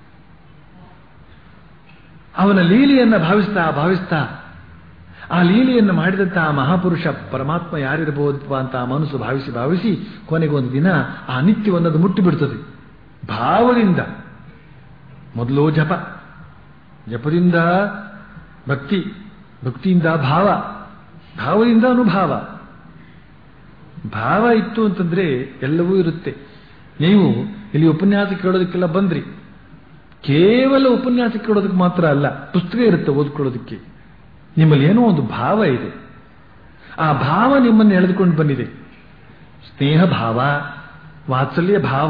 ಅವನ ಲೀಲೆಯನ್ನ ಭಾವಿಸ್ತಾ ಭಾವಿಸ್ತಾ ಆ ಲೀಲೆಯನ್ನು ಮಾಡಿದಂತಹ ಮಹಾಪುರುಷ ಪರಮಾತ್ಮ ಯಾರಿರಬಹುದಪ್ಪ ಅಂತ ಆ ಮನಸ್ಸು ಭಾವಿಸಿ ಭಾವಿಸಿ ಕೊನೆಗೆ ಒಂದು ದಿನ ಆ ನಿತ್ಯವನ್ನದು ಮುಟ್ಟಿಬಿಡ್ತದೆ ಭಾವದಿಂದ ಮೊದಲು ಜಪ ಜಪದಿಂದ ಭಕ್ತಿ ಭಕ್ತಿಯಿಂದ ಭಾವ ಭಾವದಿಂದ ಅನುಭಾವ ಭಾವ ಇತ್ತು ಅಂತಂದ್ರೆ ಎಲ್ಲವೂ ಇರುತ್ತೆ ನೀವು ಇಲ್ಲಿ ಉಪನ್ಯಾಸ ಕೇಳೋದಕ್ಕೆಲ್ಲ ಬಂದ್ರಿ ಕೇವಲ ಉಪನ್ಯಾಸ ಕೇಳೋದಕ್ಕೆ ಮಾತ್ರ ಅಲ್ಲ ಪುಸ್ತಕ ಇರುತ್ತೆ ಓದ್ಕೊಳ್ಳೋದಕ್ಕೆ ನಿಮ್ಮಲ್ಲಿ ಏನೋ ಒಂದು ಭಾವ ಇದೆ ಆ ಭಾವ ನಿಮ್ಮನ್ನು ಎಳೆದುಕೊಂಡು ಬಂದಿದೆ ಸ್ನೇಹ ಭಾವ ವಾತ್ಸಲ್ಯ ಭಾವ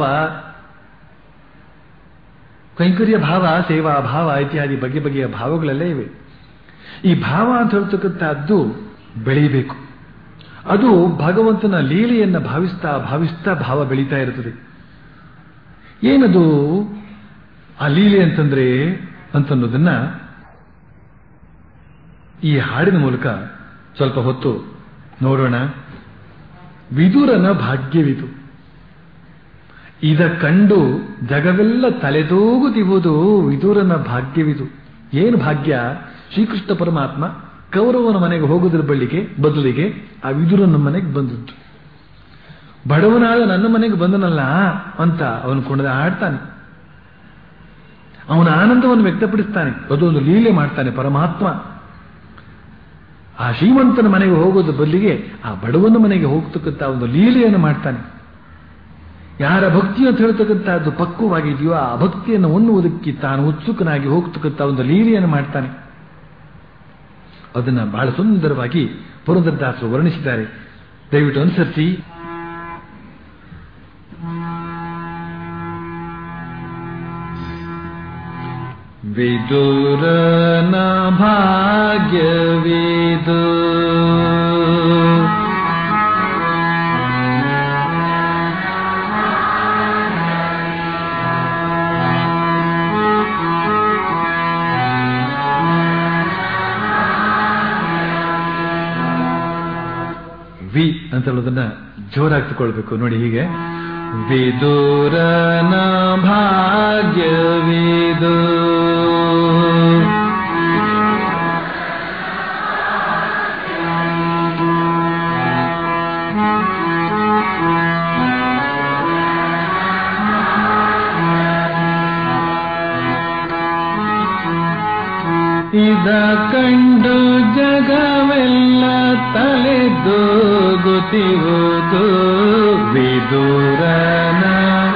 ಕೈಂಕರ್ಯ ಭಾವ ಸೇವಾ ಭಾವ ಇತ್ಯಾದಿ ಬಗೆ ಬಗೆಯ ಭಾವಗಳೆಲ್ಲ ಇವೆ ಈ ಭಾವ ಅಂತ ಹೇಳ್ತಕ್ಕಂಥದ್ದು ಬೆಳೀಬೇಕು ಅದು ಭಗವಂತನ ಲೀಲೆಯನ್ನ ಭಾವಿಸ್ತಾ ಭಾವಿಸ್ತಾ ಭಾವ ಬೆಳೀತಾ ಇರುತ್ತದೆ ಏನದು ಆ ಲೀಲೆ ಅಂತಂದ್ರೆ ಅಂತನ್ನೋದನ್ನ ಈ ಹಾಡಿನ ಮೂಲಕ ಸ್ವಲ್ಪ ಹೊತ್ತು ನೋಡೋಣ ವಿದುರನ ಭಾಗ್ಯವಿದು ಇದ ಕಂಡು ಜಗವೆಲ್ಲ ತಲೆದೂಗುತ್ತಿರುವುದು ವಿದುರನ ಭಾಗ್ಯವಿದು ಏನು ಭಾಗ್ಯ ಶ್ರೀಕೃಷ್ಣ ಪರಮಾತ್ಮ ಕೌರವನ ಮನೆಗೆ ಹೋಗುವುದರ ಬಳಿಗೆ ಬದಲಿಗೆ ಆ ವಿದುರನ ಮನೆಗೆ ಬಂದದ್ದು ಬಡವನಾದ ನನ್ನ ಮನೆಗೆ ಬಂದನಲ್ಲ ಅಂತ ಅವನು ಕುಣದ ಆಡ್ತಾನೆ ಅವನ ಆನಂದವನ್ನು ವ್ಯಕ್ತಪಡಿಸ್ತಾನೆ ಅದೊಂದು ಲೀಲೆ ಮಾಡ್ತಾನೆ ಪರಮಾತ್ಮ ಆ ಶ್ರೀಮಂತನ ಮನೆಗೆ ಹೋಗೋದ್ರ ಬದಲಿಗೆ ಆ ಬಡವನ ಮನೆಗೆ ಹೋಗ್ತಕ್ಕಂಥ ಒಂದು ಲೀಲೆಯನ್ನು ಮಾಡ್ತಾನೆ ಯಾರ ಭಕ್ತಿ ಅಂತ ಹೇಳ್ತಕ್ಕಂಥದ್ದು ಪಕ್ವವಾಗಿದೆಯೋ ಆ ಭಕ್ತಿಯನ್ನು ಹೊನ್ನುವುದಕ್ಕೆ ತಾನು ಉತ್ಸುಕನಾಗಿ ಹೋಗ್ತಕ್ಕಂಥ ಒಂದು ಲೀಲೆಯನ್ನು ಮಾಡ್ತಾನೆ ಅದನ್ನ ಬಹಳ ಸುಂದರವಾಗಿ ಪುರಂದರದಾಸರು ವರ್ಣಿಸಿದ್ದಾರೆ ದಯವಿಟ್ಟು ಅನುಸರಿಸಿ ವಿದುರನ ಭಾಗ್ಯವಿದು ವಿ ಅಂತ ಹೇಳೋದನ್ನ ಜೋರಾಗಿ ತಗೊಳ್ಬೇಕು ನೋಡಿ ಹೀಗೆ ವಿದುರನ ಭಾಗ್ಯವಿದು ಇದ ಕಂಡು ಜಗವೆಲ್ಲ ತಲೆದೂಗುತ್ತಿರುವುದು ವಿದುರನ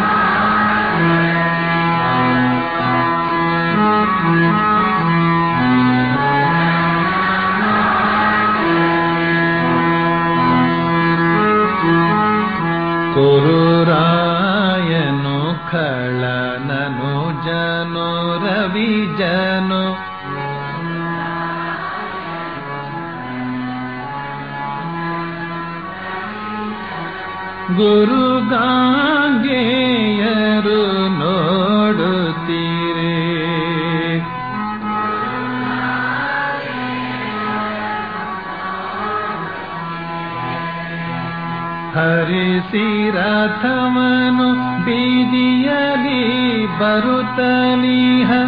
ಕುರುರಾಯನು ಖಳನನು ಜನು ರವಿ ಜನು ಗುರುಗಾಂಗೆಯರು ನೋಡುತ್ತೀರೆ ಹರಿಸಿ ರಥವನು ಬೀದಿಯಲಿ ಬರುತ್ತಲೀಹ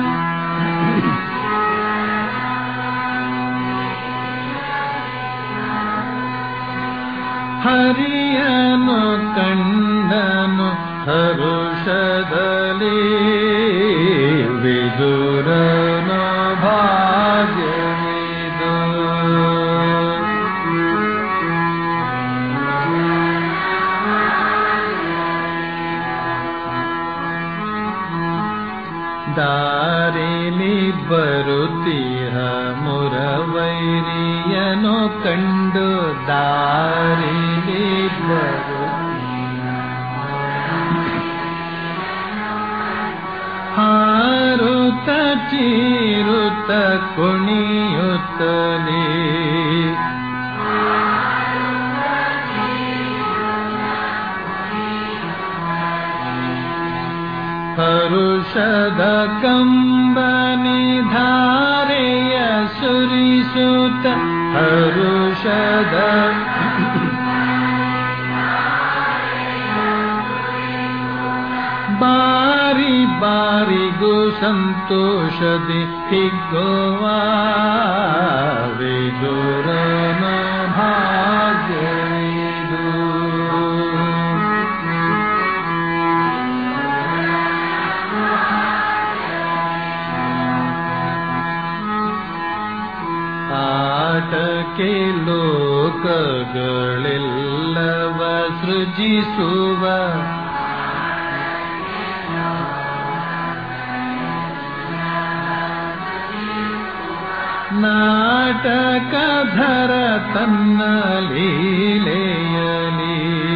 ಹರಿಯನು ಕಂಡನು ಹರುಷದಲ್ಲಿ ವಿದುರನ ಭಾಗ್ಯವಿದು ದಾರಿಲಿ ಬರುತ್ತೀಹ ಮುರವೈರಿಯನು ಕಂಡು ದಾರಿಲಿ ಬರು ಹಾರುತ್ತ ಚೀರುತ್ತ ಕುಣಿಯುತ್ತಲೇ ಹರುಷದ ಕಂಬನಿ ಧಾರೆಯ ಸುರಿಸುತ್ತ ಹರುಷದ ಬಾರಿ ಬಾರಿಗೂ ಸಂತೋಷದಿ ಹಿಗ್ಗುವ ವಿದುರನ ಭಾಗ್ಯವಿದು ಆಟಕ್ಕೆ ಲೋಕಗಳೆಲ್ಲವ ಸೃಜಿಸುವ ನಾಟಕಧರ ತನ್ನ ಲೀಲೆಯಲಿ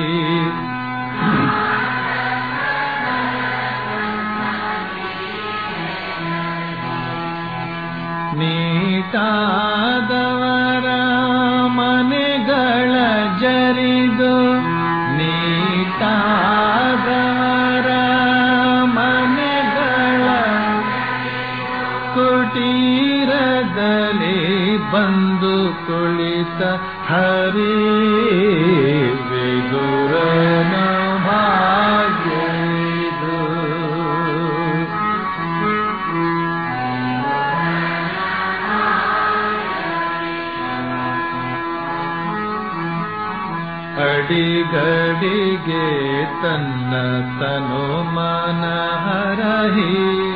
ನೀಟಾದವರ ಮನೆಗಳ ಜರಿದು ನೀಟಾದವರ ಮನೆಗಳ ಕುಟೀರದಲ್ಲಿ ಬಂದು ಕುಳಿತ ಹರಿ ವಿದುರನ ಭಾಗ್ಯವಿದು ಗಡಿಗೆ ತನ್ನ ತನು ಮನ ಹರಹಿ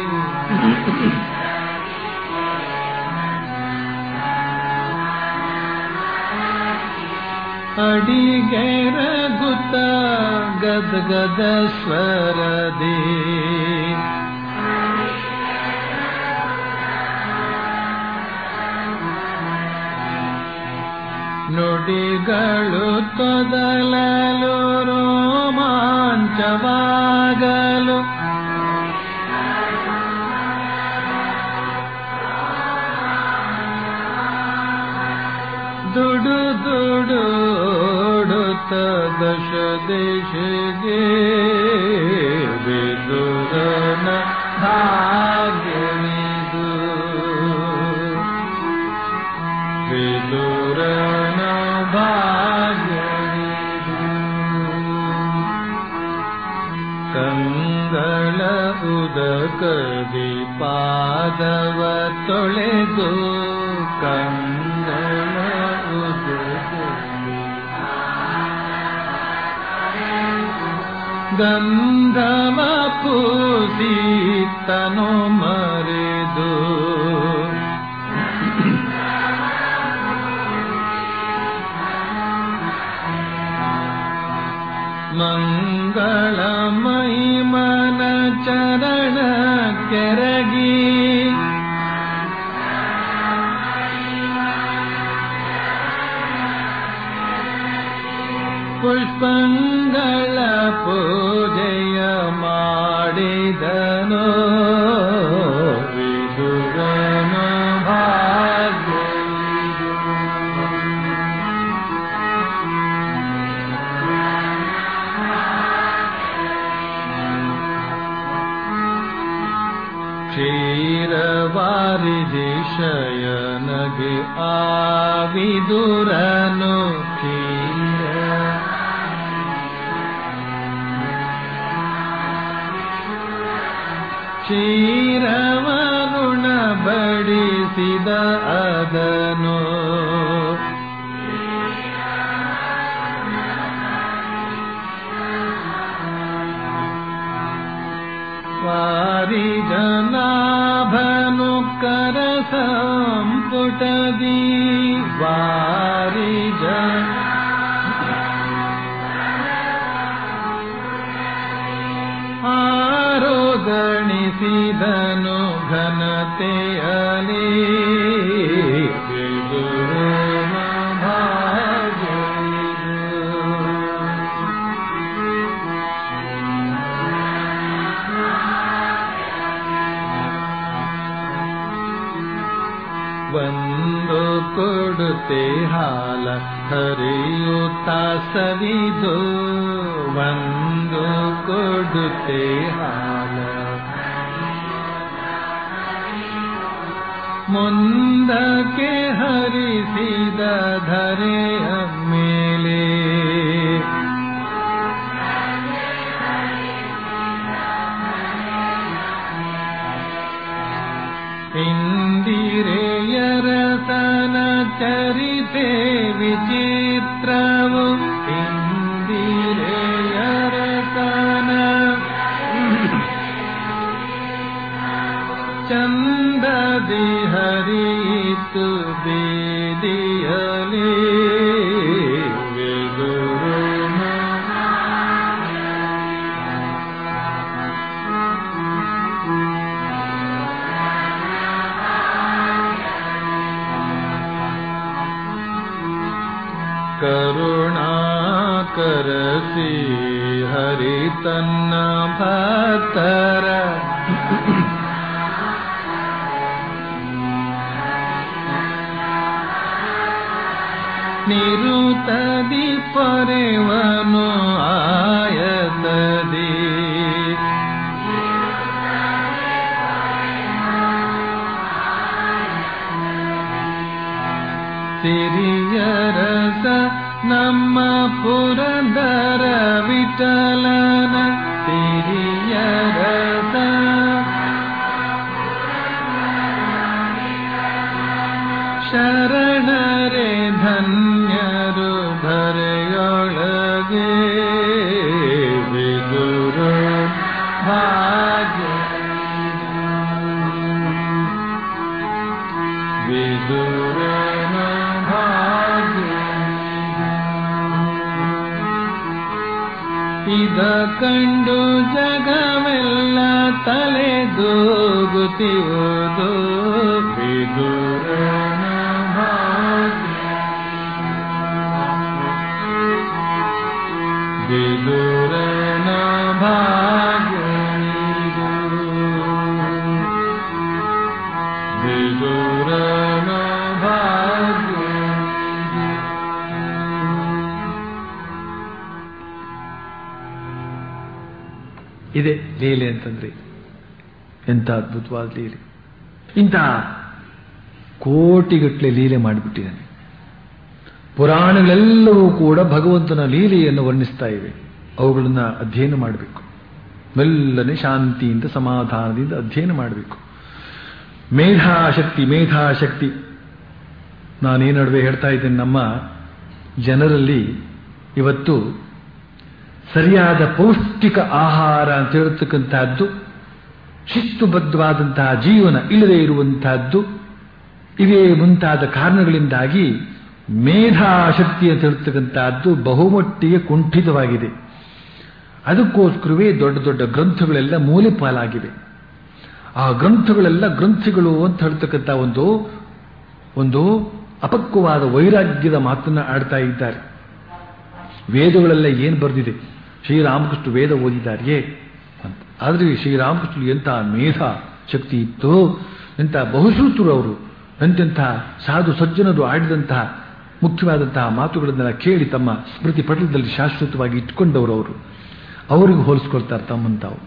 ಅಡಿಗೆರಗುತ್ತ ಗದ್ಗದ ಸ್ವರದಿ ನುಡಿಗಳು ತೊದಲಲು ರೋಮಾಂಚವಾಗಲು ದುಡು ದುಡು ಓಡುತ್ತ ದಶ ದೇಶಗೆ ವಿದುರನ ಭಾಗ್ಯವಿದು ವಿದುರನ ಭಾಗ್ಯವಿದು ಕಂಗಳ ಉದಕದಿ ಪಾದವ ತೊಳೆದು ಕಂಗಳ ಉದಕದಿ ಗಂಧವ ಪೂಸಿ ತನು ಮರೆದು ಮಂಗಳಮಯಿ ಮನ ಚರಣ ಕೆರಗಿ ಪುಷ್ಪಂಗಳ ಪೂಜೆಯ ಮಾಡಿದನು ವಿದುರನ ಭಾಗ್ಯವಿದು ಕ್ಷೀರವಾರಿಧಿ ಶಯನಗೆ ಆವಿದುರನು ಕ್ಷೀರ ಕ್ಷೀರವರುಣ ಬಡಿಸಿದ ಅದನು ವಾರಿಜನಾಭನು ಕರ ಸಂಪುಟದಿ ವಾರಿಜ ಆರೋಗಣಿಸಿದನು ಘನತೆಯಲಿ ವಿದುರನ ಭಾಗ್ಯವಿದು. ಒಂದು ಕೊಡುತ್ತೆ ಹಾಲ ಹರಿಯುತ್ತ ಸವಿದು ಒಂದು ಕೊಡುತ್ತೆ ಹಾಲ ಮುಂದಕ್ಕೆ ಹರಿಸಿದ ಧರೆಯ ಮೇಲೆ ಇಂದಿರೆಯರತನ ಚರಿತೆ ವಿಚಿತ್ರವು ಇಂದಿರೆಯರತನ ಚಂದದಿ ಹರಿಯಿತು ಬೇದಿಯಲಿ ವಿದುರುನ ಕರುಣಾಕರಸಿ ಹರಿ ತನ್ನ ಭಕ್ತರ ನಿರುತದಿ ಪೊರೆವನು ಆಯತದಿ ಸಿರಿಯರಸ ನಮ್ಮ ಪುರಂದರ ವಿಠಲನ ಸಿರಿಯರಸ ಶರಣರೆ ಧನ್ಯರು ಧರೆಯೊಳಗೆ ಭಾಗ್ಯ ವಿದುರನ ಭಾಗ್ಯ ಇದ ಕಂಡು ಜಗವೆಲ್ಲ ತಲೆದೂಗುತ್ತಿರುವುದು ವಿದುರನ ಭಾಗ್ಯ ವಿದುರನ ಭಾಗ್ಯ ವಿದುರನ ಭಾಗ್ಯ ಇದೆ ಲೀಲೆ ಅಂತಂದ್ರೆ ಎಂಥ ಅದ್ಭುತವಾದ ಲೀಲೆ ಇಂತಹ ಕೋಟಿಗಟ್ಟಲೆ ಲೀಲೆ ಮಾಡಿಬಿಟ್ಟಿದ್ದಾನೆ ಪುರಾಣಗಳೆಲ್ಲವೂ ಕೂಡ ಭಗವಂತನ ಲೀಲೆಯನ್ನು ವರ್ಣಿಸ್ತಾ ಇವೆ ಅವುಗಳನ್ನು ಅಧ್ಯಯನ ಮಾಡಬೇಕು ಮೆಲ್ಲನೆ ಶಾಂತಿಯಿಂದ ಸಮಾಧಾನದಿಂದ ಅಧ್ಯಯನ ಮಾಡಬೇಕು ಮೇಧಾಶಕ್ತಿ ಮೇಧಾಶಕ್ತಿ ನಾನೇ ನಡುವೆ ಹೇಳ್ತಾ ಇದ್ದೇನೆ ನಮ್ಮ ಜನರಲ್ಲಿ ಇವತ್ತು ಸರಿಯಾದ ಪೌಷ್ಟಿಕ ಆಹಾರ ಅಂತ ಹೇಳ್ತಕ್ಕಂತಹದ್ದು ಶಿಸ್ತುಬದ್ಧವಾದಂತಹ ಜೀವನ ಇಲ್ಲದೆ ಇರುವಂತಹದ್ದು ಇವೇ ಮುಂತಾದ ಕಾರಣಗಳಿಂದಾಗಿ ಮೇಧಾಶಕ್ತಿ ಅಂತ ಹೇಳ್ತಕ್ಕಂತಹದ್ದು ಬಹುಮಟ್ಟಿಗೆ ಕುಂಠಿತವಾಗಿದೆ ಅದಕ್ಕೋಸ್ಕರವೇ ದೊಡ್ಡ ದೊಡ್ಡ ಗ್ರಂಥಗಳೆಲ್ಲ ಮೂಲೆ ಪಾಲಾಗಿವೆ ಆ ಗ್ರಂಥಗಳೆಲ್ಲ ಗ್ರಂಥಿಗಳು ಅಂತ ಹೇಳ್ತಕ್ಕಂಥ ಒಂದು ಒಂದು ಅಪಕ್ವವಾದ ವೈರಾಗ್ಯದ ಮಾತನ್ನ ಆಡ್ತಾ ಇದ್ದಾರೆ ವೇದಗಳೆಲ್ಲ ಏನು ಬರೆದಿದೆ ಶ್ರೀರಾಮಕೃಷ್ಣ ವೇದ ಓದಿದಾರೆಯೇ ಅಂತ ಆದರೆ ಶ್ರೀರಾಮಕೃಷ್ಣ ಎಂಥ ಮೇಧ ಶಕ್ತಿ ಇತ್ತು ಎಂಥ ಬಹುಶ್ರುತರು ಅವರು ಎಂತೆಂಥ ಸಾಧು ಸಜ್ಜನರು ಆಡಿದಂತಹ ಮುಖ್ಯವಾದಂತಹ ಮಾತುಗಳನ್ನೆಲ್ಲ ಕೇಳಿ ತಮ್ಮ ಸ್ಮೃತಿ ಪಟಲದಲ್ಲಿ ಶಾಶ್ವತವಾಗಿ ಇಟ್ಕೊಂಡವರು ಅವರು ಅವರಿಗೂ ಹೋಲಿಸ್ಕೊಳ್ತಾರೆ ತಮ್ಮನ್ನು ತಾವು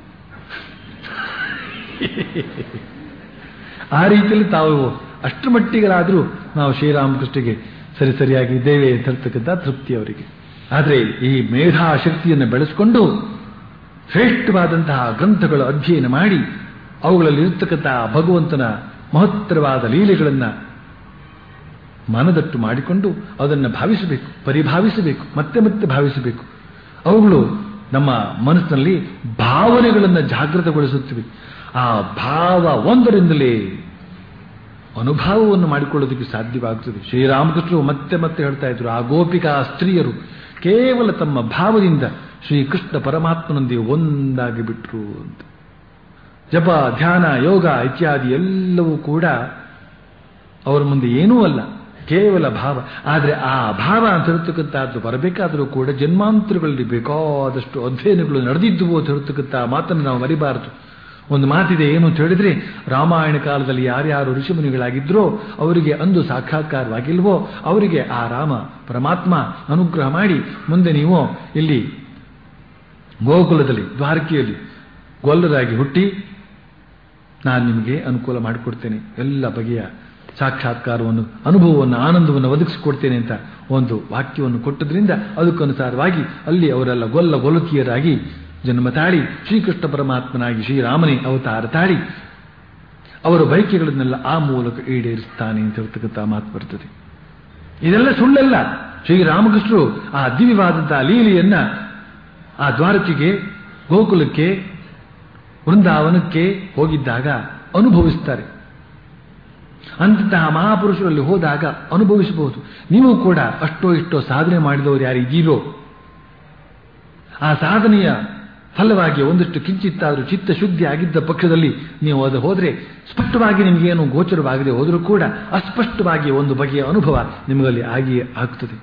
ಆ ರೀತಿಯಲ್ಲಿ ತಾವು ಅಷ್ಟರ ಮಟ್ಟಿಗಲಾದರೂ ನಾವು ಶ್ರೀರಾಮಕೃಷ್ಣಗೆ ಸರಿ ಸರಿಯಾಗಿ ಇದ್ದೇವೆ ಅಂತ ಹೇಳ್ತಕ್ಕಂಥ ತೃಪ್ತಿ ಅವರಿಗೆ ಆದರೆ ಈ ಮೇಧಾಶಕ್ತಿಯನ್ನು ಬೆಳೆಸಿಕೊಂಡು ಶ್ರೇಷ್ಠವಾದಂತಹ ಗ್ರಂಥಗಳು ಅಧ್ಯಯನ ಮಾಡಿ ಅವುಗಳಲ್ಲಿ ಇರತಕ್ಕಂತಹ ಭಗವಂತನ ಮಹತ್ತರವಾದ ಲೀಲೆಗಳನ್ನು ಮನದಟ್ಟು ಮಾಡಿಕೊಂಡು ಅದನ್ನು ಭಾವಿಸಬೇಕು ಪರಿಭಾವಿಸಬೇಕು ಮತ್ತೆ ಮತ್ತೆ ಭಾವಿಸಬೇಕು ಅವುಗಳು ನಮ್ಮ ಮನಸ್ಸಿನಲ್ಲಿ ಭಾವನೆಗಳನ್ನು ಜಾಗೃತಗೊಳಿಸುತ್ತವೆ ಆ ಭಾವ ಒಂದರಿಂದಲೇ ಅನುಭವವನ್ನು ಮಾಡಿಕೊಳ್ಳೋದಕ್ಕೆ ಸಾಧ್ಯವಾಗುತ್ತದೆ ಶ್ರೀರಾಮಕೃಷ್ಣರು ಮತ್ತೆ ಮತ್ತೆ ಹೇಳ್ತಾ ಇದ್ರು ಆ ಗೋಪಿಕಾ ಸ್ತ್ರೀಯರು ಕೇವಲ ತಮ್ಮ ಭಾವದಿಂದ ಶ್ರೀಕೃಷ್ಣ ಪರಮಾತ್ಮನೊಂದಿಗೆ ಒಂದಾಗಿ ಬಿಟ್ರು ಅಂತ ಜಪ ಧ್ಯಾನ ಯೋಗ ಇತ್ಯಾದಿ ಎಲ್ಲವೂ ಕೂಡ ಅವರ ಮುಂದೆ ಏನೂ ಅಲ್ಲ ಕೇವಲ ಭಾವ ಆದರೆ ಆ ಭಾವ ಅಂತ ಹೇಳ್ತಕ್ಕಂಥದ್ದು ಬರಬೇಕಾದರೂ ಕೂಡ ಜನ್ಮಾಂತರಗಳಲ್ಲಿ ಬೇಕಾದಷ್ಟು ಅಧ್ಯಯನಗಳು ನಡೆದಿದ್ದುವು ಅಂತ ಹೇಳ್ತಕ್ಕಂಥ ಮಾತನ್ನು ನಾವು ಮರಿಬಾರದು ಒಂದು ಮಾತಿದೆ ಏನು ಅಂತ ಹೇಳಿದ್ರೆ ರಾಮಾಯಣ ಕಾಲದಲ್ಲಿ ಯಾರ್ಯಾರು ಋಷಿಮುನಿಗಳಾಗಿದ್ರೋ ಅವರಿಗೆ ಅಂದು ಸಾಕ್ಷಾತ್ಕಾರವಾಗಿಲ್ವೋ ಅವರಿಗೆ ಆ ರಾಮ ಪರಮಾತ್ಮ ಅನುಗ್ರಹ ಮಾಡಿ ಮುಂದೆ ನೀವು ಇಲ್ಲಿ ಗೋಕುಲದಲ್ಲಿ ದ್ವಾರಕೆಯಲ್ಲಿ ಗೊಲ್ಲರಾಗಿ ಹುಟ್ಟಿ ನಾನು ನಿಮಗೆ ಅನುಕೂಲ ಮಾಡಿಕೊಡ್ತೇನೆ ಎಲ್ಲ ಬಗೆಯ ಸಾಕ್ಷಾತ್ಕಾರವನ್ನು ಅನುಭವವನ್ನು ಆನಂದವನ್ನು ಒದಗಿಸಿಕೊಡ್ತೇನೆ ಅಂತ ಒಂದು ವಾಕ್ಯವನ್ನು ಕೊಟ್ಟದ್ರಿಂದ ಅದಕ್ಕನುಸಾರವಾಗಿ ಅಲ್ಲಿ ಅವರೆಲ್ಲ ಗೊಲ್ಲ ಗೊಲಕಿಯರಾಗಿ ಜನ್ಮ ತಾಳಿ ಶ್ರೀಕೃಷ್ಣ ಪರಮಾತ್ಮನಾಗಿ ಶ್ರೀರಾಮನೇ ಅವತಾರ ತಾಳಿ ಅವರ ಬಯಕೆಗಳನ್ನೆಲ್ಲ ಆ ಮೂಲಕ ಈಡೇರಿಸ್ತಾನೆ ಅಂತ ಹೇಳ್ತಕ್ಕಂಥ ಮಾತು ಬರ್ತದೆ ಇದೆಲ್ಲ ಸುಳ್ಳಲ್ಲ ಶ್ರೀರಾಮಕೃಷ್ಣರು ಆ ದಿವ್ಯವಾದಂತಹ ಲೀಲೆಯನ್ನ ಆ ದ್ವಾರಕೆಗೆ ಗೋಕುಲಕ್ಕೆ ವೃಂದಾವನಕ್ಕೆ ಹೋಗಿದ್ದಾಗ ಅನುಭವಿಸ್ತಾರೆ ಅಂತಹ ಮಹಾಪುರುಷರಲ್ಲಿ ಹೋದಾಗ ಅನುಭವಿಸಬಹುದು ನೀವು ಕೂಡ ಅಷ್ಟೋ ಇಷ್ಟೋ ಸಾಧನೆ ಮಾಡಿದವರು ಯಾರು ಇದೀರೋ ಆ ಸಾಧನೆಯ ಫಲವಾಗಿ ಒಂದಷ್ಟು ಕಿಂಚಿತ್ತಾದರೂ ಚಿತ್ತ ಶುದ್ಧಿ ಆಗಿದ್ದ ಪಕ್ಷದಲ್ಲಿ ನೀವು ಅದು ಹೋದರೆ ಸ್ಪಷ್ಟವಾಗಿ ನಿಮಗೇನು ಗೋಚರವಾಗದೆ ಹೋದರೂ ಕೂಡ ಅಸ್ಪಷ್ಟವಾಗಿ ಒಂದು ಬಗೆಯ ಅನುಭವ ನಿಮಗಲ್ಲಿ ಆಗಿಯೇ ಆಗ್ತದೆ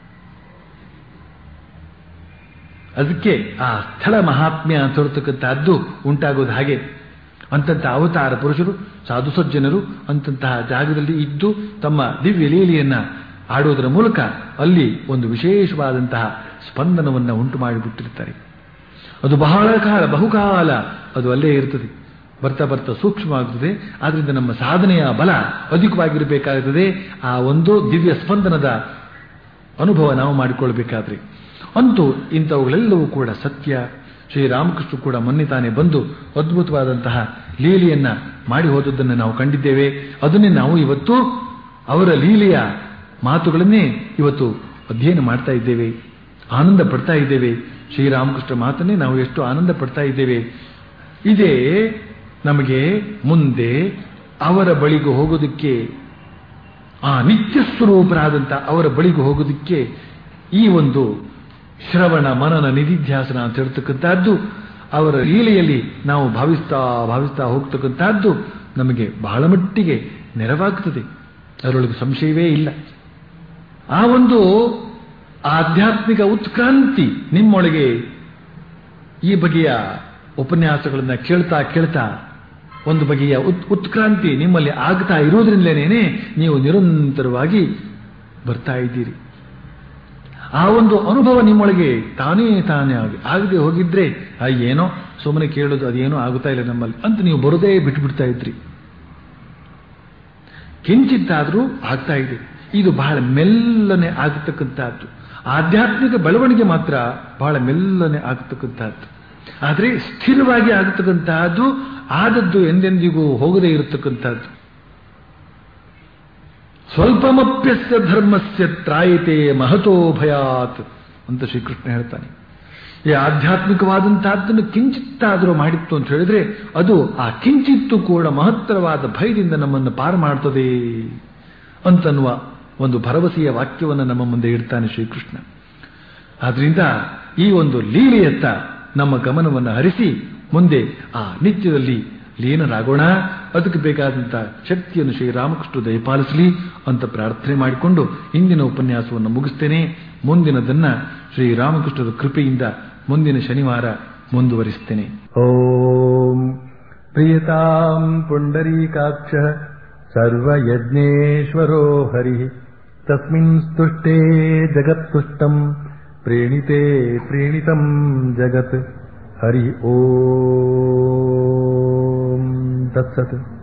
ಅದಕ್ಕೆ ಆ ಸ್ಥಳ ಮಹಾತ್ಮ್ಯ ಅಂತ ಹೇಳ್ತಕ್ಕಂಥದ್ದು ಉಂಟಾಗೋದು ಹಾಗೆ ಅಂತಂಥ ಅವತಾರ ಪುರುಷರು ಸಾಧು ಸಜ್ಜನರು ಅಂತಂತಹ ಜಾಗದಲ್ಲಿ ಇದ್ದು ತಮ್ಮ ದಿವ್ಯ ಲೀಲೆಯನ್ನ ಆಡುವುದರ ಮೂಲಕ ಅಲ್ಲಿ ಒಂದು ವಿಶೇಷವಾದಂತಹ ಸ್ಪಂದನವನ್ನು ಉಂಟು ಮಾಡಿಬಿಟ್ಟಿರ್ತಾರೆ ಅದು ಬಹಳ ಕಾಲ ಬಹುಕಾಲ ಅದು ಅಲ್ಲೇ ಇರ್ತದೆ ಬರ್ತಾ ಬರ್ತಾ ಸೂಕ್ಷ್ಮವಾಗುತ್ತದೆ ಆದ್ರಿಂದ ನಮ್ಮ ಸಾಧನೆಯ ಬಲ ಅಧಿಕವಾಗಿರಬೇಕಾಗುತ್ತದೆ ಆ ಒಂದು ದಿವ್ಯ ಸ್ಪಂದನದ ಅನುಭವ ನಾವು ಮಾಡಿಕೊಳ್ಬೇಕಾದ್ರೆ ಅಂತೂ ಇಂಥವುಗಳೆಲ್ಲವೂ ಕೂಡ ಸತ್ಯ ಶ್ರೀರಾಮಕೃಷ್ಣ ಕೂಡ ಮೊನ್ನೆ ತಾನೇ ಬಂದು ಅದ್ಭುತವಾದಂತಹ ಲೀಲೆಯನ್ನ ಮಾಡಿ ಹೋದದ್ದನ್ನು ನಾವು ಕಂಡಿದ್ದೇವೆ ಅದನ್ನೇ ನಾವು ಇವತ್ತು ಅವರ ಲೀಲೆಯ ಮಾತುಗಳನ್ನೇ ಇವತ್ತು ಅಧ್ಯಯನ ಮಾಡ್ತಾ ಇದ್ದೇವೆ ಆನಂದ ಪಡ್ತಾ ಇದ್ದೇವೆ ಶ್ರೀರಾಮಕೃಷ್ಣ ಮಾತನ್ನೇ ನಾವು ಎಷ್ಟು ಆನಂದ ಪಡ್ತಾ ಇದ್ದೇವೆ ಇದೇ ನಮಗೆ ಮುಂದೆ ಅವರ ಬಳಿಗೆ ಹೋಗೋದಕ್ಕೆ ಆ ನಿತ್ಯ ಸ್ವರೂಪರಾದಂಥ ಅವರ ಬಳಿಗೆ ಹೋಗೋದಕ್ಕೆ ಈ ಒಂದು ಶ್ರವಣ ಮನನ ನಿಧಿಧ್ಯಾಸನ ಅಂತ ಹೇಳ್ತಕ್ಕಂಥದ್ದು ಅವರ ಲೀಲೆಯಲ್ಲಿ ನಾವು ಭಾವಿಸ್ತಾ ಭಾವಿಸ್ತಾ ಹೋಗ್ತಕ್ಕಂಥದ್ದು ನಮಗೆ ಬಹಳ ಮಟ್ಟಿಗೆ ನೆರವಾಗ್ತದೆ ಅದರೊಳಗೆ ಸಂಶಯವೇ ಇಲ್ಲ ಆ ಒಂದು ಆಧ್ಯಾತ್ಮಿಕ ಉತ್ಕ್ರಾಂತಿ ನಿಮ್ಮೊಳಗೆ ಈ ಬಗೆಯ ಉಪನ್ಯಾಸಗಳನ್ನ ಕೇಳ್ತಾ ಕೇಳ್ತಾ ಒಂದು ಬಗೆಯ ಉತ್ ಉತ್ಕ್ರಾಂತಿ ನಿಮ್ಮಲ್ಲಿ ಆಗ್ತಾ ಇರುವುದರಿಂದಲೇನೆ ನೀವು ನಿರಂತರವಾಗಿ ಬರ್ತಾ ಇದ್ದೀರಿ ಆ ಒಂದು ಅನುಭವ ನಿಮ್ಮೊಳಗೆ ತಾನೇ ತಾನೇ ಆಗಿ ಆಗದೆ ಹೋಗಿದ್ರೆ ಆ ಏನೋ ಸುಮ್ಮನೆ ಕೇಳೋದು ಅದೇನೋ ಆಗುತ್ತಾ ಇಲ್ಲ ನಮ್ಮಲ್ಲಿ ಅಂತ ನೀವು ಬರೋದೇ ಬಿಟ್ಬಿಡ್ತಾ ಇದ್ರಿ ಕಿಂಚಿತ್ತಾದರೂ ಆಗ್ತಾ ಇದೆ ಇದು ಬಹಳ ಮೆಲ್ಲನೆ ಆಗತಕ್ಕಂಥದ್ದು ಆಧ್ಯಾತ್ಮಿಕ ಬೆಳವಣಿಗೆ ಮಾತ್ರ ಬಹಳ ಮೆಲ್ಲನೆ ಆಗತಕ್ಕಂಥದ್ದು ಆದರೆ ಸ್ಥಿರವಾಗಿ ಆಗತಕ್ಕಂತಹದ್ದು ಆದದ್ದು ಎಂದೆಂದಿಗೂ ಹೋಗದೇ ಇರತಕ್ಕಂಥದ್ದು ಸ್ವಲ್ಪಮಪ್ಯಸ್ಯ ಧರ್ಮಸ್ಯ ತ್ರಾಯಿತೆ ಮಹತೋ ಭಯಾತ್ ಅಂತ ಶ್ರೀಕೃಷ್ಣ ಹೇಳ್ತಾನೆ ಈ ಆಧ್ಯಾತ್ಮಿಕವಾದಂತಹದ್ದನ್ನು ಕಿಂಚಿತ್ತಾದರೂ ಮಾಡಿತ್ತು ಅಂತ ಹೇಳಿದ್ರೆ ಅದು ಆ ಕಿಂಚಿತ್ತು ಕೂಡ ಮಹತ್ತರವಾದ ಭಯದಿಂದ ನಮ್ಮನ್ನು ಪಾರು ಮಾಡ್ತದೆ ಅಂತನ್ನುವ ಒಂದು ಭರವಸೆಯ ವಾಕ್ಯವನ್ನು ನಮ್ಮ ಮುಂದೆ ಇಡ್ತಾನೆ ಶ್ರೀಕೃಷ್ಣ ಆದ್ರಿಂದ ಈ ಒಂದು ಲೀಲೆಯತ್ತ ನಮ್ಮ ಗಮನವನ್ನು ಹರಿಸಿ ಮುಂದೆ ಆ ನಿತ್ಯದಲ್ಲಿ ಲೀನರಾಗೋಣ ಅದಕ್ಕೆ ಬೇಕಾದಂಥ ಶಕ್ತಿಯನ್ನು ಶ್ರೀರಾಮಕೃಷ್ಣ ದಯಪಾಲಿಸಲಿ ಅಂತ ಪ್ರಾರ್ಥನೆ ಮಾಡಿಕೊಂಡು ಇಂದಿನ ಉಪನ್ಯಾಸವನ್ನು ಮುಗಿಸ್ತೇನೆ ಮುಂದಿನದನ್ನ ಶ್ರೀರಾಮಕೃಷ್ಣರ ಕೃಪೆಯಿಂದ ಮುಂದಿನ ಶನಿವಾರ ಮುಂದುವರಿಸ್ತೇನೆ ಓಂ ಪ್ರಿಯತಾಂ ಪುಂಡರೀಕಾಕ್ಷ ಸರ್ವಯಜ್ಞೇಶ್ವರೋ ಹರಿ ತಸ್ಮಿನ್ ಸ್ತುಷ್ಟೇ ಜಗತ್ತುಷ್ಟಂ ಪ್ರೇಣಿತೆ ಪ್ರೇಣಿತಂ ಜಗತ್ ಹರಿ ಓಂ ತತ್ಸತ್